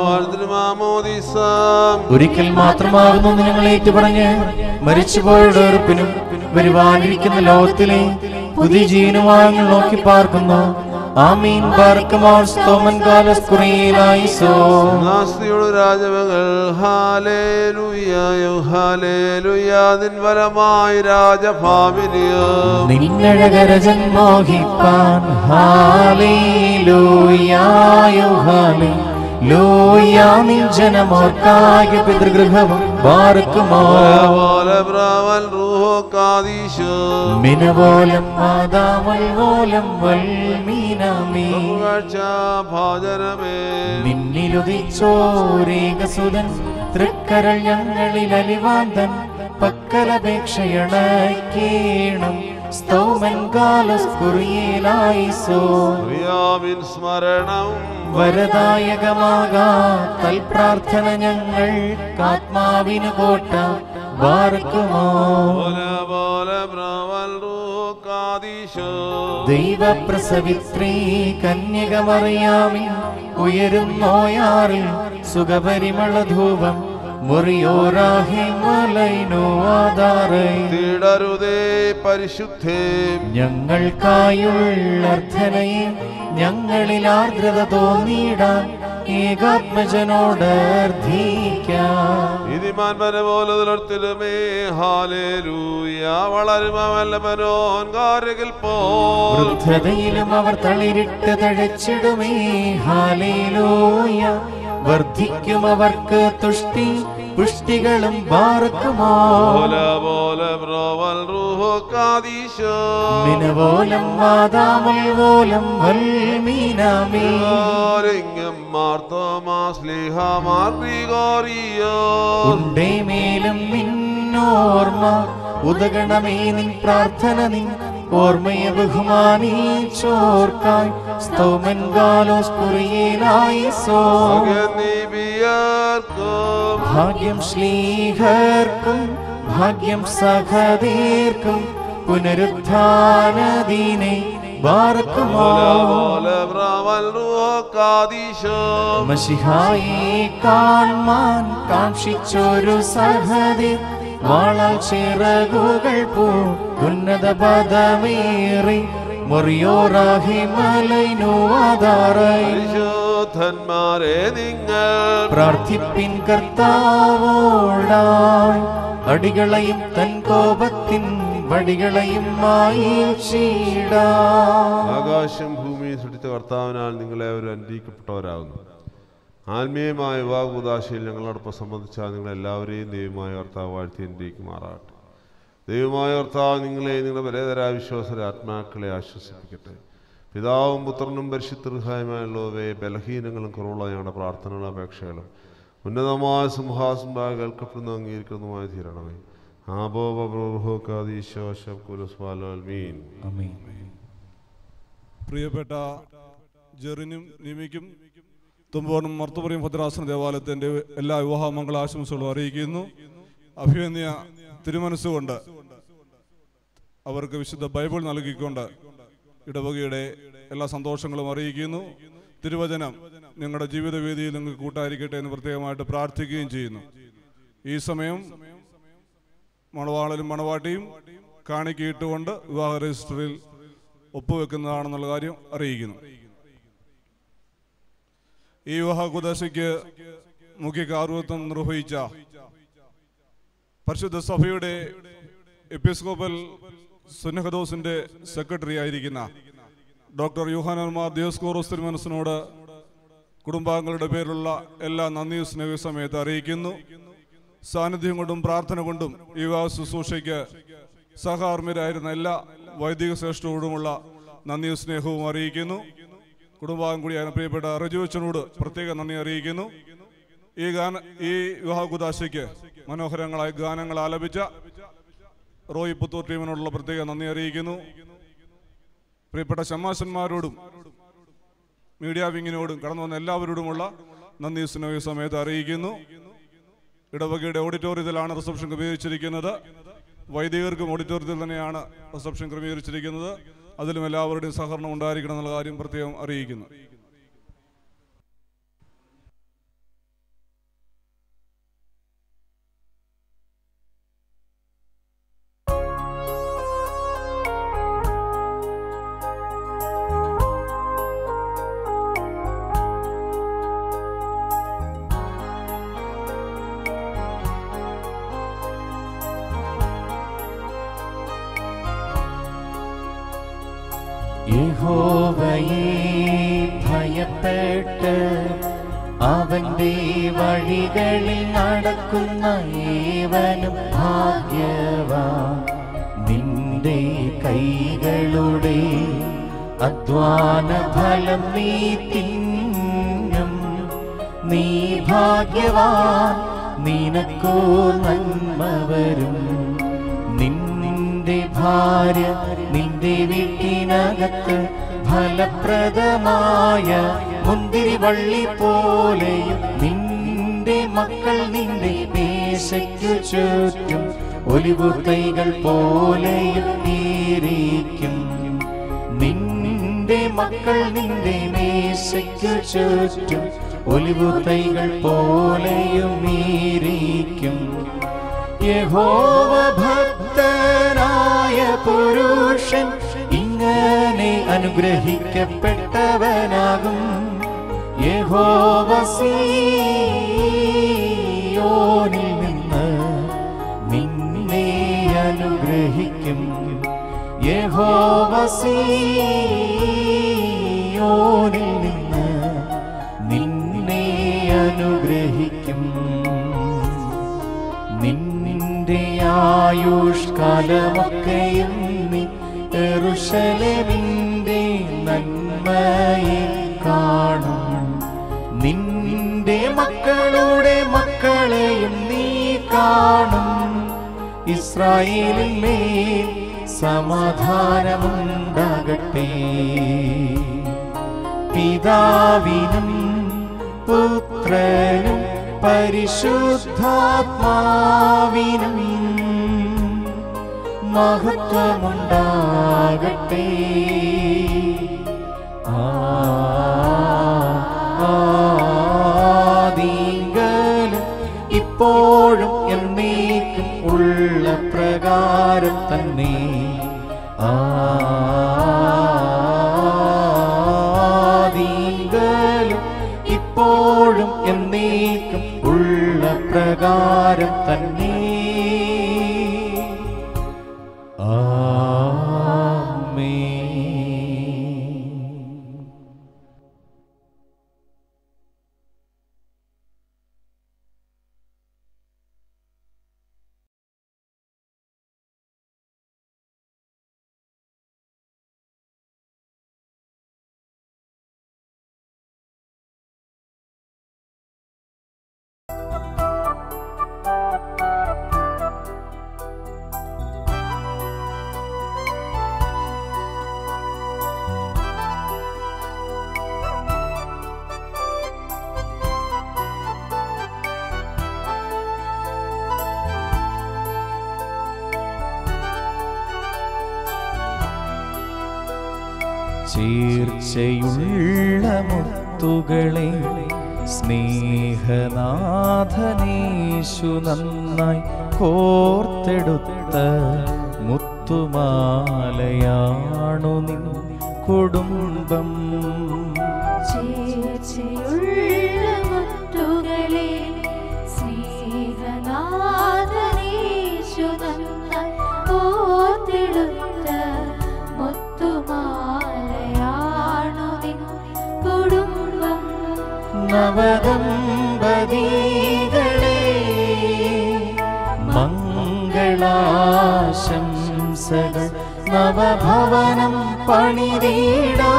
M: ഒരിക്കൽ മാത്രമാകുന്നു നിങ്ങൾ ഏറ്റുപറഞ്ഞ് മരിച്ചുപോയുടെ ഉറപ്പിനും വരുവാനിരിക്കുന്ന ലോകത്തിലെ പുതിയ ജീവനുമായി നോക്കി പാർക്കുന്നു ആമീൻ ബാർക്കമാർ സ്തോമൻ കാലസ് കുറയിലായിസോ
F: നാസ്തിയുടെ രാജമകൾ ഹാലേലുയായോ ഹാലേലുയാ നിൻ വരമായി രാജഭാമിനിയോ
M: നിന്നഴകരജൻ മോഹിപ്പാൻ ഹാലേലൂയായോ ഹാലേ ലൂയാ നിൻ ജനമോർക്കായ പിതൃഗൃഹവും ബാർക്കുമോ
F: പോലെ ബ്രാവൽ റൂഹോ കാദീശോ
M: മിനവോലം മാതാമൽ വോലം വൽമീനമേ
F: കാഴ്ച ഭാജനമേ
M: നിന്നിലുദിച്ചോരേകസുതൻ തൃക്കരൾ ഞങ്ങളിൽ അലിവാന്തൻ പക്കലപേക്ഷയണക്കേണം സ്തോമൻ കാലസ് കുറിയേലായിസോ
F: പ്രിയാവിൻ സ്മരണം
M: വരദായകമാകാ തൽപ്രാർത്ഥന ഞങ്ങൾ കാത്മാവിന് കോട്ട ബാർക്കുമോ
F: പോലെ പോലെ ബ്രാവൽ റൂഹോ കാദീശോ
M: ദൈവപ്രസവിത്രീ കന്യകമറിയാമി ഉയരുന്നോയാറിൽ സുഖപരിമള ധൂപം മുറിയോരാഹി മലൈനോ ആധാരൈ
F: തിടരുതേ പരിശുദ്ധേ
M: ഞങ്ങൾക്കായുള്ള അർത്ഥനയെ ഞങ്ങളിൽ ആർദ്രത തോന്നിയിടാൻ ഏകാത്മജനോട് അർത്ഥിക്കാം
F: ഇതിമാൻ പോലെ പുലർത്തിലുമേ ഹാലേലൂയ വളരുമല്ലവനോൻ കാരകിൽ പോ
M: വൃദ്ധതയിലും അവർ തളിരിട്ട് തഴച്ചിടുമേ ഹാലേലൂയ വർദ്ധിക്കും അവർക്ക് തുഷ്ടി പുഷ്ടികളും ബാർക്കുമോ
F: പോലെ പോലെ ബ്രോവൽ റൂഹോ കാദീശോ
M: മിനവോലം മാതാമൽ വോലം വൽമീനാമേ
F: ിംഗം മാർത്തോമാസ് ലീഹാമാർ ഗ്രിഗോറിയോ
M: ഉണ്ടേ മേലും നിന്നോർമ്മ ഉദകണമേ നിൻ പ്രാർത്ഥന നിൻ ഓർമ്മയെ ബഹുമാനിച്ചോർക്കായി സ്തോമൻ ഗാലോസ് കുറിയേലായി സോ ഭാഗ്യം ശ്ലീഹർക്കും ഭാഗ്യം സഹതീർക്കും പുനരുത്ഥാനദീനെ ബാർക്കുമോ
F: പോലെ ബ്രാവൽ റൂഹോ കാദീശോ
M: മഷിഹായെ കാൺമാൻ കാക്ഷിച്ചൊരു സഹതി വാളാൽ ചിറകുകൾ പൂ ഉന്നത പദമേറി മുറിയോറാഹി മലൈനു ആധാറായി
F: പരിശോധന്മാരെ നിങ്ങൾ
M: പ്രാർത്ഥിപ്പിൻ കർത്താവോടായി അടികളെയും തൻ കോപത്തിൻ വടികളെയും മായിച്ചിടാ
F: ആകാശം ഭൂമിയും സൃഷ്ടിച്ച കർത്താവിനാൽ നിങ്ങളെ അവർ അനുഗ്രഹിക്കപ്പെട്ടവരാകുന്നു ആത്മീയമായ വിവാഹുദാശയിൽ ഞങ്ങളോടൊപ്പം സംബന്ധിച്ചാൽ നിങ്ങളെല്ലാവരെയും ദൈവമായ കർത്താവ് വാഴ്ത്തി അനുഗ്രഹിക്കുമാറാകട്ടെ ദൈവമായ കർത്താവ് നിങ്ങളെ നിങ്ങളുടെ പലതരായ വിശ്വാസര ആത്മാക്കളെ ആശ്വസിപ്പിക്കട്ടെ പിതാവും പുത്രനും പരിശുദ്ധഹായമായുള്ളവയെ ബലഹീനങ്ങളും കുറവുള്ള ഞങ്ങളുടെ പ്രാർത്ഥനകളും അപേക്ഷകളും ഉന്നതമായ സിംഹാസനം കേൾക്കപ്പെടുന്ന അംഗീകരിക്കുന്നതുമായി തീരണമേ ആബോബോഹോക്കാദീശോശബ്കുലസ്വാലോൽമീൻ
B: പ്രിയപ്പെട്ട ജെറിനും നിമിക്കും തുമ്പോണും മർത്തുപുറയും ഭദ്രാസന ദേവാലയത്തിന്റെ എല്ലാ വിവാഹ മംഗളാശംസകളും അറിയിക്കുന്നു അഭിമന്യ തിരുമനസ്സുകൊണ്ട് അവർക്ക് വിശുദ്ധ ബൈബിൾ നൽകിക്കൊണ്ട് ഇടവകയുടെ എല്ലാ സന്തോഷങ്ങളും അറിയിക്കുന്നു തിരുവചനം നിങ്ങളുടെ ജീവിതവേദിയിൽ നിങ്ങൾക്ക് കൂട്ടായിരിക്കട്ടെ എന്ന് പ്രത്യേകമായിട്ട് പ്രാർത്ഥിക്കുകയും ചെയ്യുന്നു ഈ സമയം മണവാളനും മണവാട്ടിയും കാണിക്കയിട്ടുകൊണ്ട് വിവാഹ രജിസ്റ്ററിൽ ഒപ്പുവെക്കുന്നതാണെന്നുള്ള കാര്യം അറിയിക്കുന്നു ഈ വിവാഹ കുദശയ്ക്ക് മുഖ്യ കാർവത്വം നിർവഹിച്ച പരിശുദ്ധ സഭയുടെ എപ്പിസ്കോപ്പൽ സുന്നഹദോസിന്റെ സെക്രട്ടറി ആയിരിക്കുന്ന ഡോക്ടർ യുഹാനന്മാർ ദിയോസ്കോറോസ് തിരുമനസിനോട് കുടുംബാംഗങ്ങളുടെ പേരിലുള്ള എല്ലാ നന്ദി സ്നേഹ സമയത്ത് അറിയിക്കുന്നു സാന്നിധ്യം കൊണ്ടും പ്രാർത്ഥന കൊണ്ടും ഈ വിവാഹ ശുശ്രൂഷയ്ക്ക് സഹകർമ്മിരായിരുന്ന എല്ലാ വൈദിക ശ്രേഷ്ഠരോടുമുള്ള നന്ദിയും സ്നേഹവും അറിയിക്കുന്നു കുടുംബാംഗം കൂടിയായ പ്രിയപ്പെട്ട റജുവച്ചനോട് പ്രത്യേക നന്ദി അറിയിക്കുന്നു ഈ ഗാന ഈ വിവാഹ കുദാശയ്ക്ക് മനോഹരങ്ങളായ ഗാനങ്ങൾ ആലപിച്ച റോയ് പുത്തൂർ ടീമിനോടുള്ള പ്രത്യേക നന്ദി അറിയിക്കുന്നു പ്രിയപ്പെട്ട ഷമ്മാശന്മാരോടും മീഡിയ വിങ്ങിനോടും കടന്നു വന്ന എല്ലാവരോടുമുള്ള നന്ദി സ്നേഹ സമയത്ത് അറിയിക്കുന്നു ഇടവകയുടെ ഓഡിറ്റോറിയത്തിലാണ് റിസപ്ഷൻ ക്രമീകരിച്ചിരിക്കുന്നത് വൈദികർക്കും ഓഡിറ്റോറിയത്തിൽ തന്നെയാണ് റിസപ്ഷൻ ക്രമീകരിച്ചിരിക്കുന്നത് അതിലും എല്ലാവരുടെയും സഹകരണം ഉണ്ടായിരിക്കണം എന്നുള്ള കാര്യം പ്രത്യേകം അറിയിക്കുന്നു
C: യഹോവയെ ഭയപ്പെട്ട് അവന്റെ വഴികളിൽ നടക്കുന്ന ഏവനും ഭാഗ്യവാൻ നിന്റെ കൈകളുടെ അധ്വാന ഫലം നീ തിന്നും നീ ഭാഗ്യവാൻ നിനക്കോ നന്മ വരും നിന്റെ ഭാര്യ നിന്റെ വീട്ടിനകത്ത് ഫലപ്രദമായ മുന്തിരി വള്ളി പോലെയും നിന്റെ മക്കൾ നിന്റെ മേശയ്ക്കു ചുറ്റും ഒലിവു തൈകൾ പോലെയും ഇരിക്കും നിന്റെ മക്കൾ നിന്റെ മേശയ്ക്കു ചുറ്റും ഒലിവു തൈകൾ പോലെയും ഇരിക്കും യഹോവ ഭക്തനായ പുരുഷൻ ഇങ്ങനെ അനുഗ്രഹിക്കപ്പെട്ടവനാകും യഹോവ സീയോനിൽ നിന്ന് നിന്നെ അനുഗ്രഹിക്കും യഹോവ സീയോനിൽ നിന്ന് നിന്നെ അനുഗ്രഹിക്കും നിന്റെ ആയുഷ്കാലമൊക്കെയും നീ എറുശലേമിന്റെ നന്മയെ കാണും നിന്റെ മക്കളുടെ മക്കളെയും നീ കാണും ഇസ്രായേലിൽ മേൽ സമാധാനമുണ്ടാകട്ടെ പിതാവിനും പുത്രനും പരിശുദ്ധാത്മാവിനും മഹത്വമുണ്ടാകട്ടെ ആദിങ്കലും ഇപ്പോഴും എന്നേക്കും ഉള്ള പ്രകാരം തന്നെ ആദിങ്കലും ഇപ്പോഴും എന്നേക്കും ഉള്ള പ്രകാരം തന്നെ ആമേൻ ചേർച്ചയുള്ള മുത്തുകളെ സ്നേഹനാഥനേശു നന്നായി കോർത്തെടുത്ത മുത്തുമാലയാണു നിൻ കുടുംബം
A: ചേർച്ചയുള്ള മുത്തുകളെ സ്നേഹനാഥനീശു നന്നായി ഓർത്തെടുത്ത മുത്തുമാലയാണു നിൻ കുടുംബം
C: നവദമ്പതികളെ നവദംബദീകളാശംസകൾ നവഭവനം പണിതീടാ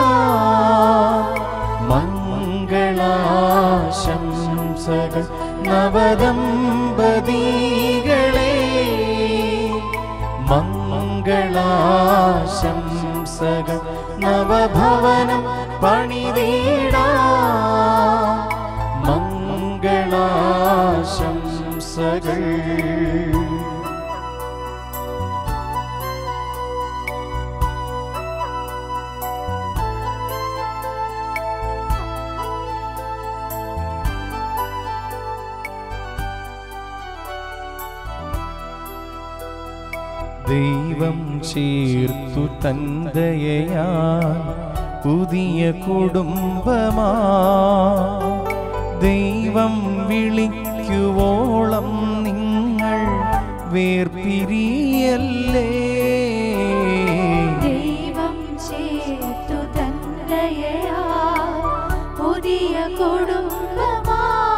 C: മംഗളാശംസകൾ നവദമ്പതികളെ മംഗളാശംസകൾ നവഭവനം പണിതീടാ മംഗളാശംസകൾ ദൈവം ചേർത്തു തന്തയയാ പുതിയ കുടുംബമാ ദൈവം വിളിക്കുവോളം നിങ്ങൾ വേർപിരിയല്ലേ
A: ദൈവം ചേർത്തു തന്നയയാ പുതിയ കുടുംബമാ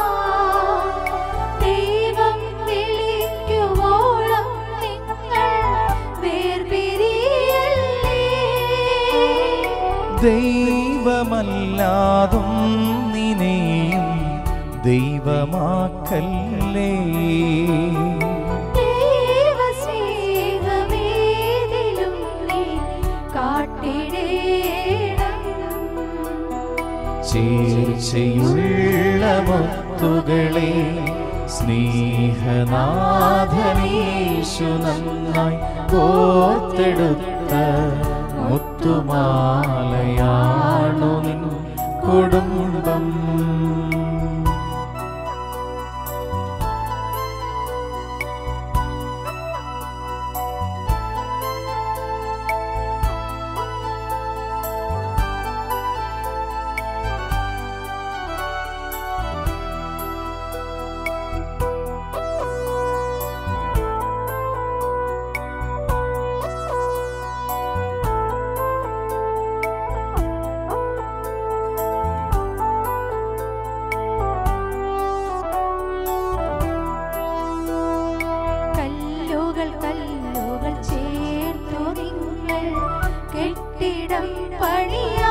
A: ദൈവം വിളിക്കുവോളം നിങ്ങൾ വേർപിരിയല്ലേ
C: ദൈവമല്ലാതും നിനെയും ദൈവമാക്കല്ലേ
A: ദൈവസ്നേഹമേതിലും നീ കാട്ടിടേണം
C: ചേർച്ചയുള്ള മുത്തുകളെ സ്നേഹനാഥനീശു നന്നായി കോർത്തെടുത്ത മുത്തുമാലയാണു നിൻ കുടുംബം
A: കല്ലുകൾ കല്ലുകൾ ചേർത്തു നിങ്ങൾ കെട്ടിടം പണിയാ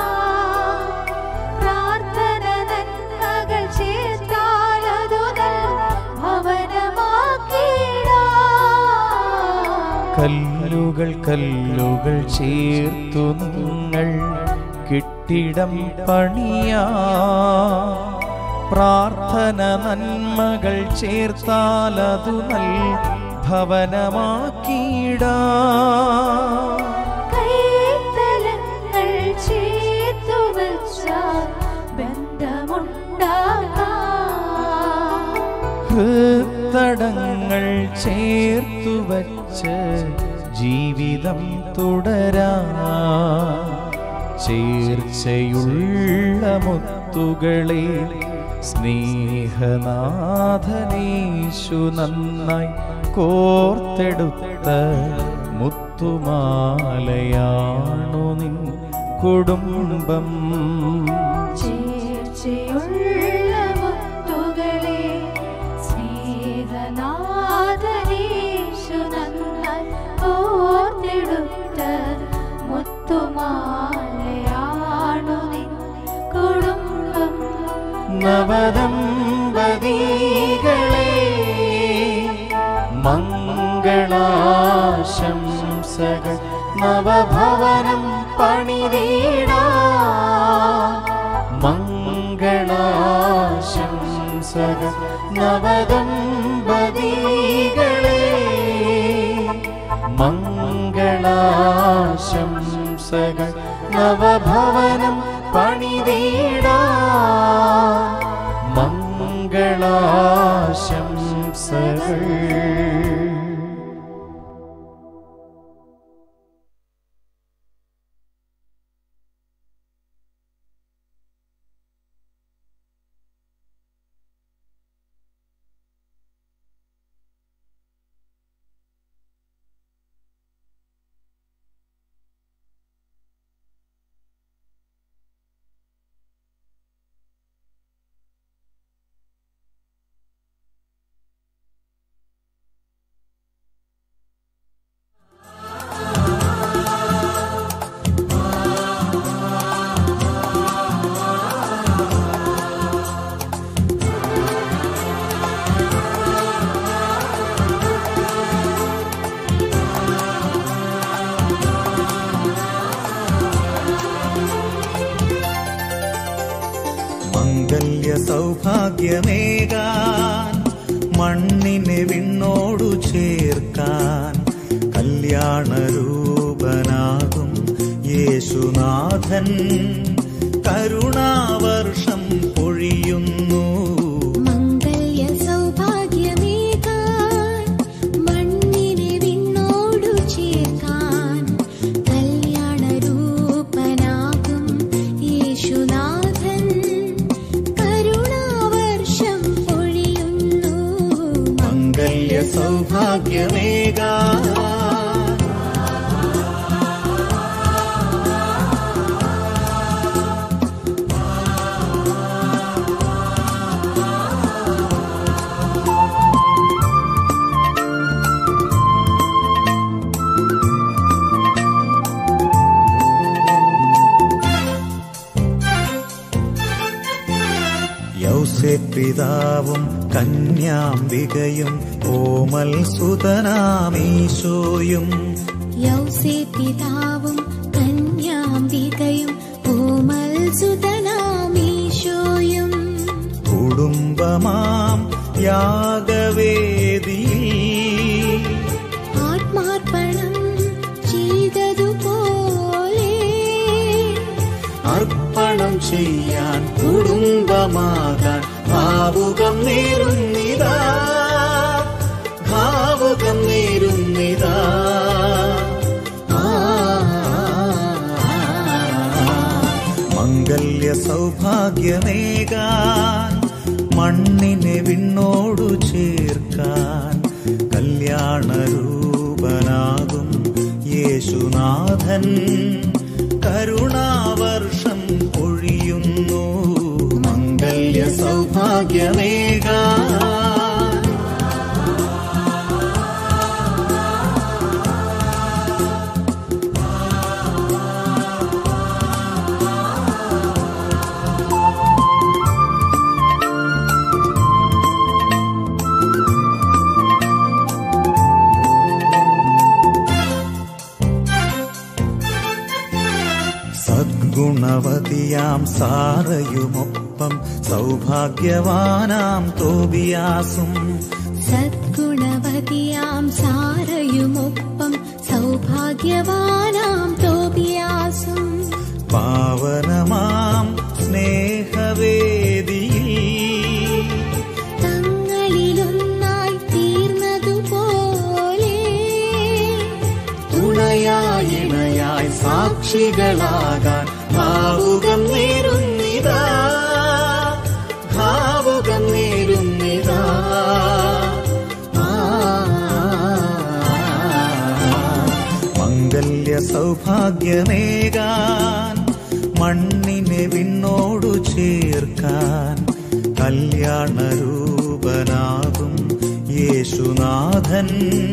A: പ്രാർത്ഥന നന്മകൾ ചേർത്താലതു ഭവനമാക്കിടാ
C: കല്ലുകൾ കല്ലുകൾ ചേർത്തു നിങ്ങൾ കെട്ടിടം പണിയാ പ്രാർത്ഥന നന്മകൾ ചേർത്താലതു നൽ ഭവനമാക്കിടാ
A: കൈത്തലങ്ങൾ ചേർത്തു വച്ചാൽ ബന്ധമുണ്ടാകാം
C: ഹൃത്തടങ്ങൾ ചേർത്തു വച്ച് ജീവിതം തുടരാ ചേർച്ചയുള്ള മുത്തുകളെ സ്നേഹനാഥനീശു നന്നായി കോർത്തെടുത്ത മുത്തുമാലയാണു നിൻ കുടുംബം
A: ചേർച്ചയുള്ള മുത്തുകളെ സ്നേഹനാഥനീശു നന്നായി ഓർത്തെടുത്ത മുത്തുമാലയാണു നിൻ കുടുംബം
C: നവദമ്പതികളെ മംഗളാശംസകൾ നവഭവനം പണിതീടാ മംഗളാശംസകൾ നവദമ്പതികളെ മംഗളാശംസകൾ നവഭവനം പണിതീടാ മംഗളാശംസകൾ
Q: സൗഭാഗ്യമേകാൻ മണ്ണിനെ വിണ്ണോടു ചേർക്കാൻ കല്യാണരൂപനാകും യേശുനാഥൻ കരുണാവർഷം പൊഴിയുന്നു
A: മംഗല്യ സൗഭാഗ്യമേകാൻ മണ്ണിനെ വിണ്ണോടു ചേർക്കാൻ കല്യാണരൂപനാകും യേശുനാഥൻ കരുണാവർഷം പൊഴിയുന്നു
Q: മംഗല്യ സൗഭാഗ്യമേകാൻ യൗസേപ്പിതാവും കന്യാംബികയും ഓമൽ സുതനാമീശോയും
A: യൗസേ പിതാവും കന്യാംബികയും ഓമൽ സുതനാമീശോയും
Q: കുടുംബമാം യാഗവേദിയിൽ
A: ആത്മാർപ്പണം ചെയ്തതുപോലെ
Q: അർപ്പണം ചെയ്യാൻ കുടുംബമാകാൻ ഭാവുകം നേരുന്നിതാ ഭാവുകം നേരുന്നിതാ ആ, മംഗല്യ സൗഭാഗ്യമേകാൻ മണ്ണിനെ വിണ്ണോടു ചേർക്കാൻ കല്യാണരൂപനാകും യേശുനാഥൻ കരുണാവർഷം പൊഴിയുന്നു മംഗല്യ സൗഭാഗ്യമേകാൻ സദ്ഗുണവതിയാം സാറയുമൊപ്പം സൗഭാഗ്യവാനാം തോബിയാസും
A: സദ്ഗുണവതിയാം സാരയുമൊപ്പം സൗഭാഗ്യവാനാം തോബിയാസും
Q: പാവനമാം സ്നേഹവേദിയിൽ
A: തങ്ങളിലൊന്നായി തീർന്നതുപോലെ
Q: തുണയായി ഇണയായി സാക്ഷികളാകാൻ ഭാവുകം നേരുന്നിതാ ഭാവുകം നേരുന്നിതാ ആ, മംഗല്യ സൗഭാഗ്യമേകാൻ മണ്ണിനെ വിണ്ണോടു ചേർക്കാൻ കല്യാണരൂപനാകും യേശുനാഥൻ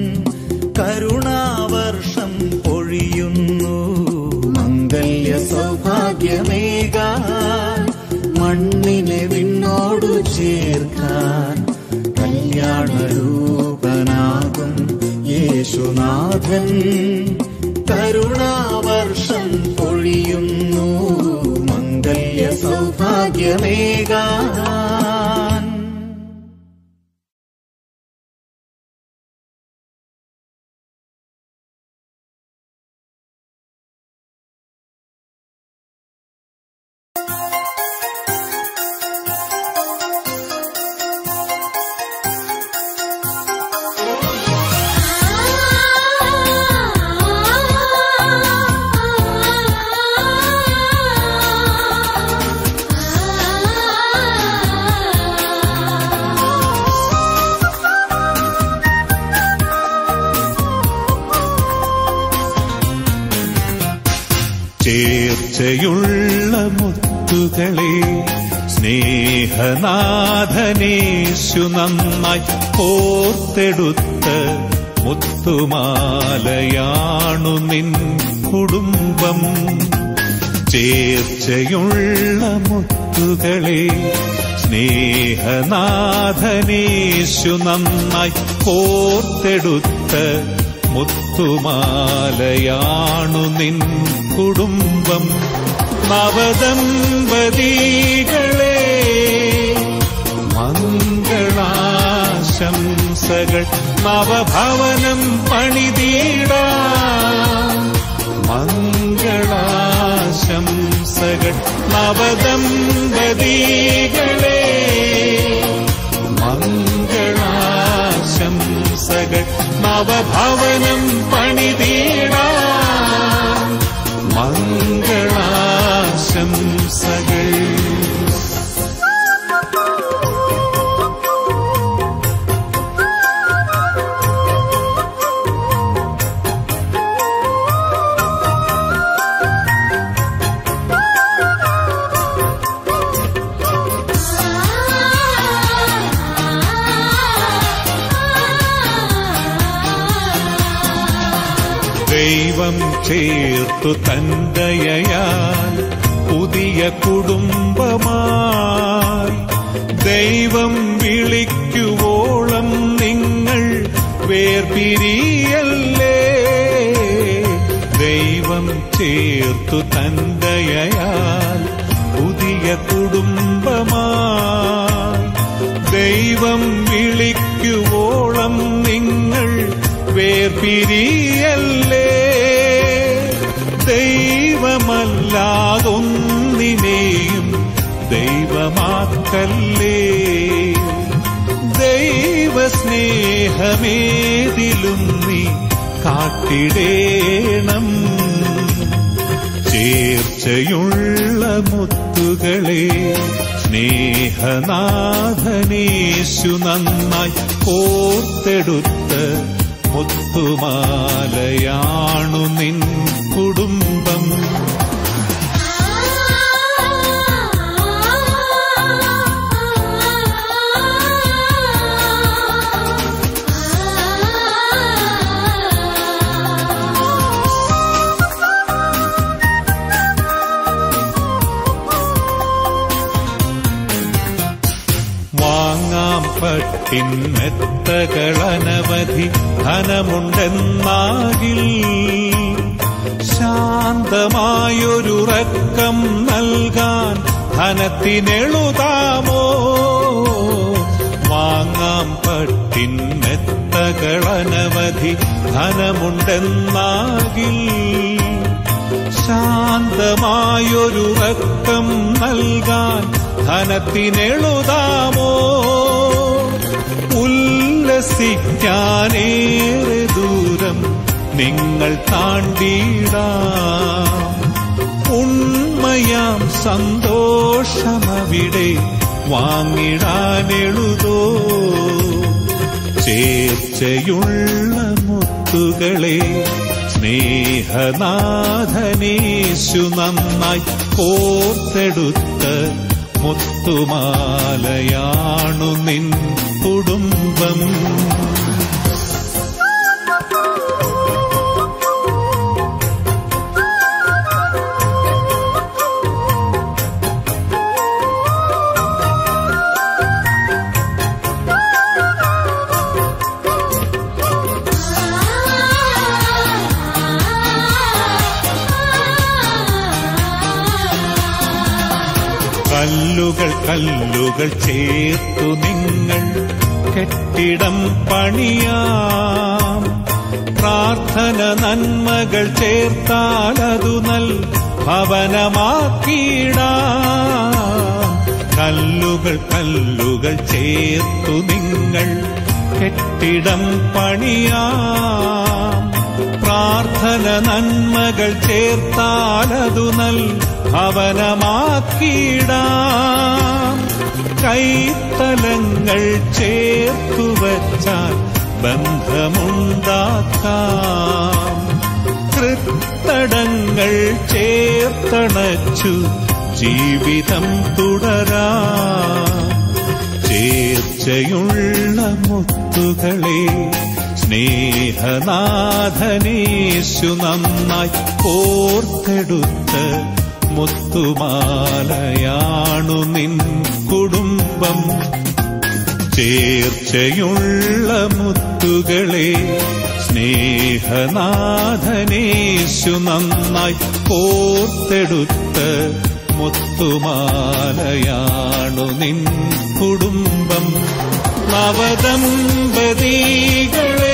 Q: കരുണാവർഷം പൊഴിയുന്നു മംഗല്യ സൗഭാഗ്യമേകാൻ മണ്ണിനെ വിണ്ണോടു ചേർക്കാൻ കല്യാണരൂപനാകും യേശുനാഥൻ കരുണാവർഷം പൊഴിയുന്നു മംഗല്യ സൗഭാഗ്യമേകാൻ
R: ചേർച്ചയുള്ള മുത്തുകളെ സ്നേഹനാഥനേശു നന്നായി ഓർത്തെടുത്ത മുത്തുമാലയാണു നിൻ കുടുംബം ചേർച്ചയുള്ള മുത്തുകളെ സ്നേഹനാഥനേശു നന്നായി ഓർത്തെടുത്ത മുത്തുമാലയാണു നിൻ കുടുംബം നവദമ്പതികളെ മംഗളാശംസകൾ നവഭവനം പണിതീടാ മംഗളാശംസകൾ നവദമ്പതികളെ മംഗളാശംസകൾ നവഭവനം പണിതീടാ മംഗളാശംസകൾ ദൈവം ചേർത്തു തന്തയയാൽ പുതിയ കുടുംബമായി ദൈവം വിളിക്കുവോളം നിങ്ങൾ വേർപിരിയല്ലേ ദൈവം ചേർത്തു തന്തയയാൽ പുതിയ കുടുംബമായി ദൈവം വിളിക്കുവോളം നിങ്ങൾ വേർപിരിയല്ലേ ദൈവമല്ലാതൊന്നിനെയും ദൈവമാക്കല്ലേ ദൈവസ്നേഹമേതിലും നീ കാട്ടിടേണം ചേർച്ചയുള്ള മുത്തുകളെ സ്നേഹനാഥനേശു നന്നായി കോർത്തെടുത്ത് മുത്തുമാലയാണു നിൻ കുടുംബം വാങ്ങാം പട്ടിൻ മെത്തകളനവധി ധനമുണ്ടെന്നാകിൽ ശാന്തമായൊരുറക്കം നൽകാൻ ധനത്തിനെളുതാമോ വാങ്ങാം പട്ടിൻ മെത്തകളനവധി ധനമുണ്ടെന്നാകിൽ ശാന്തമായൊരുറക്കം നൽകാൻ ധനത്തിനെളുതാമോ ഉല്ലസിക്കാനേറെ ദൂരം നിങ്ങൾ താണ്ടിടാം ഉണ്മയാം സന്തോഷമവിടെ വാങ്ങിടാനെഴുതോ ചേർച്ചയുള്ള മുത്തുകളെ സ്നേഹനാഥനേശു നന്നായി കോർത്തെടുത്ത് മുത്തുമാലയാണു നിൻ കുടുംബം കല്ലുകൾ കല്ലുകൾ ചേർത്തു നിങ്ങൾ കെട്ടിടം പണിയാം പ്രാർത്ഥന നന്മകൾ ചേർത്താലതു നൽ ഭവനമാക്കിയിടാം കല്ലുകൾ കല്ലുകൾ ചേർത്തു നിങ്ങൾ കെട്ടിടം പണിയാം പ്രാർത്ഥന നന്മകൾ ചേർത്താലതു നൽ ഭവനമാക്കിയിടാം കൈത്തലങ്ങൾ ചേർത്തു വച്ചാൽ ബന്ധമുണ്ടാക്കാം കൃത്തടങ്ങൾ ചേർത്തണച്ചു ജീവിതം തുടരാം ചേർച്ചയുള്ള മുത്തുകളെ സ്നേഹനാഥനേശു നന്നായി കോർത്തെടുത്ത് മുത്തുമാലയാണു നിൻ കുടുംബം ചേർച്ചയുള്ള മുത്തുകളെ സ്നേഹനാഥനേശു നന്നായി കോർത്തെടുത്ത് മുത്തുമാലയാണു നിൻ കുടുംബം നവദമ്പതികളെ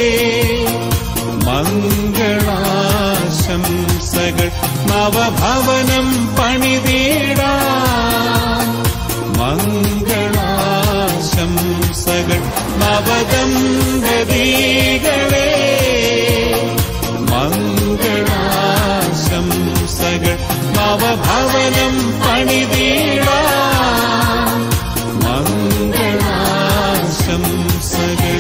R: മംഗളാശംസകൾ നവഭവനം പണിതീടാം മംഗളാശംസകൾ നവദമ്പതികളെ മംഗളാശംസകൾ നവഭവനം പണിതീടാം മംഗളാശംസകൾ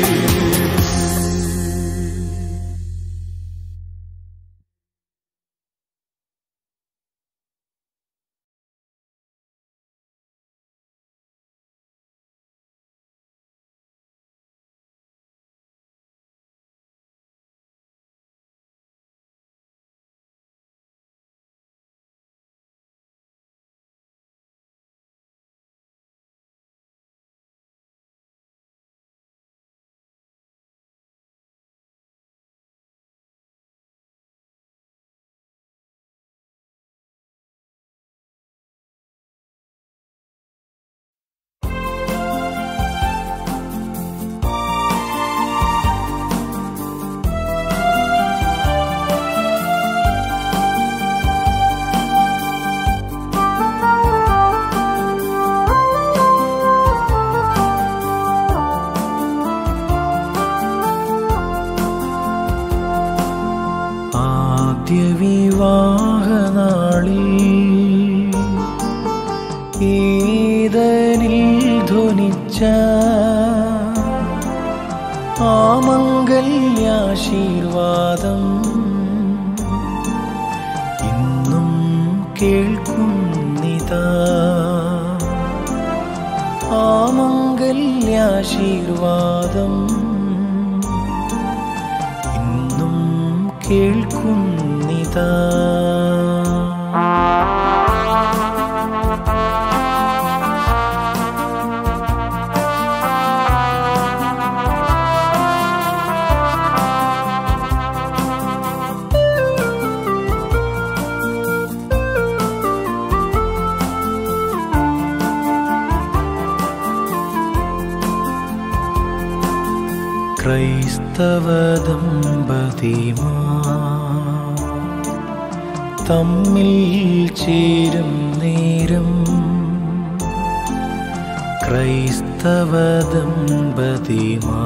Q: ആദ്യ വിവാഹനാളിൽ ഏതനിൽ ധ്വനിച്ച ആമംഗല്യാശീർവാദം ഇന്നും കേൾക്കുന്നിതാ ആമംഗല്യാശീർവാദം ഇന്നും കേൾക്കുന്നിതാ ക്രൈസ്തവ ദമ്പതിമാ തമ്മിൽ ചേരും നേരം ക്രൈസ്തവ ദമ്പതിമാ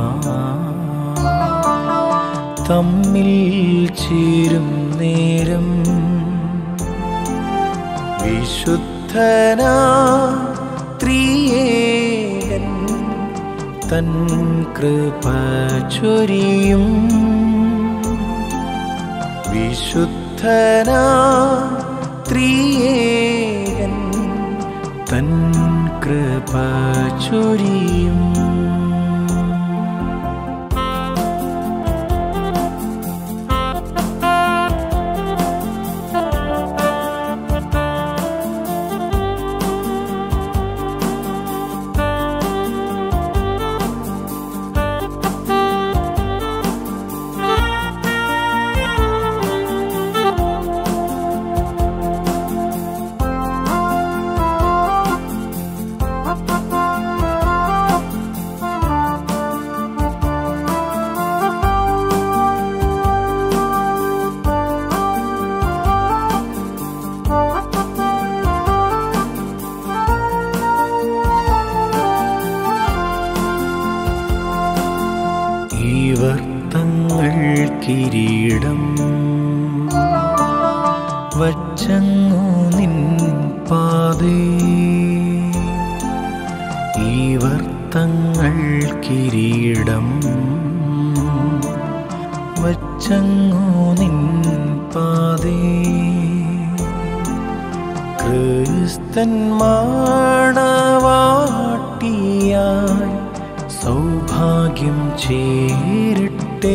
Q: തമ്മിൽ ചേരും നേരം വിശുദ്ധനാ ത്രിയേകൻ തൻ കൃപ ചൊരിയും വിശുദ്ധനാ ത്രിയേകൻ തൻ കൃപ ചൊരിയും ഇവർ തങ്ങൾ കിരീടം വച്ചങ്ങു നിൻ പാതേ ഇവർ തങ്ങൾ കിരീടം വച്ചങ്ങു നിൻ പാതേ ക്രിസ്തൻ മാണവാട്ടിയായി സൗഭാഗ്യം ചേരട്ടെ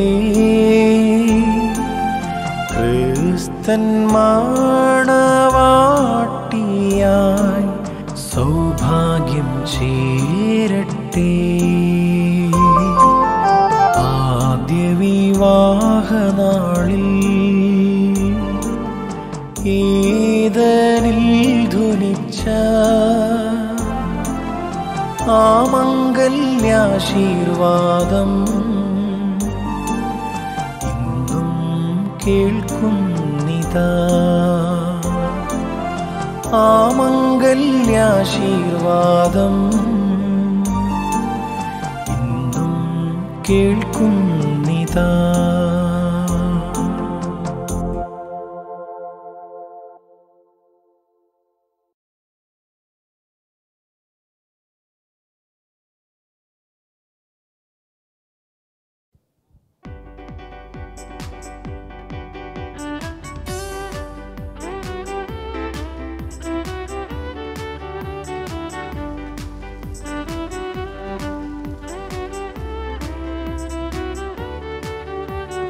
Q: ക്രിസ്തൻ മാണവാട്ടിയായി സൗഭാഗ്യം ചേരട്ടെ ആദ്യ വിവാഹനാളിൽ ഏതനിൽ ധ്വനിച്ച ആമംഗ മംഗല്യാശീർവാദം ഇന്നും കേൾക്കുന്നിതാ ആ മംഗല്യാശീർവാദം ഇന്നും കേൾക്കുന്നിതാ
A: ും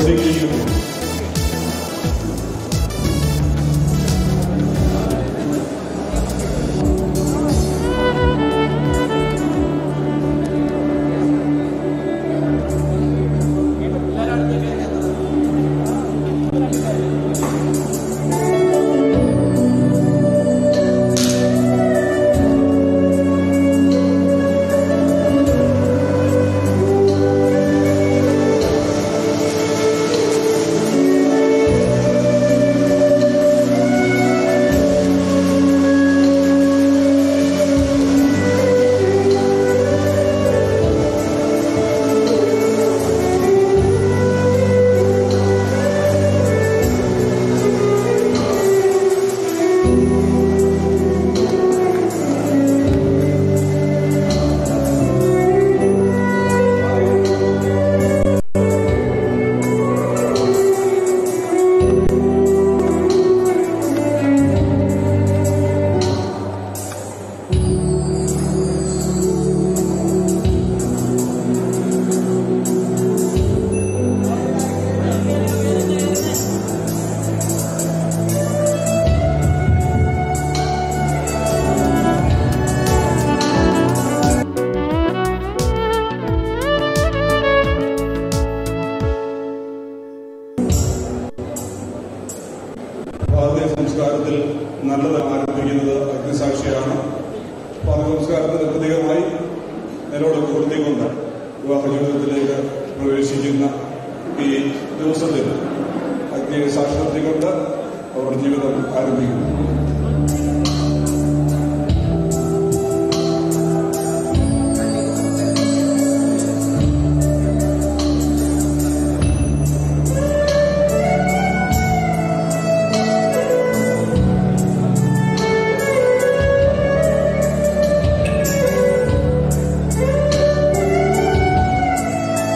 B: വൈദികയും ഭാരതീയ സംസ്കാരത്തിൽ നല്ലത് ആരംഭിക്കുന്നത് അഗ്നിസാക്ഷിയാണ് ഭാരത സംസ്കാരത്തിന്റെ പ്രതീകമായി നിലവിളക്ക് കൊളുത്തിക്കൊണ്ട് വിവാഹ ജീവിതത്തിലേക്ക് പ്രവേശിക്കുന്ന ഈ ദിവസത്തിൽ അഗ്നിയെ സാക്ഷി നിർത്തിക്കൊണ്ട് അവർ ജീവിതം ആരംഭിക്കുന്നു
S: ും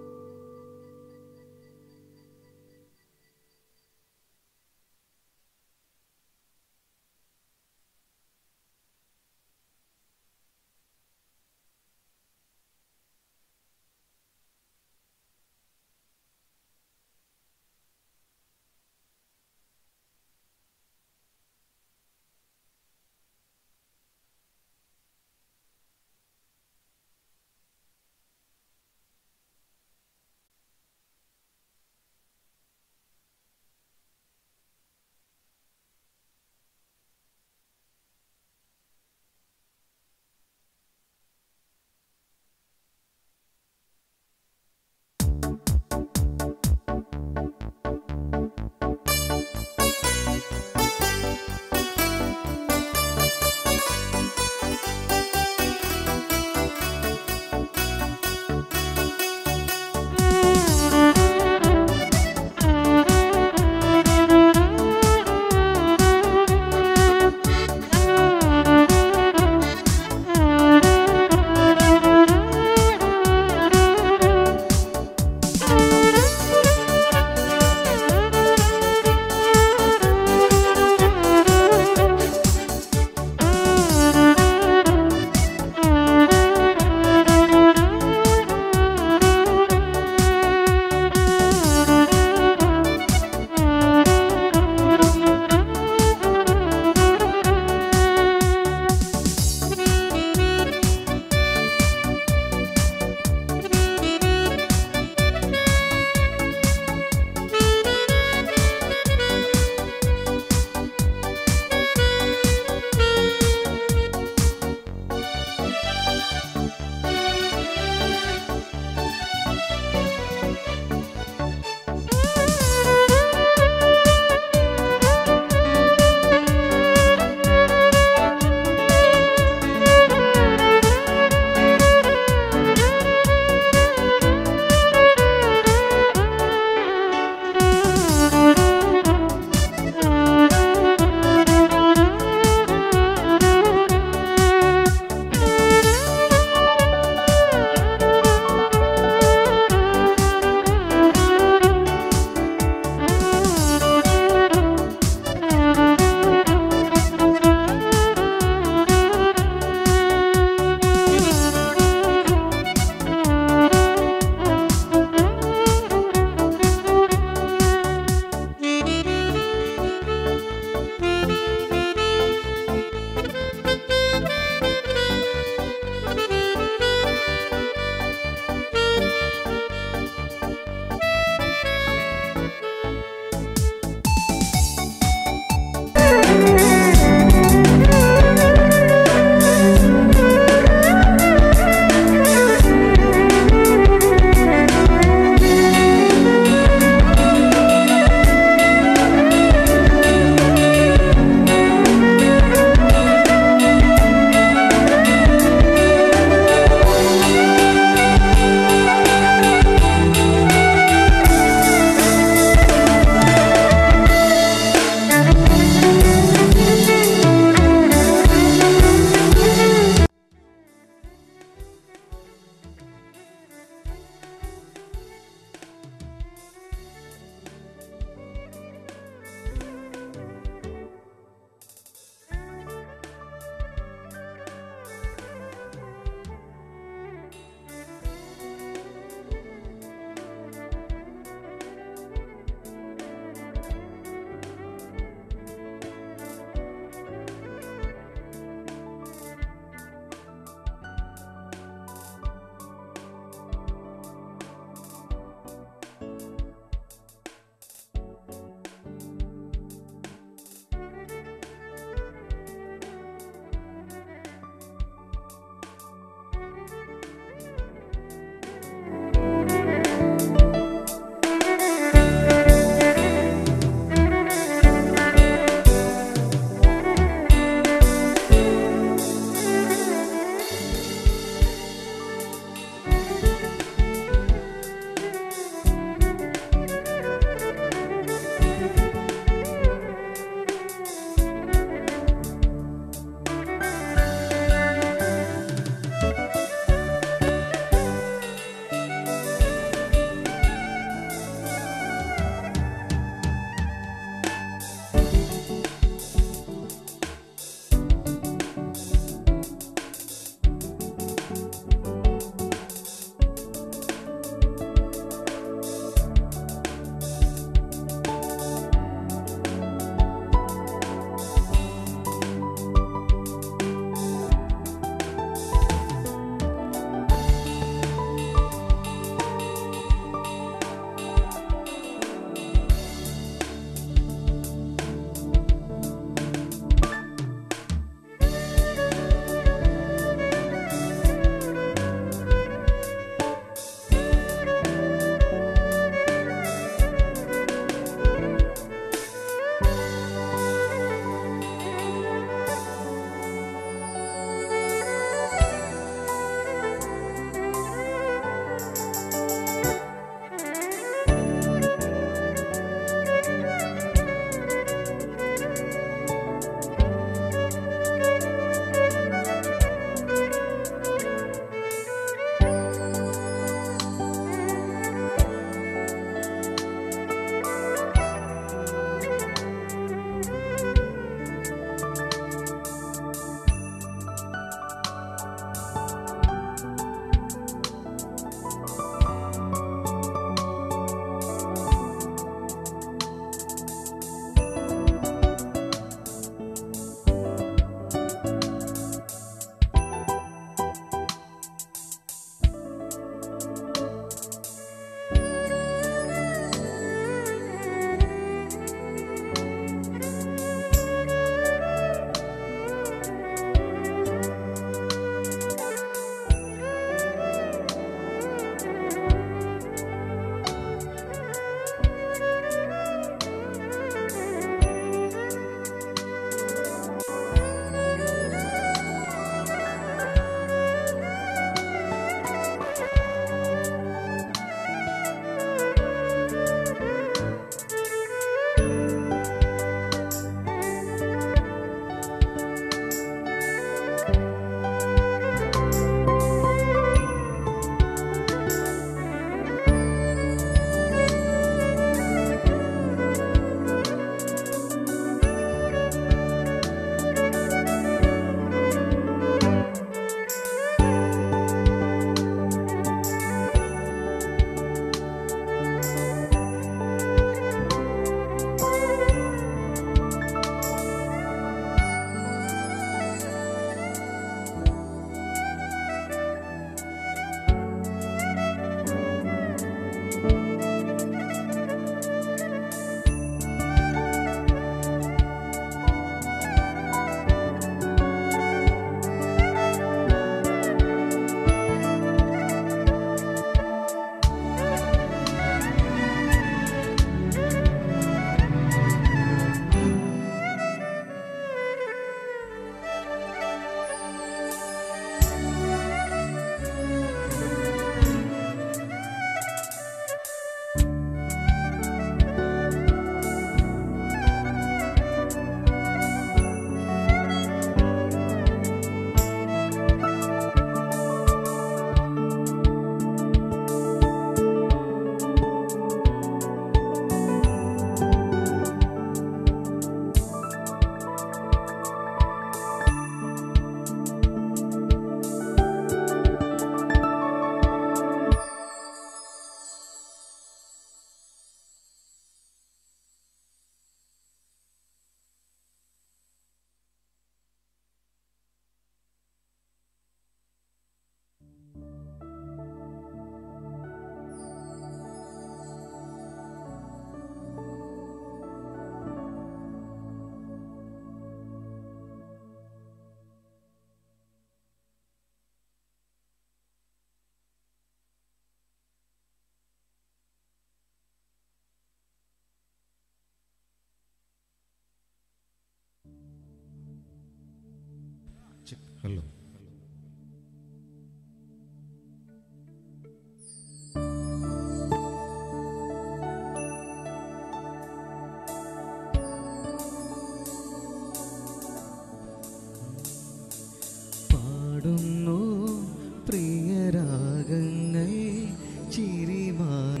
S: പാടുന്നു പ്രിയരാഗങ്ങൾ ചിരിമാൻ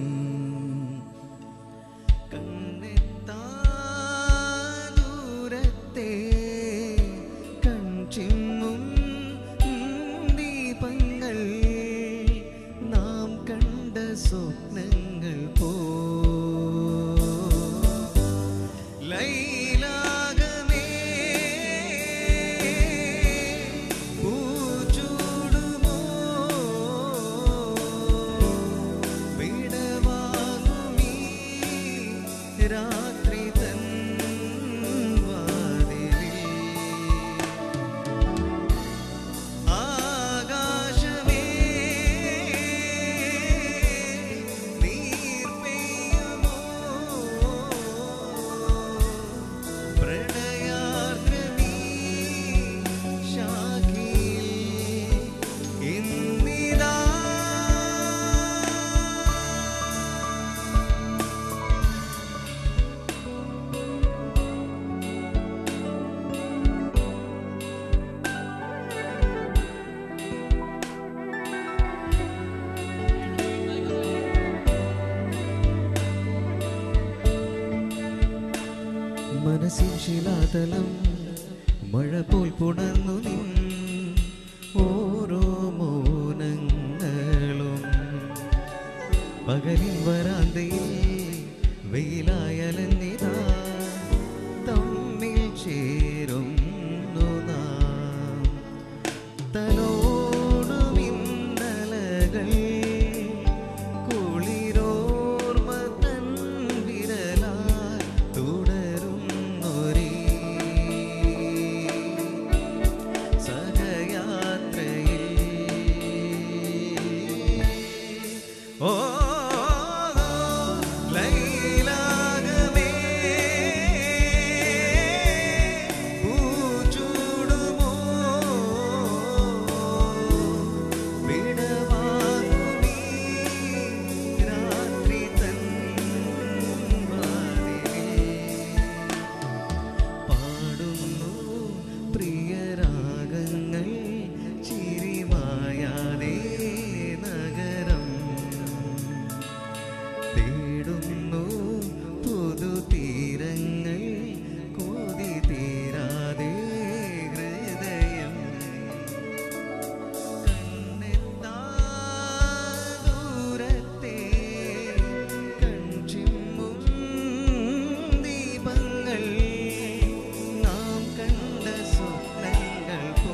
S: കണ്ണെത്താ ദൂരത്തെ കൺചിമ്മും ദീപങ്ങൾ നാം കണ്ട സ്വപ്നങ്ങൾ പോ ലൈലാകമേ പൂച്ചൂടുമോ വിടവാങ്ങുമീ രാത്രി തൻ വാതിലിൽ ആകാശമേ നീർ പെയ്യുമോ പ്രണയാർദ്രമീ ശാഖിയിൽ ഇന്നിതാ മനസ്സിൻ ശിലാതലം മഴ പോൽ പുണർന്നു നിൻ ഓരോ മൗനങ്ങളും പകലിൻ വരാന്തയിൽ വെയിലായലന്നിതാ തമ്മിൽ ചേരുന്നു നാം തലോടും ഇന്നലകൾ കുളിരോർമ തൻ വിരലാൽ തുടരുന്നൊരേ സഹയാത്രയിൽ ഓ ലൈലാകമേ പൂച്ചൂടുമോ വിടവാങ്ങുമീ രാത്രി തൻ പാടുന്നു പ്രിയരാഗങ്ങൾ ചിരിമായാതെ നഗരം തേടുന്നു പുതുതീരങ്ങൾ കൊതി തീരാതെ ഹൃദയം കണ്ണെത്താ ദൂരത്തെ കൺചിമ്മും ദീപങ്ങൾ നാം കണ്ട സ്വപ്നങ്ങൾ പോ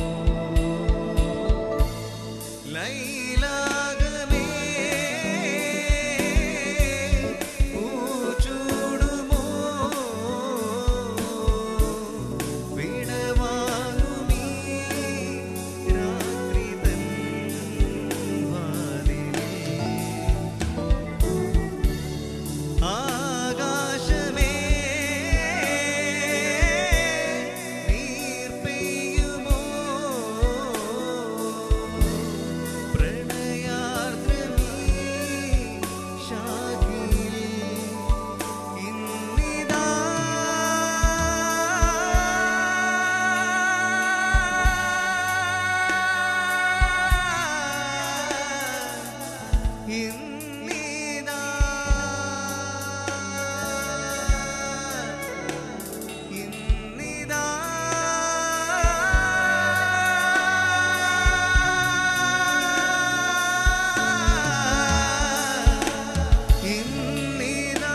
S: ലൈലാകമേ പൂച്ചൂടുമോ വിടവാങ്ങുമീ രാത്രി തൻ വാതിലിൽ ആകാശമേ നീർ പെയ്യുമോ പ്രണയാർദ്രമീ ശാഖിയിൽ ഇന്നിതാ ഇന്നിതാ ഇന്നിതാ ഇന്നിതാ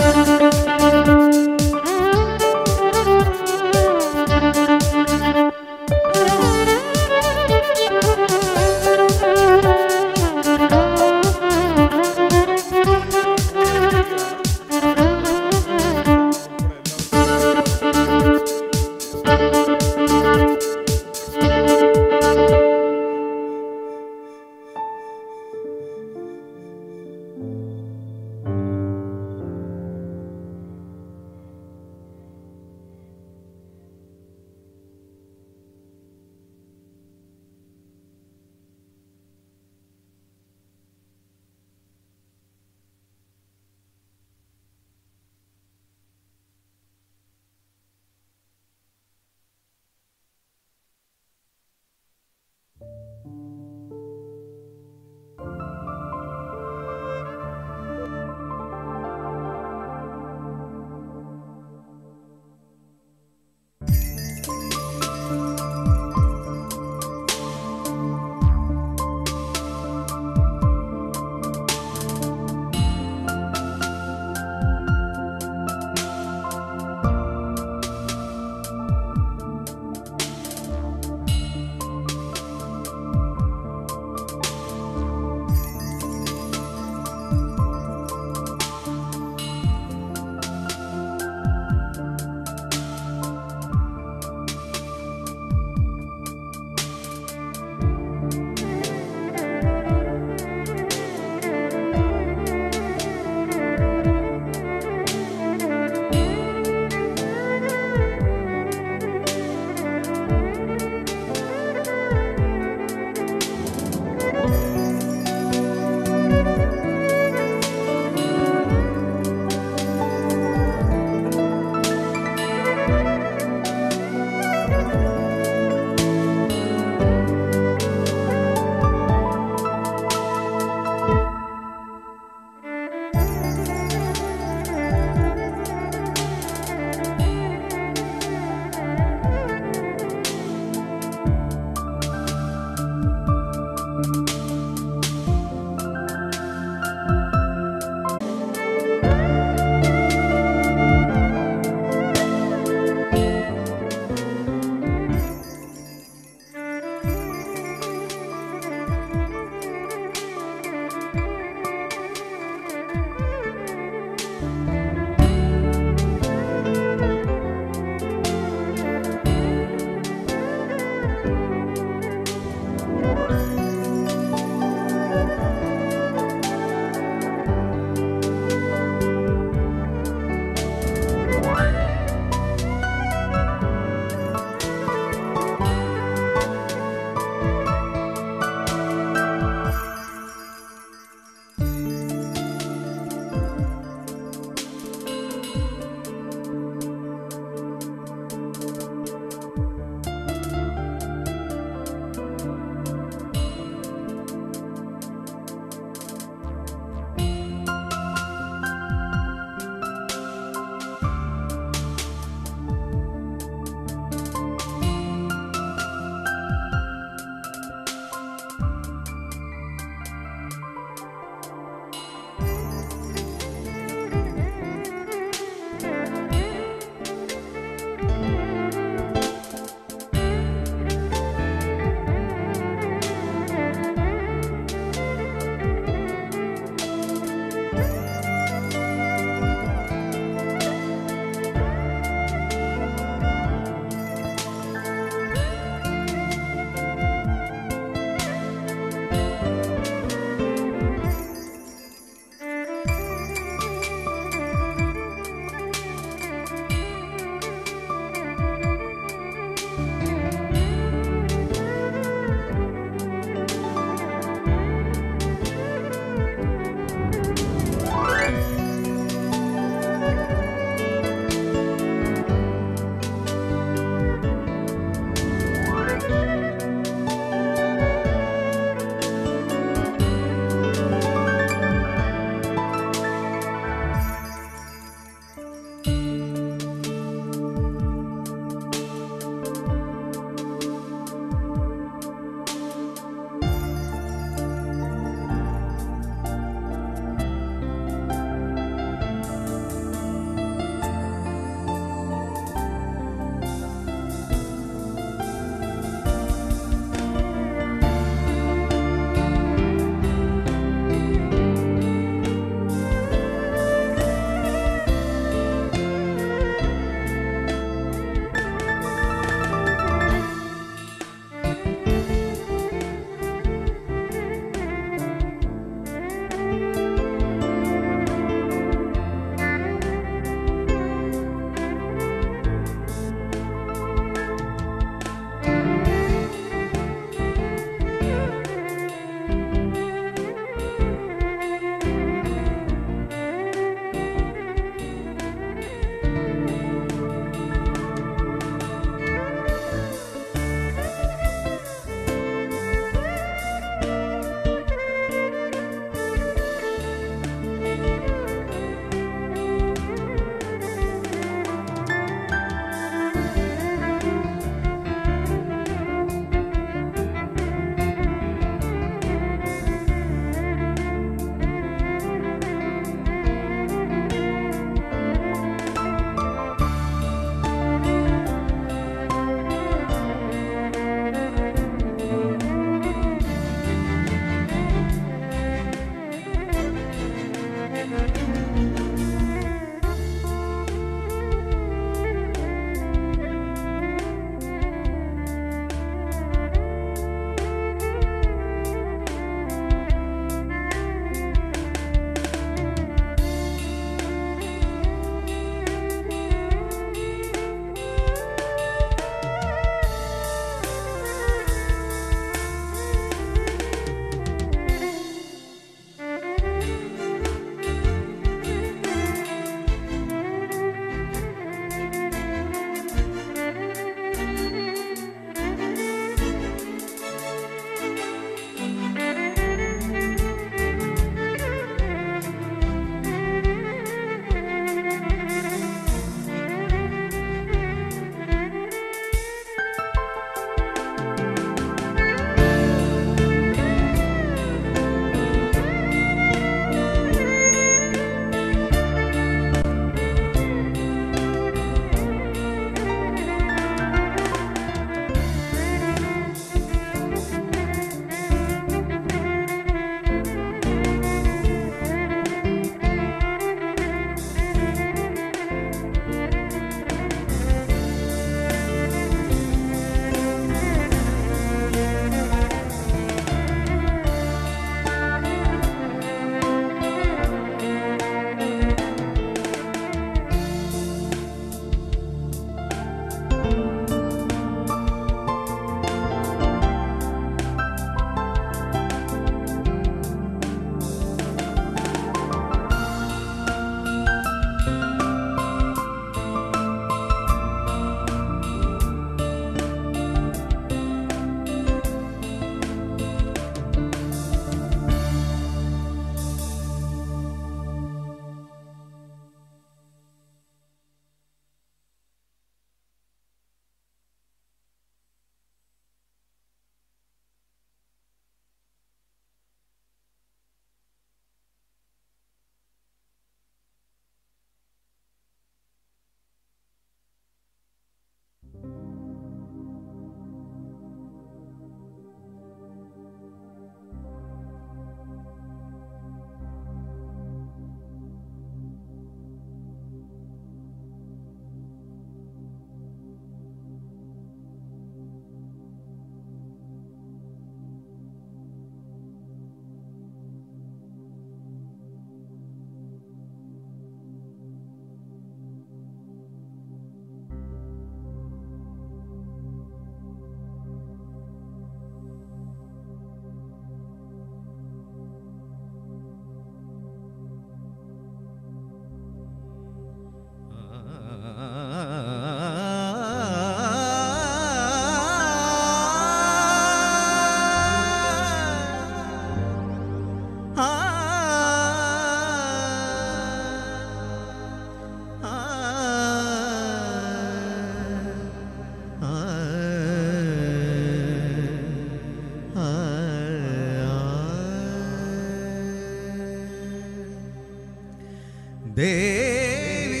S: ദേവി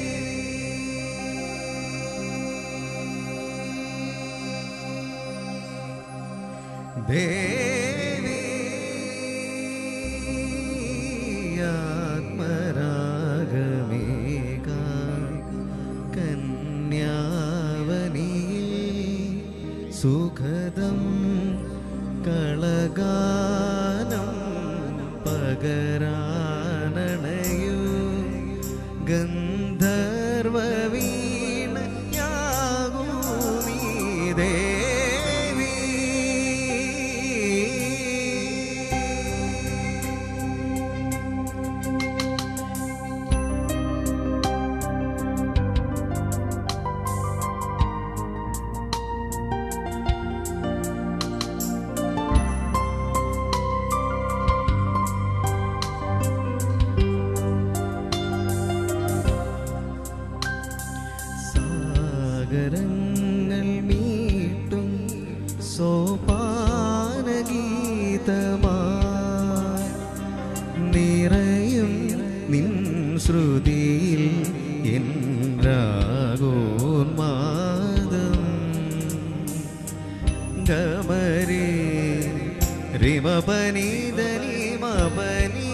S: ദേവി ആത്മരാഗമേക കന്യാവനിയിൽ സുഖദം കളഗാനം പകരാനണയു ഗന്ധർവ വീണയാകൂ നീ ദേവി സാഗരങ്ങൾ മീട്ടും സോപാനഗീതമായി നിറയും നിൻ ശ്രുതിയിൽ എൻ രാഗോന്മാദം ഗമരേ റിമപനിധനി മപനി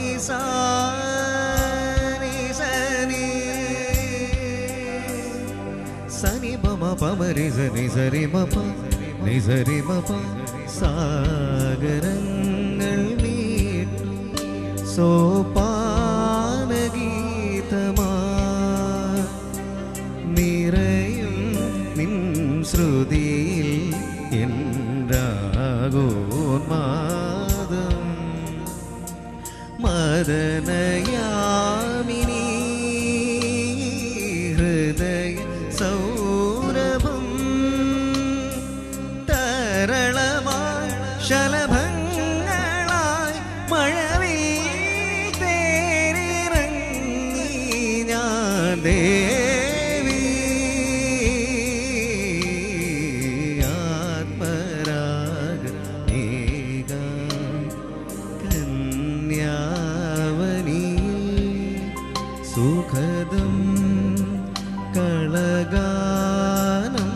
S: സാനി സനി സനി പമ പമരി സനി സരി മപ നിസരി മപ സാഗരങ്ങൾ മീട്ടും സോപാനഗീതമാ നിറയും നിൻ ശ്രുതിയിൽ എൻ രാഗോന്മാദം മദനയാമിനി ഹൃദയ സൗരഭം തരളമായി ശലഭങ്ങളായി മഴവിൽ തേരിറങ്ങി ഞാൻ ദേവി ആത്മരാഗ ഏക കന്യാവനി സുഖദം കളഗാനം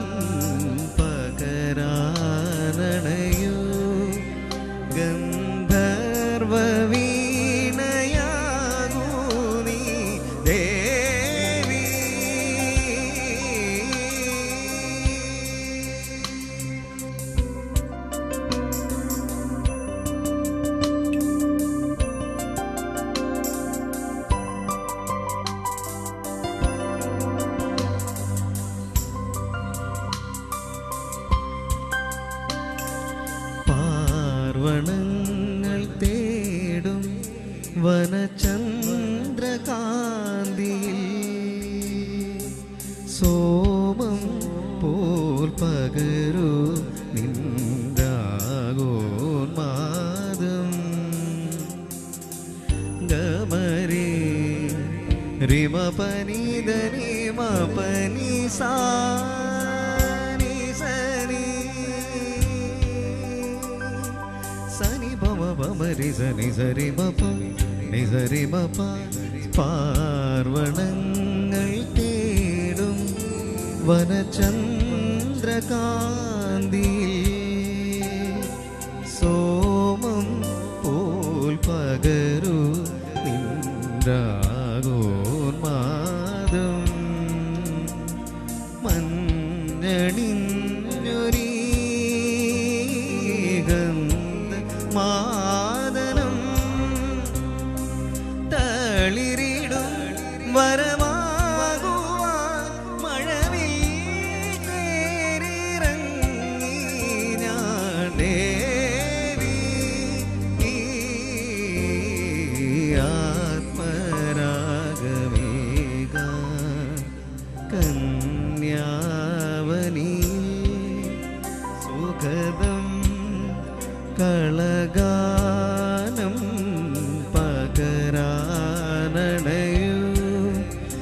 S: പകരാനണയോ ഗന്ധർവ വീണയാകൂ നീ ദേവി പാർവണങ്ങൾ തേടും വനചന്ദ്രകാന്തിയിൽ സോമം പോൽ പകരൂ നിന്ദാഗോന്മാദം ഗമരേ റിമപനിധനി മപനി സാനി സനി സനി പമ പമരി സനി സരി മപ നിസരി മപ പാർവണങ്ങൾ തേടും വനചന്ദ്രകാന്തിയിൽ സോമം പോൽ പകരൂ നിന്ദാഗോന്മാദം മഞ്ഞണിഞ്ഞൊരീ ഗന്ധ മാദനം തളിരിടും വരമാകുവാൻ മഴവിൽ തേരിറങ്ങി ഞാൻ ദേവി ആത്മരാഗമേക കന്യാവനി സുഖദം കളഗാനം പകരാനണയു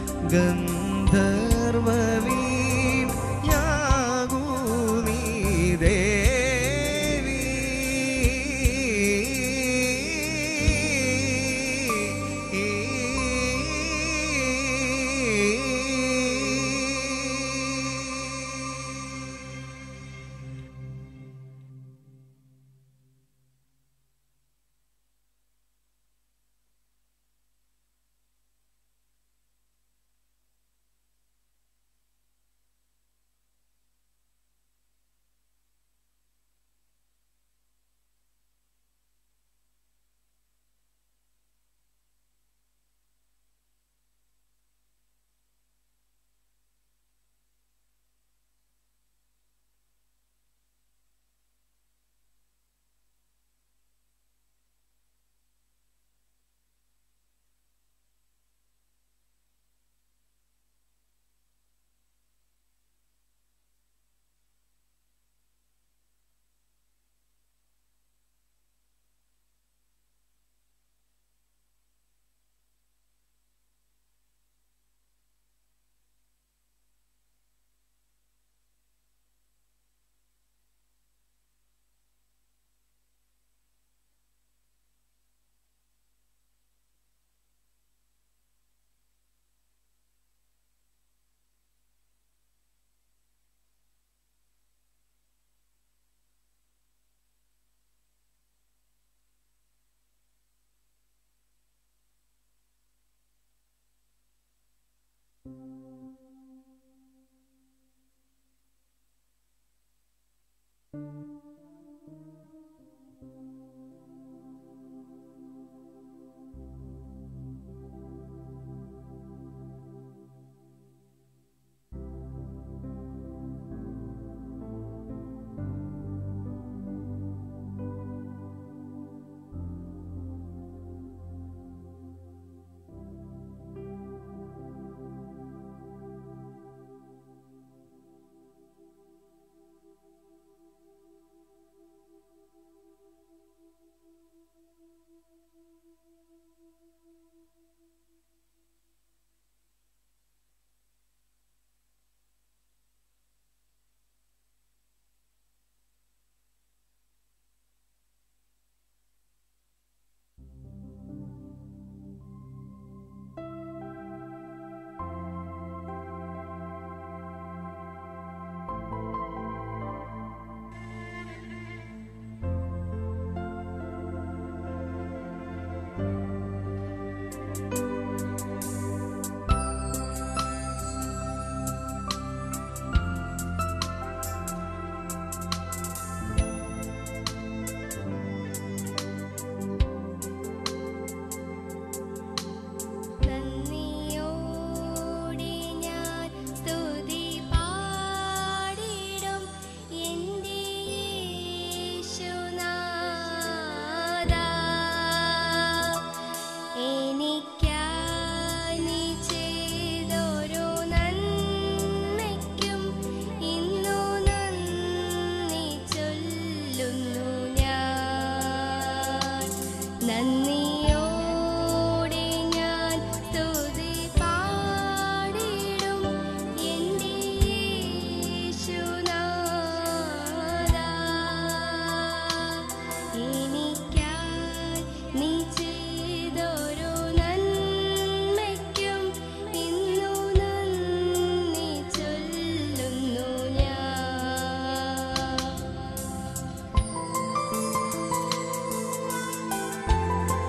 T: നന്ദിയോടെ ഞാൻ സ്തുതി പാടിടും എൻ്റെ യേശുനാഥാ. എനിക്കായി നീ ചെയ്തൊരു നന്മയ്ക്കും ഇന്നു നന്ദി ചൊല്ലുന്നു ഞാൻ നന്ദിയോടെ ഞാൻ സ്തുതി പാടിടും എൻ്റെ യേശുനാഥാ. എനിക്കായി നീ ചെയ്തൊരു നന്മയ്ക്കും ഇന്നു നന്ദി ചൊല്ലുന്നു ഞാൻ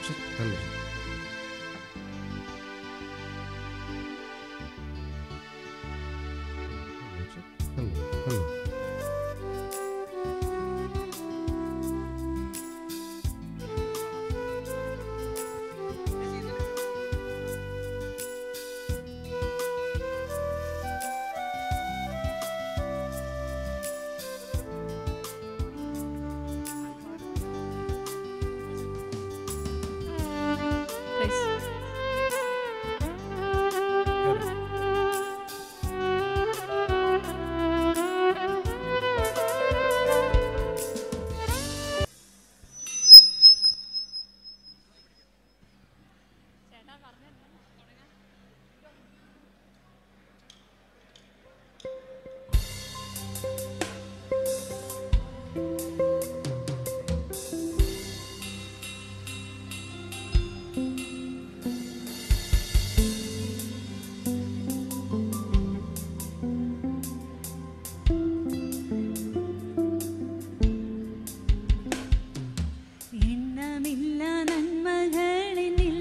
H: ഹലോ ഹലോ ഹലോ
U: എണ്ണമില്ല നന്മകളിനിൽ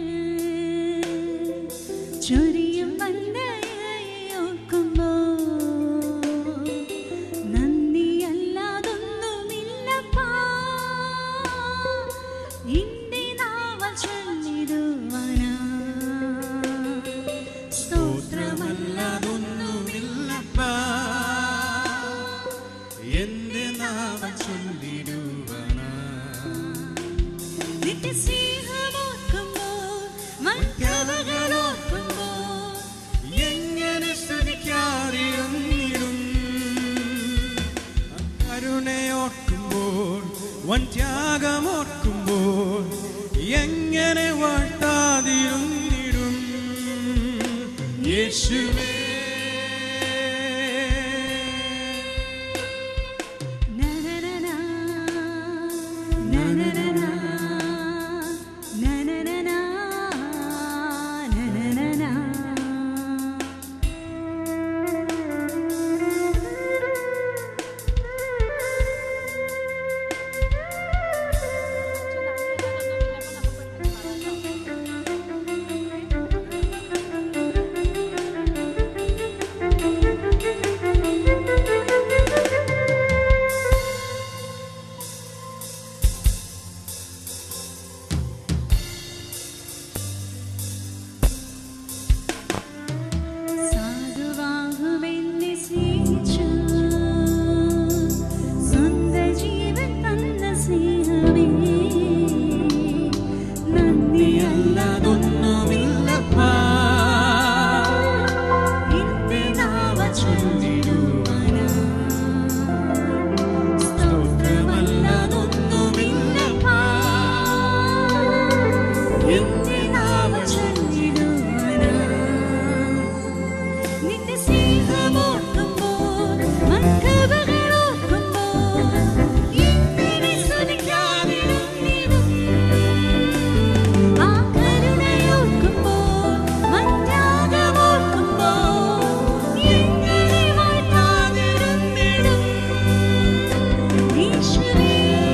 U: ചൊരിയും വന്നയോർക്കുമ്പോ നന്ദിയല്ലാതൊന്നുമില്ലപ്പാ ഇന്റെ നാവൽ ചൊല്ലിടുവാനാ
R: സ്തോത്രമല്ലാതൊന്നുമില്ലപ്പാ എന്റെ നാമം ചൊല്ലിടുവാനാ
U: നിന്റെ സ്നേഹമോർക്കുമ്പോ മറ്റവകളോർക്കുമ്പോ
R: എങ്ങനെ സ്തുതിക്കാതിരുന്നിടും കരുണയോർക്കുമ്പോൾ വൻ ത്യാഗമോർക്കുമ്പോൾ എങ്ങനെ വാഴ്ത്താതിരുന്നിടും യേശുവേ
U: നനനനാ നനനനാ നനനനാ നനനനാ സാധുവാകുമെന്നെ സ്നേഹിച്ചു സ്വന്തം ജീവൻ തന്ന സ്നേഹമേ നന്ദിയല്ലാതൊന്നുമില്ലപ്പാ എന്റെ നാവ ചൊല്ലിടുവാനാ സ്തോത്രമല്ലാതൊന്നുമില്ലപ്പാ എന്റെ നാവ ചൊല്ലിടുവാനാ നിന്റെ സ്നേഹമോർക്കുമ്പോൾ മക്കബകളോർക്കുമ്പോൾ എങ്ങനെ സ്തുതിക്കാതിരുന്നിടും ആ കരുണയോർക്കുമ്പോൾ മറ്റാകമോർക്കുമ്പോൾ എങ്ങനെ വാഴ്ത്താതിരുന്നിടും യേശുവേ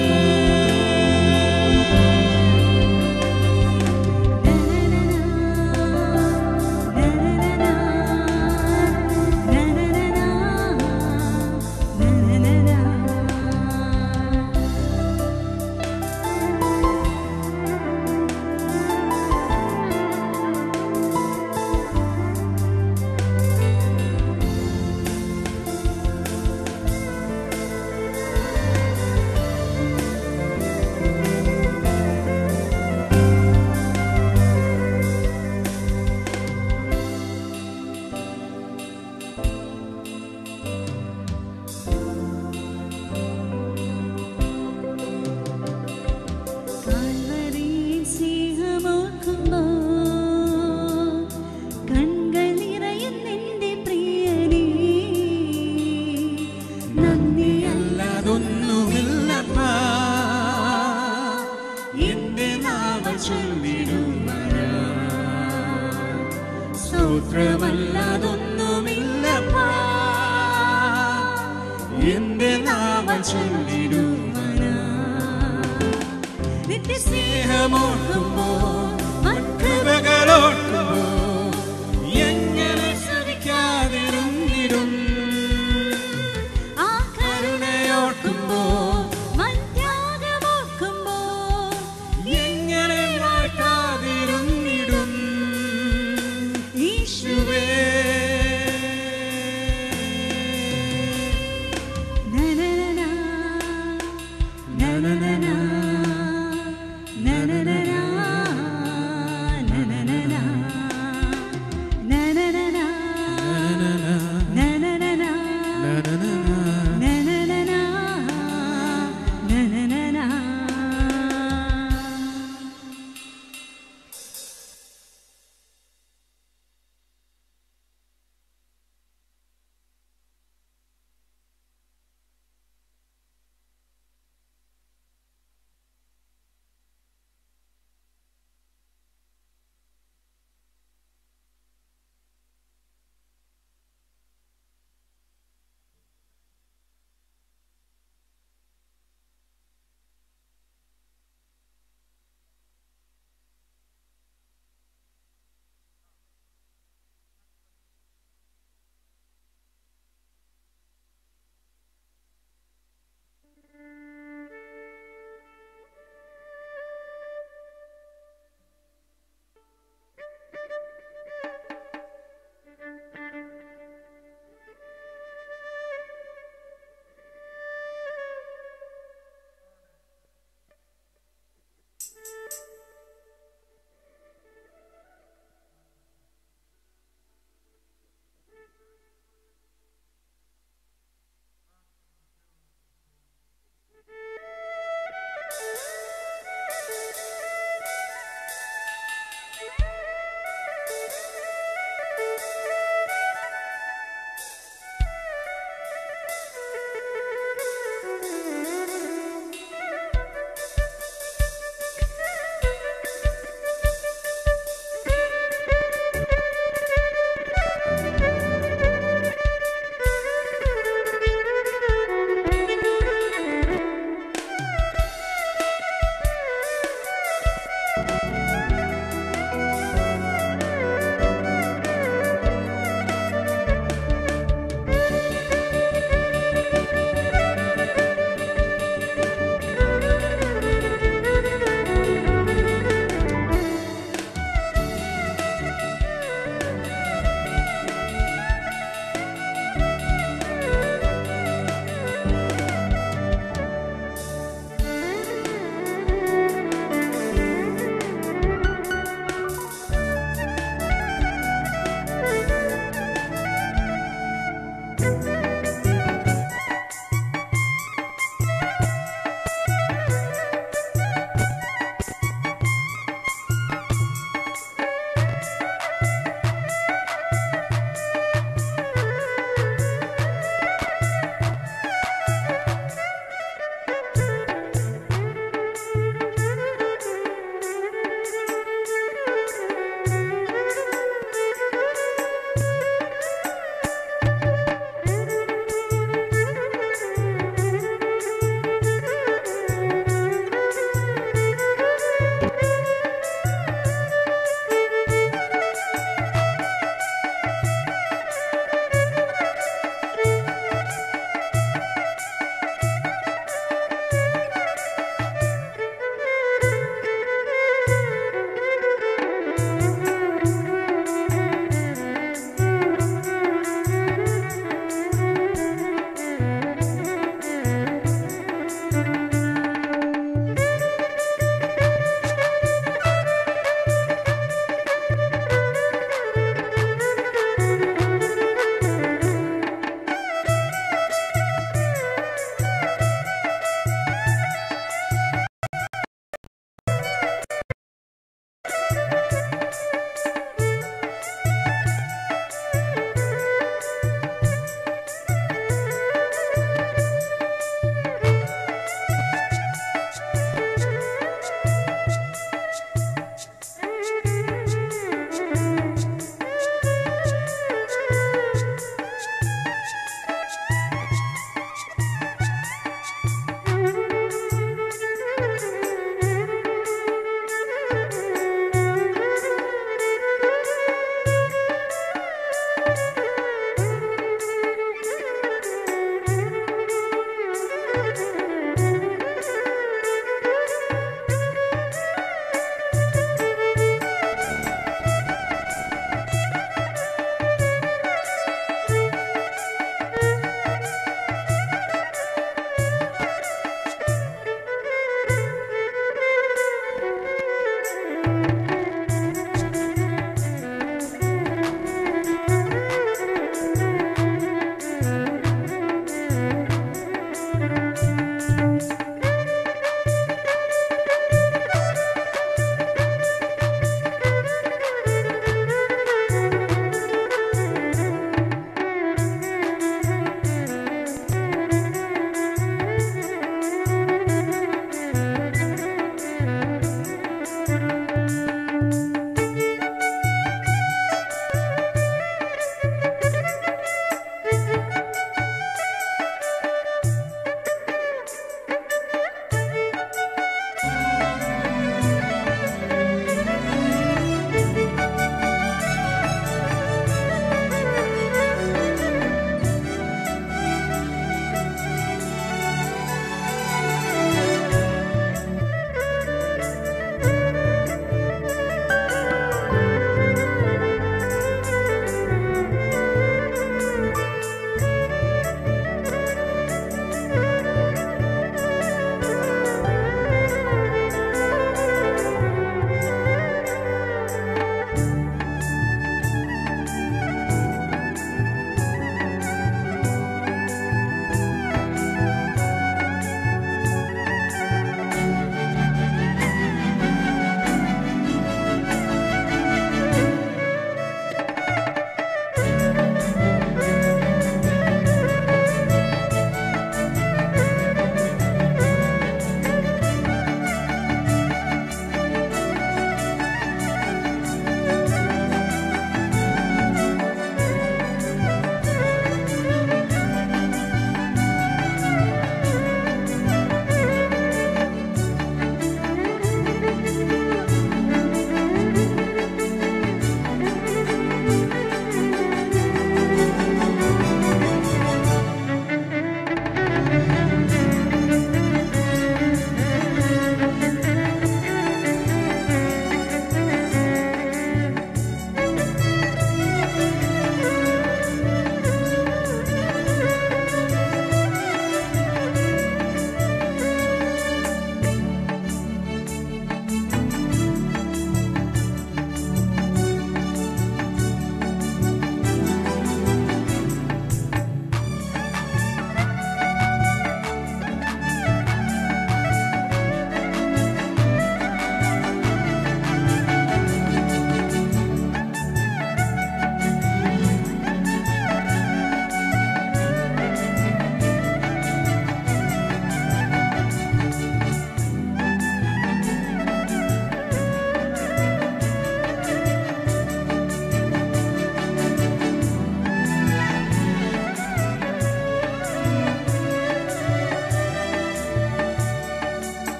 U: കാൽവരിയിൽ സ്നേഹമോർക്കുമ്പോൾ കൺകൾ നിറയുന്നെന്റെ പ്രിയനേ
R: അല്ലാതൊന്നുമില്ലപ്പാ എന്റെ നാമം ചൊല്ലിടുവാനാ സ്തോത്രമല്ലാതൊന്നുമില്ലപ്പാ എന്റെ നാമം ചൊല്ലിടുവാനാ നിത്യസ്നേഹമോർക്കുമ്പോൾ മക്രുപകളോർക്കുമ്പോൾ എങ്ങനെ ശ്രമിക്കാതിരുന്നിടും
U: ആ
R: കരുണയോർക്കുമ്പോൾ
U: മന്ത്യാഗമോർക്കുമ്പോൾ
R: എങ്ങനെ വാഴ്ത്താതിരുന്നിടും ഈശുവേ
U: നനനനാ, നനനനാ, നനനനാ.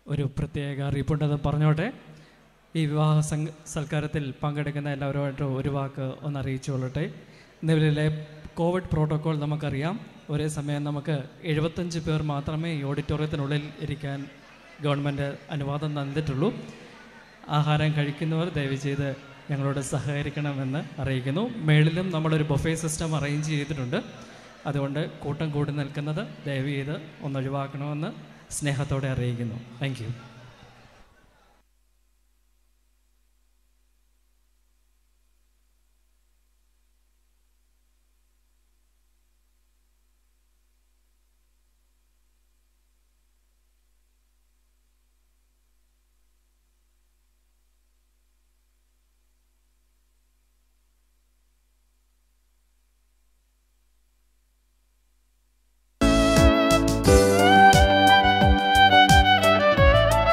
D: ഒരു പ്രത്യേക അറിയിപ്പുണ്ടെന്ന് പറഞ്ഞോട്ടെ ഈ വിവാഹ സംഘ സൽക്കാരത്തിൽ പങ്കെടുക്കുന്ന എല്ലാവരുമായിട്ടും ഒരു വാക്ക് ഒന്ന് അറിയിച്ചുകൊള്ളട്ടെ നിലവിലെ കോവിഡ് പ്രോട്ടോക്കോൾ നമുക്കറിയാം ഒരേ സമയം നമുക്ക് എഴുപത്തഞ്ച് പേർ മാത്രമേ ഈ ഓഡിറ്റോറിയത്തിനുള്ളിൽ ഇരിക്കാൻ ഗവൺമെൻറ് അനുവാദം തന്നിട്ടുള്ളൂ ആഹാരം കഴിക്കുന്നവർ ദയവ് ചെയ്ത് ഞങ്ങളോട് സഹകരിക്കണമെന്ന് അറിയിക്കുന്നു മേളിലും നമ്മളൊരു ബൊഫേ സിസ്റ്റം അറേഞ്ച് ചെയ്തിട്ടുണ്ട് അതുകൊണ്ട് കൂട്ടം കൂടി നിൽക്കുന്നത് ദയവ് ചെയ്ത് ഒന്നൊഴിവാക്കണമെന്ന് സ്നേഹത്തോടെ അറിയിക്കുന്നു താങ്ക് യു
R: ും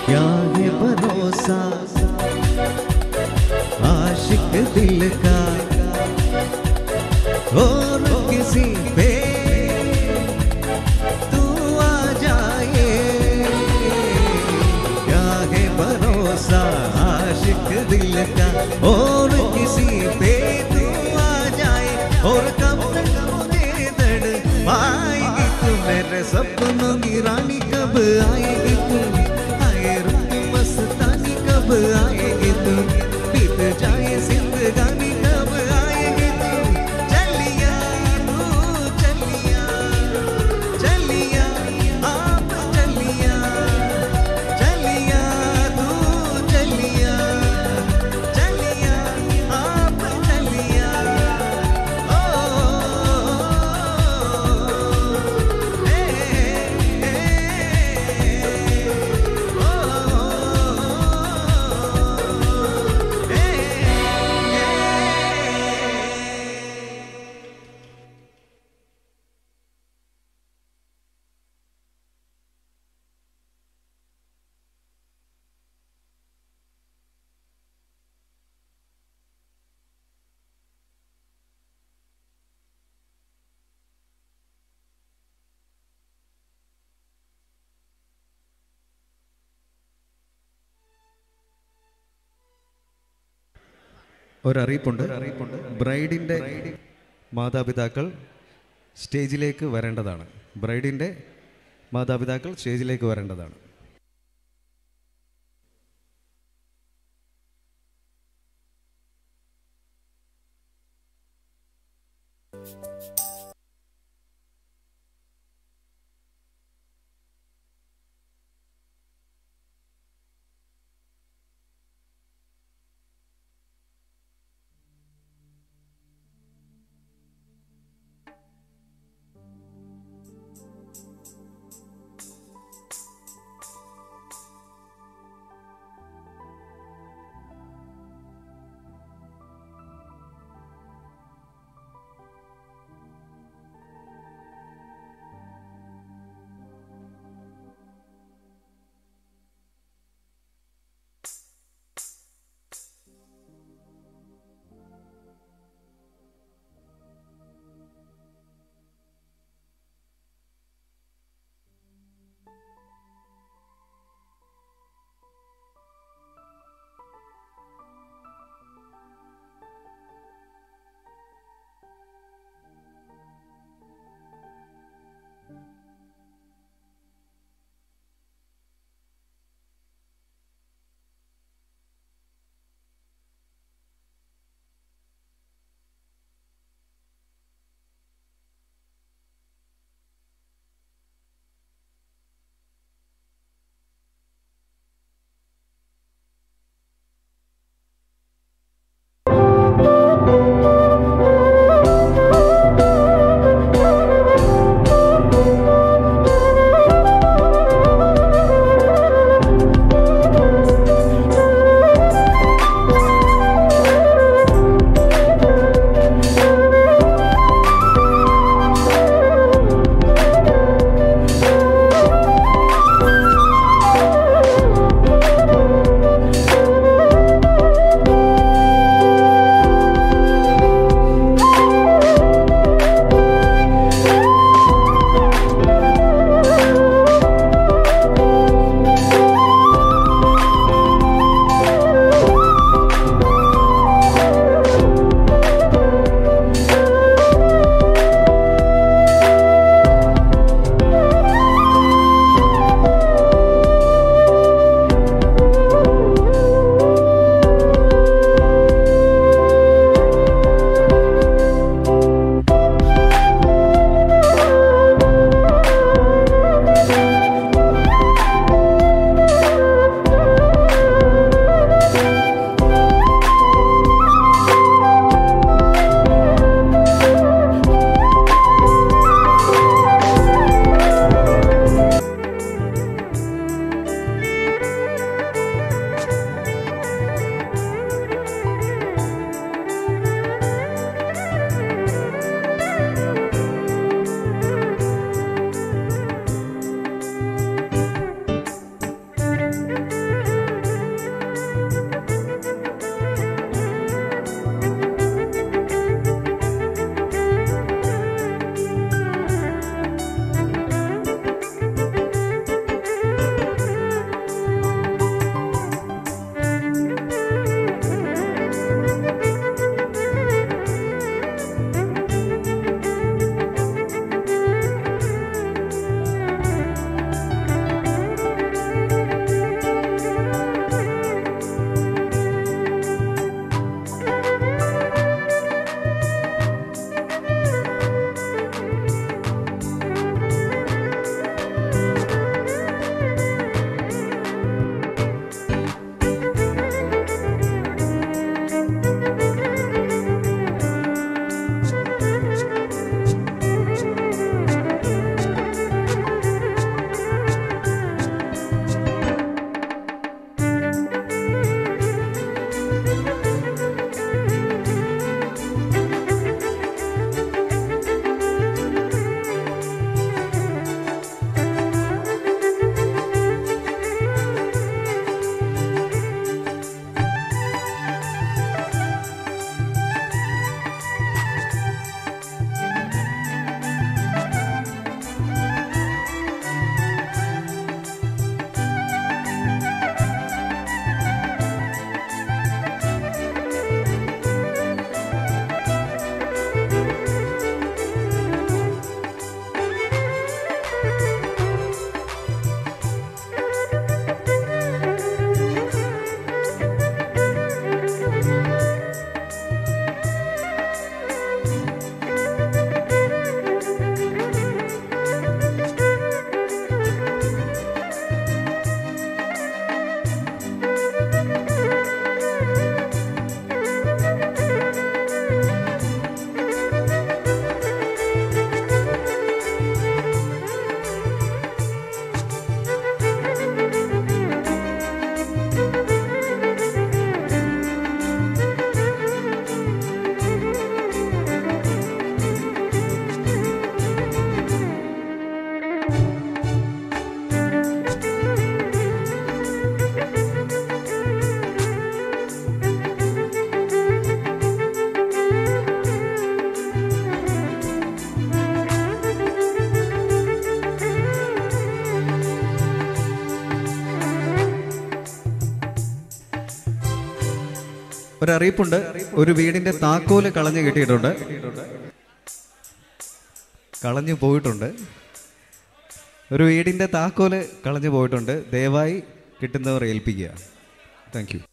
S: क्या है भरोसा आशिक दिल का और किसी पे तू आ जाए क्या है भरोसा आशिक दिल का और किसी पे तू आ जाए और कब तक मुझे दर्द पाएगी तू मेरे सपनों की रानी कब आएगी तू आए रुक मस्तानी कब आएगी तू बीत जाए जिंदगानी कब आएगी तू चलिया तू चलिया चलिया आप चलिया चलिया तू चलिया चलिया आप चलिया
G: ഒരറിയിപ്പുണ്ട് ബ്രൈഡിൻ്റെ മാതാപിതാക്കൾ സ്റ്റേജിലേക്ക് വരേണ്ടതാണ് ബ്രൈഡിൻ്റെ മാതാപിതാക്കൾ സ്റ്റേജിലേക്ക് വരേണ്ടതാണ് ഒരറിയിപ്പുണ്ട് ഒരു വീടിന്റെ താക്കോല് കളഞ്ഞു കിട്ടിയിട്ടുണ്ട് കളഞ്ഞു പോയിട്ടുണ്ട് ഒരു വീടിന്റെ താക്കോല് കളഞ്ഞു പോയിട്ടുണ്ട് ദയവായി കിട്ടുന്നവർ ഏൽപ്പിക്കുക താങ്ക് യു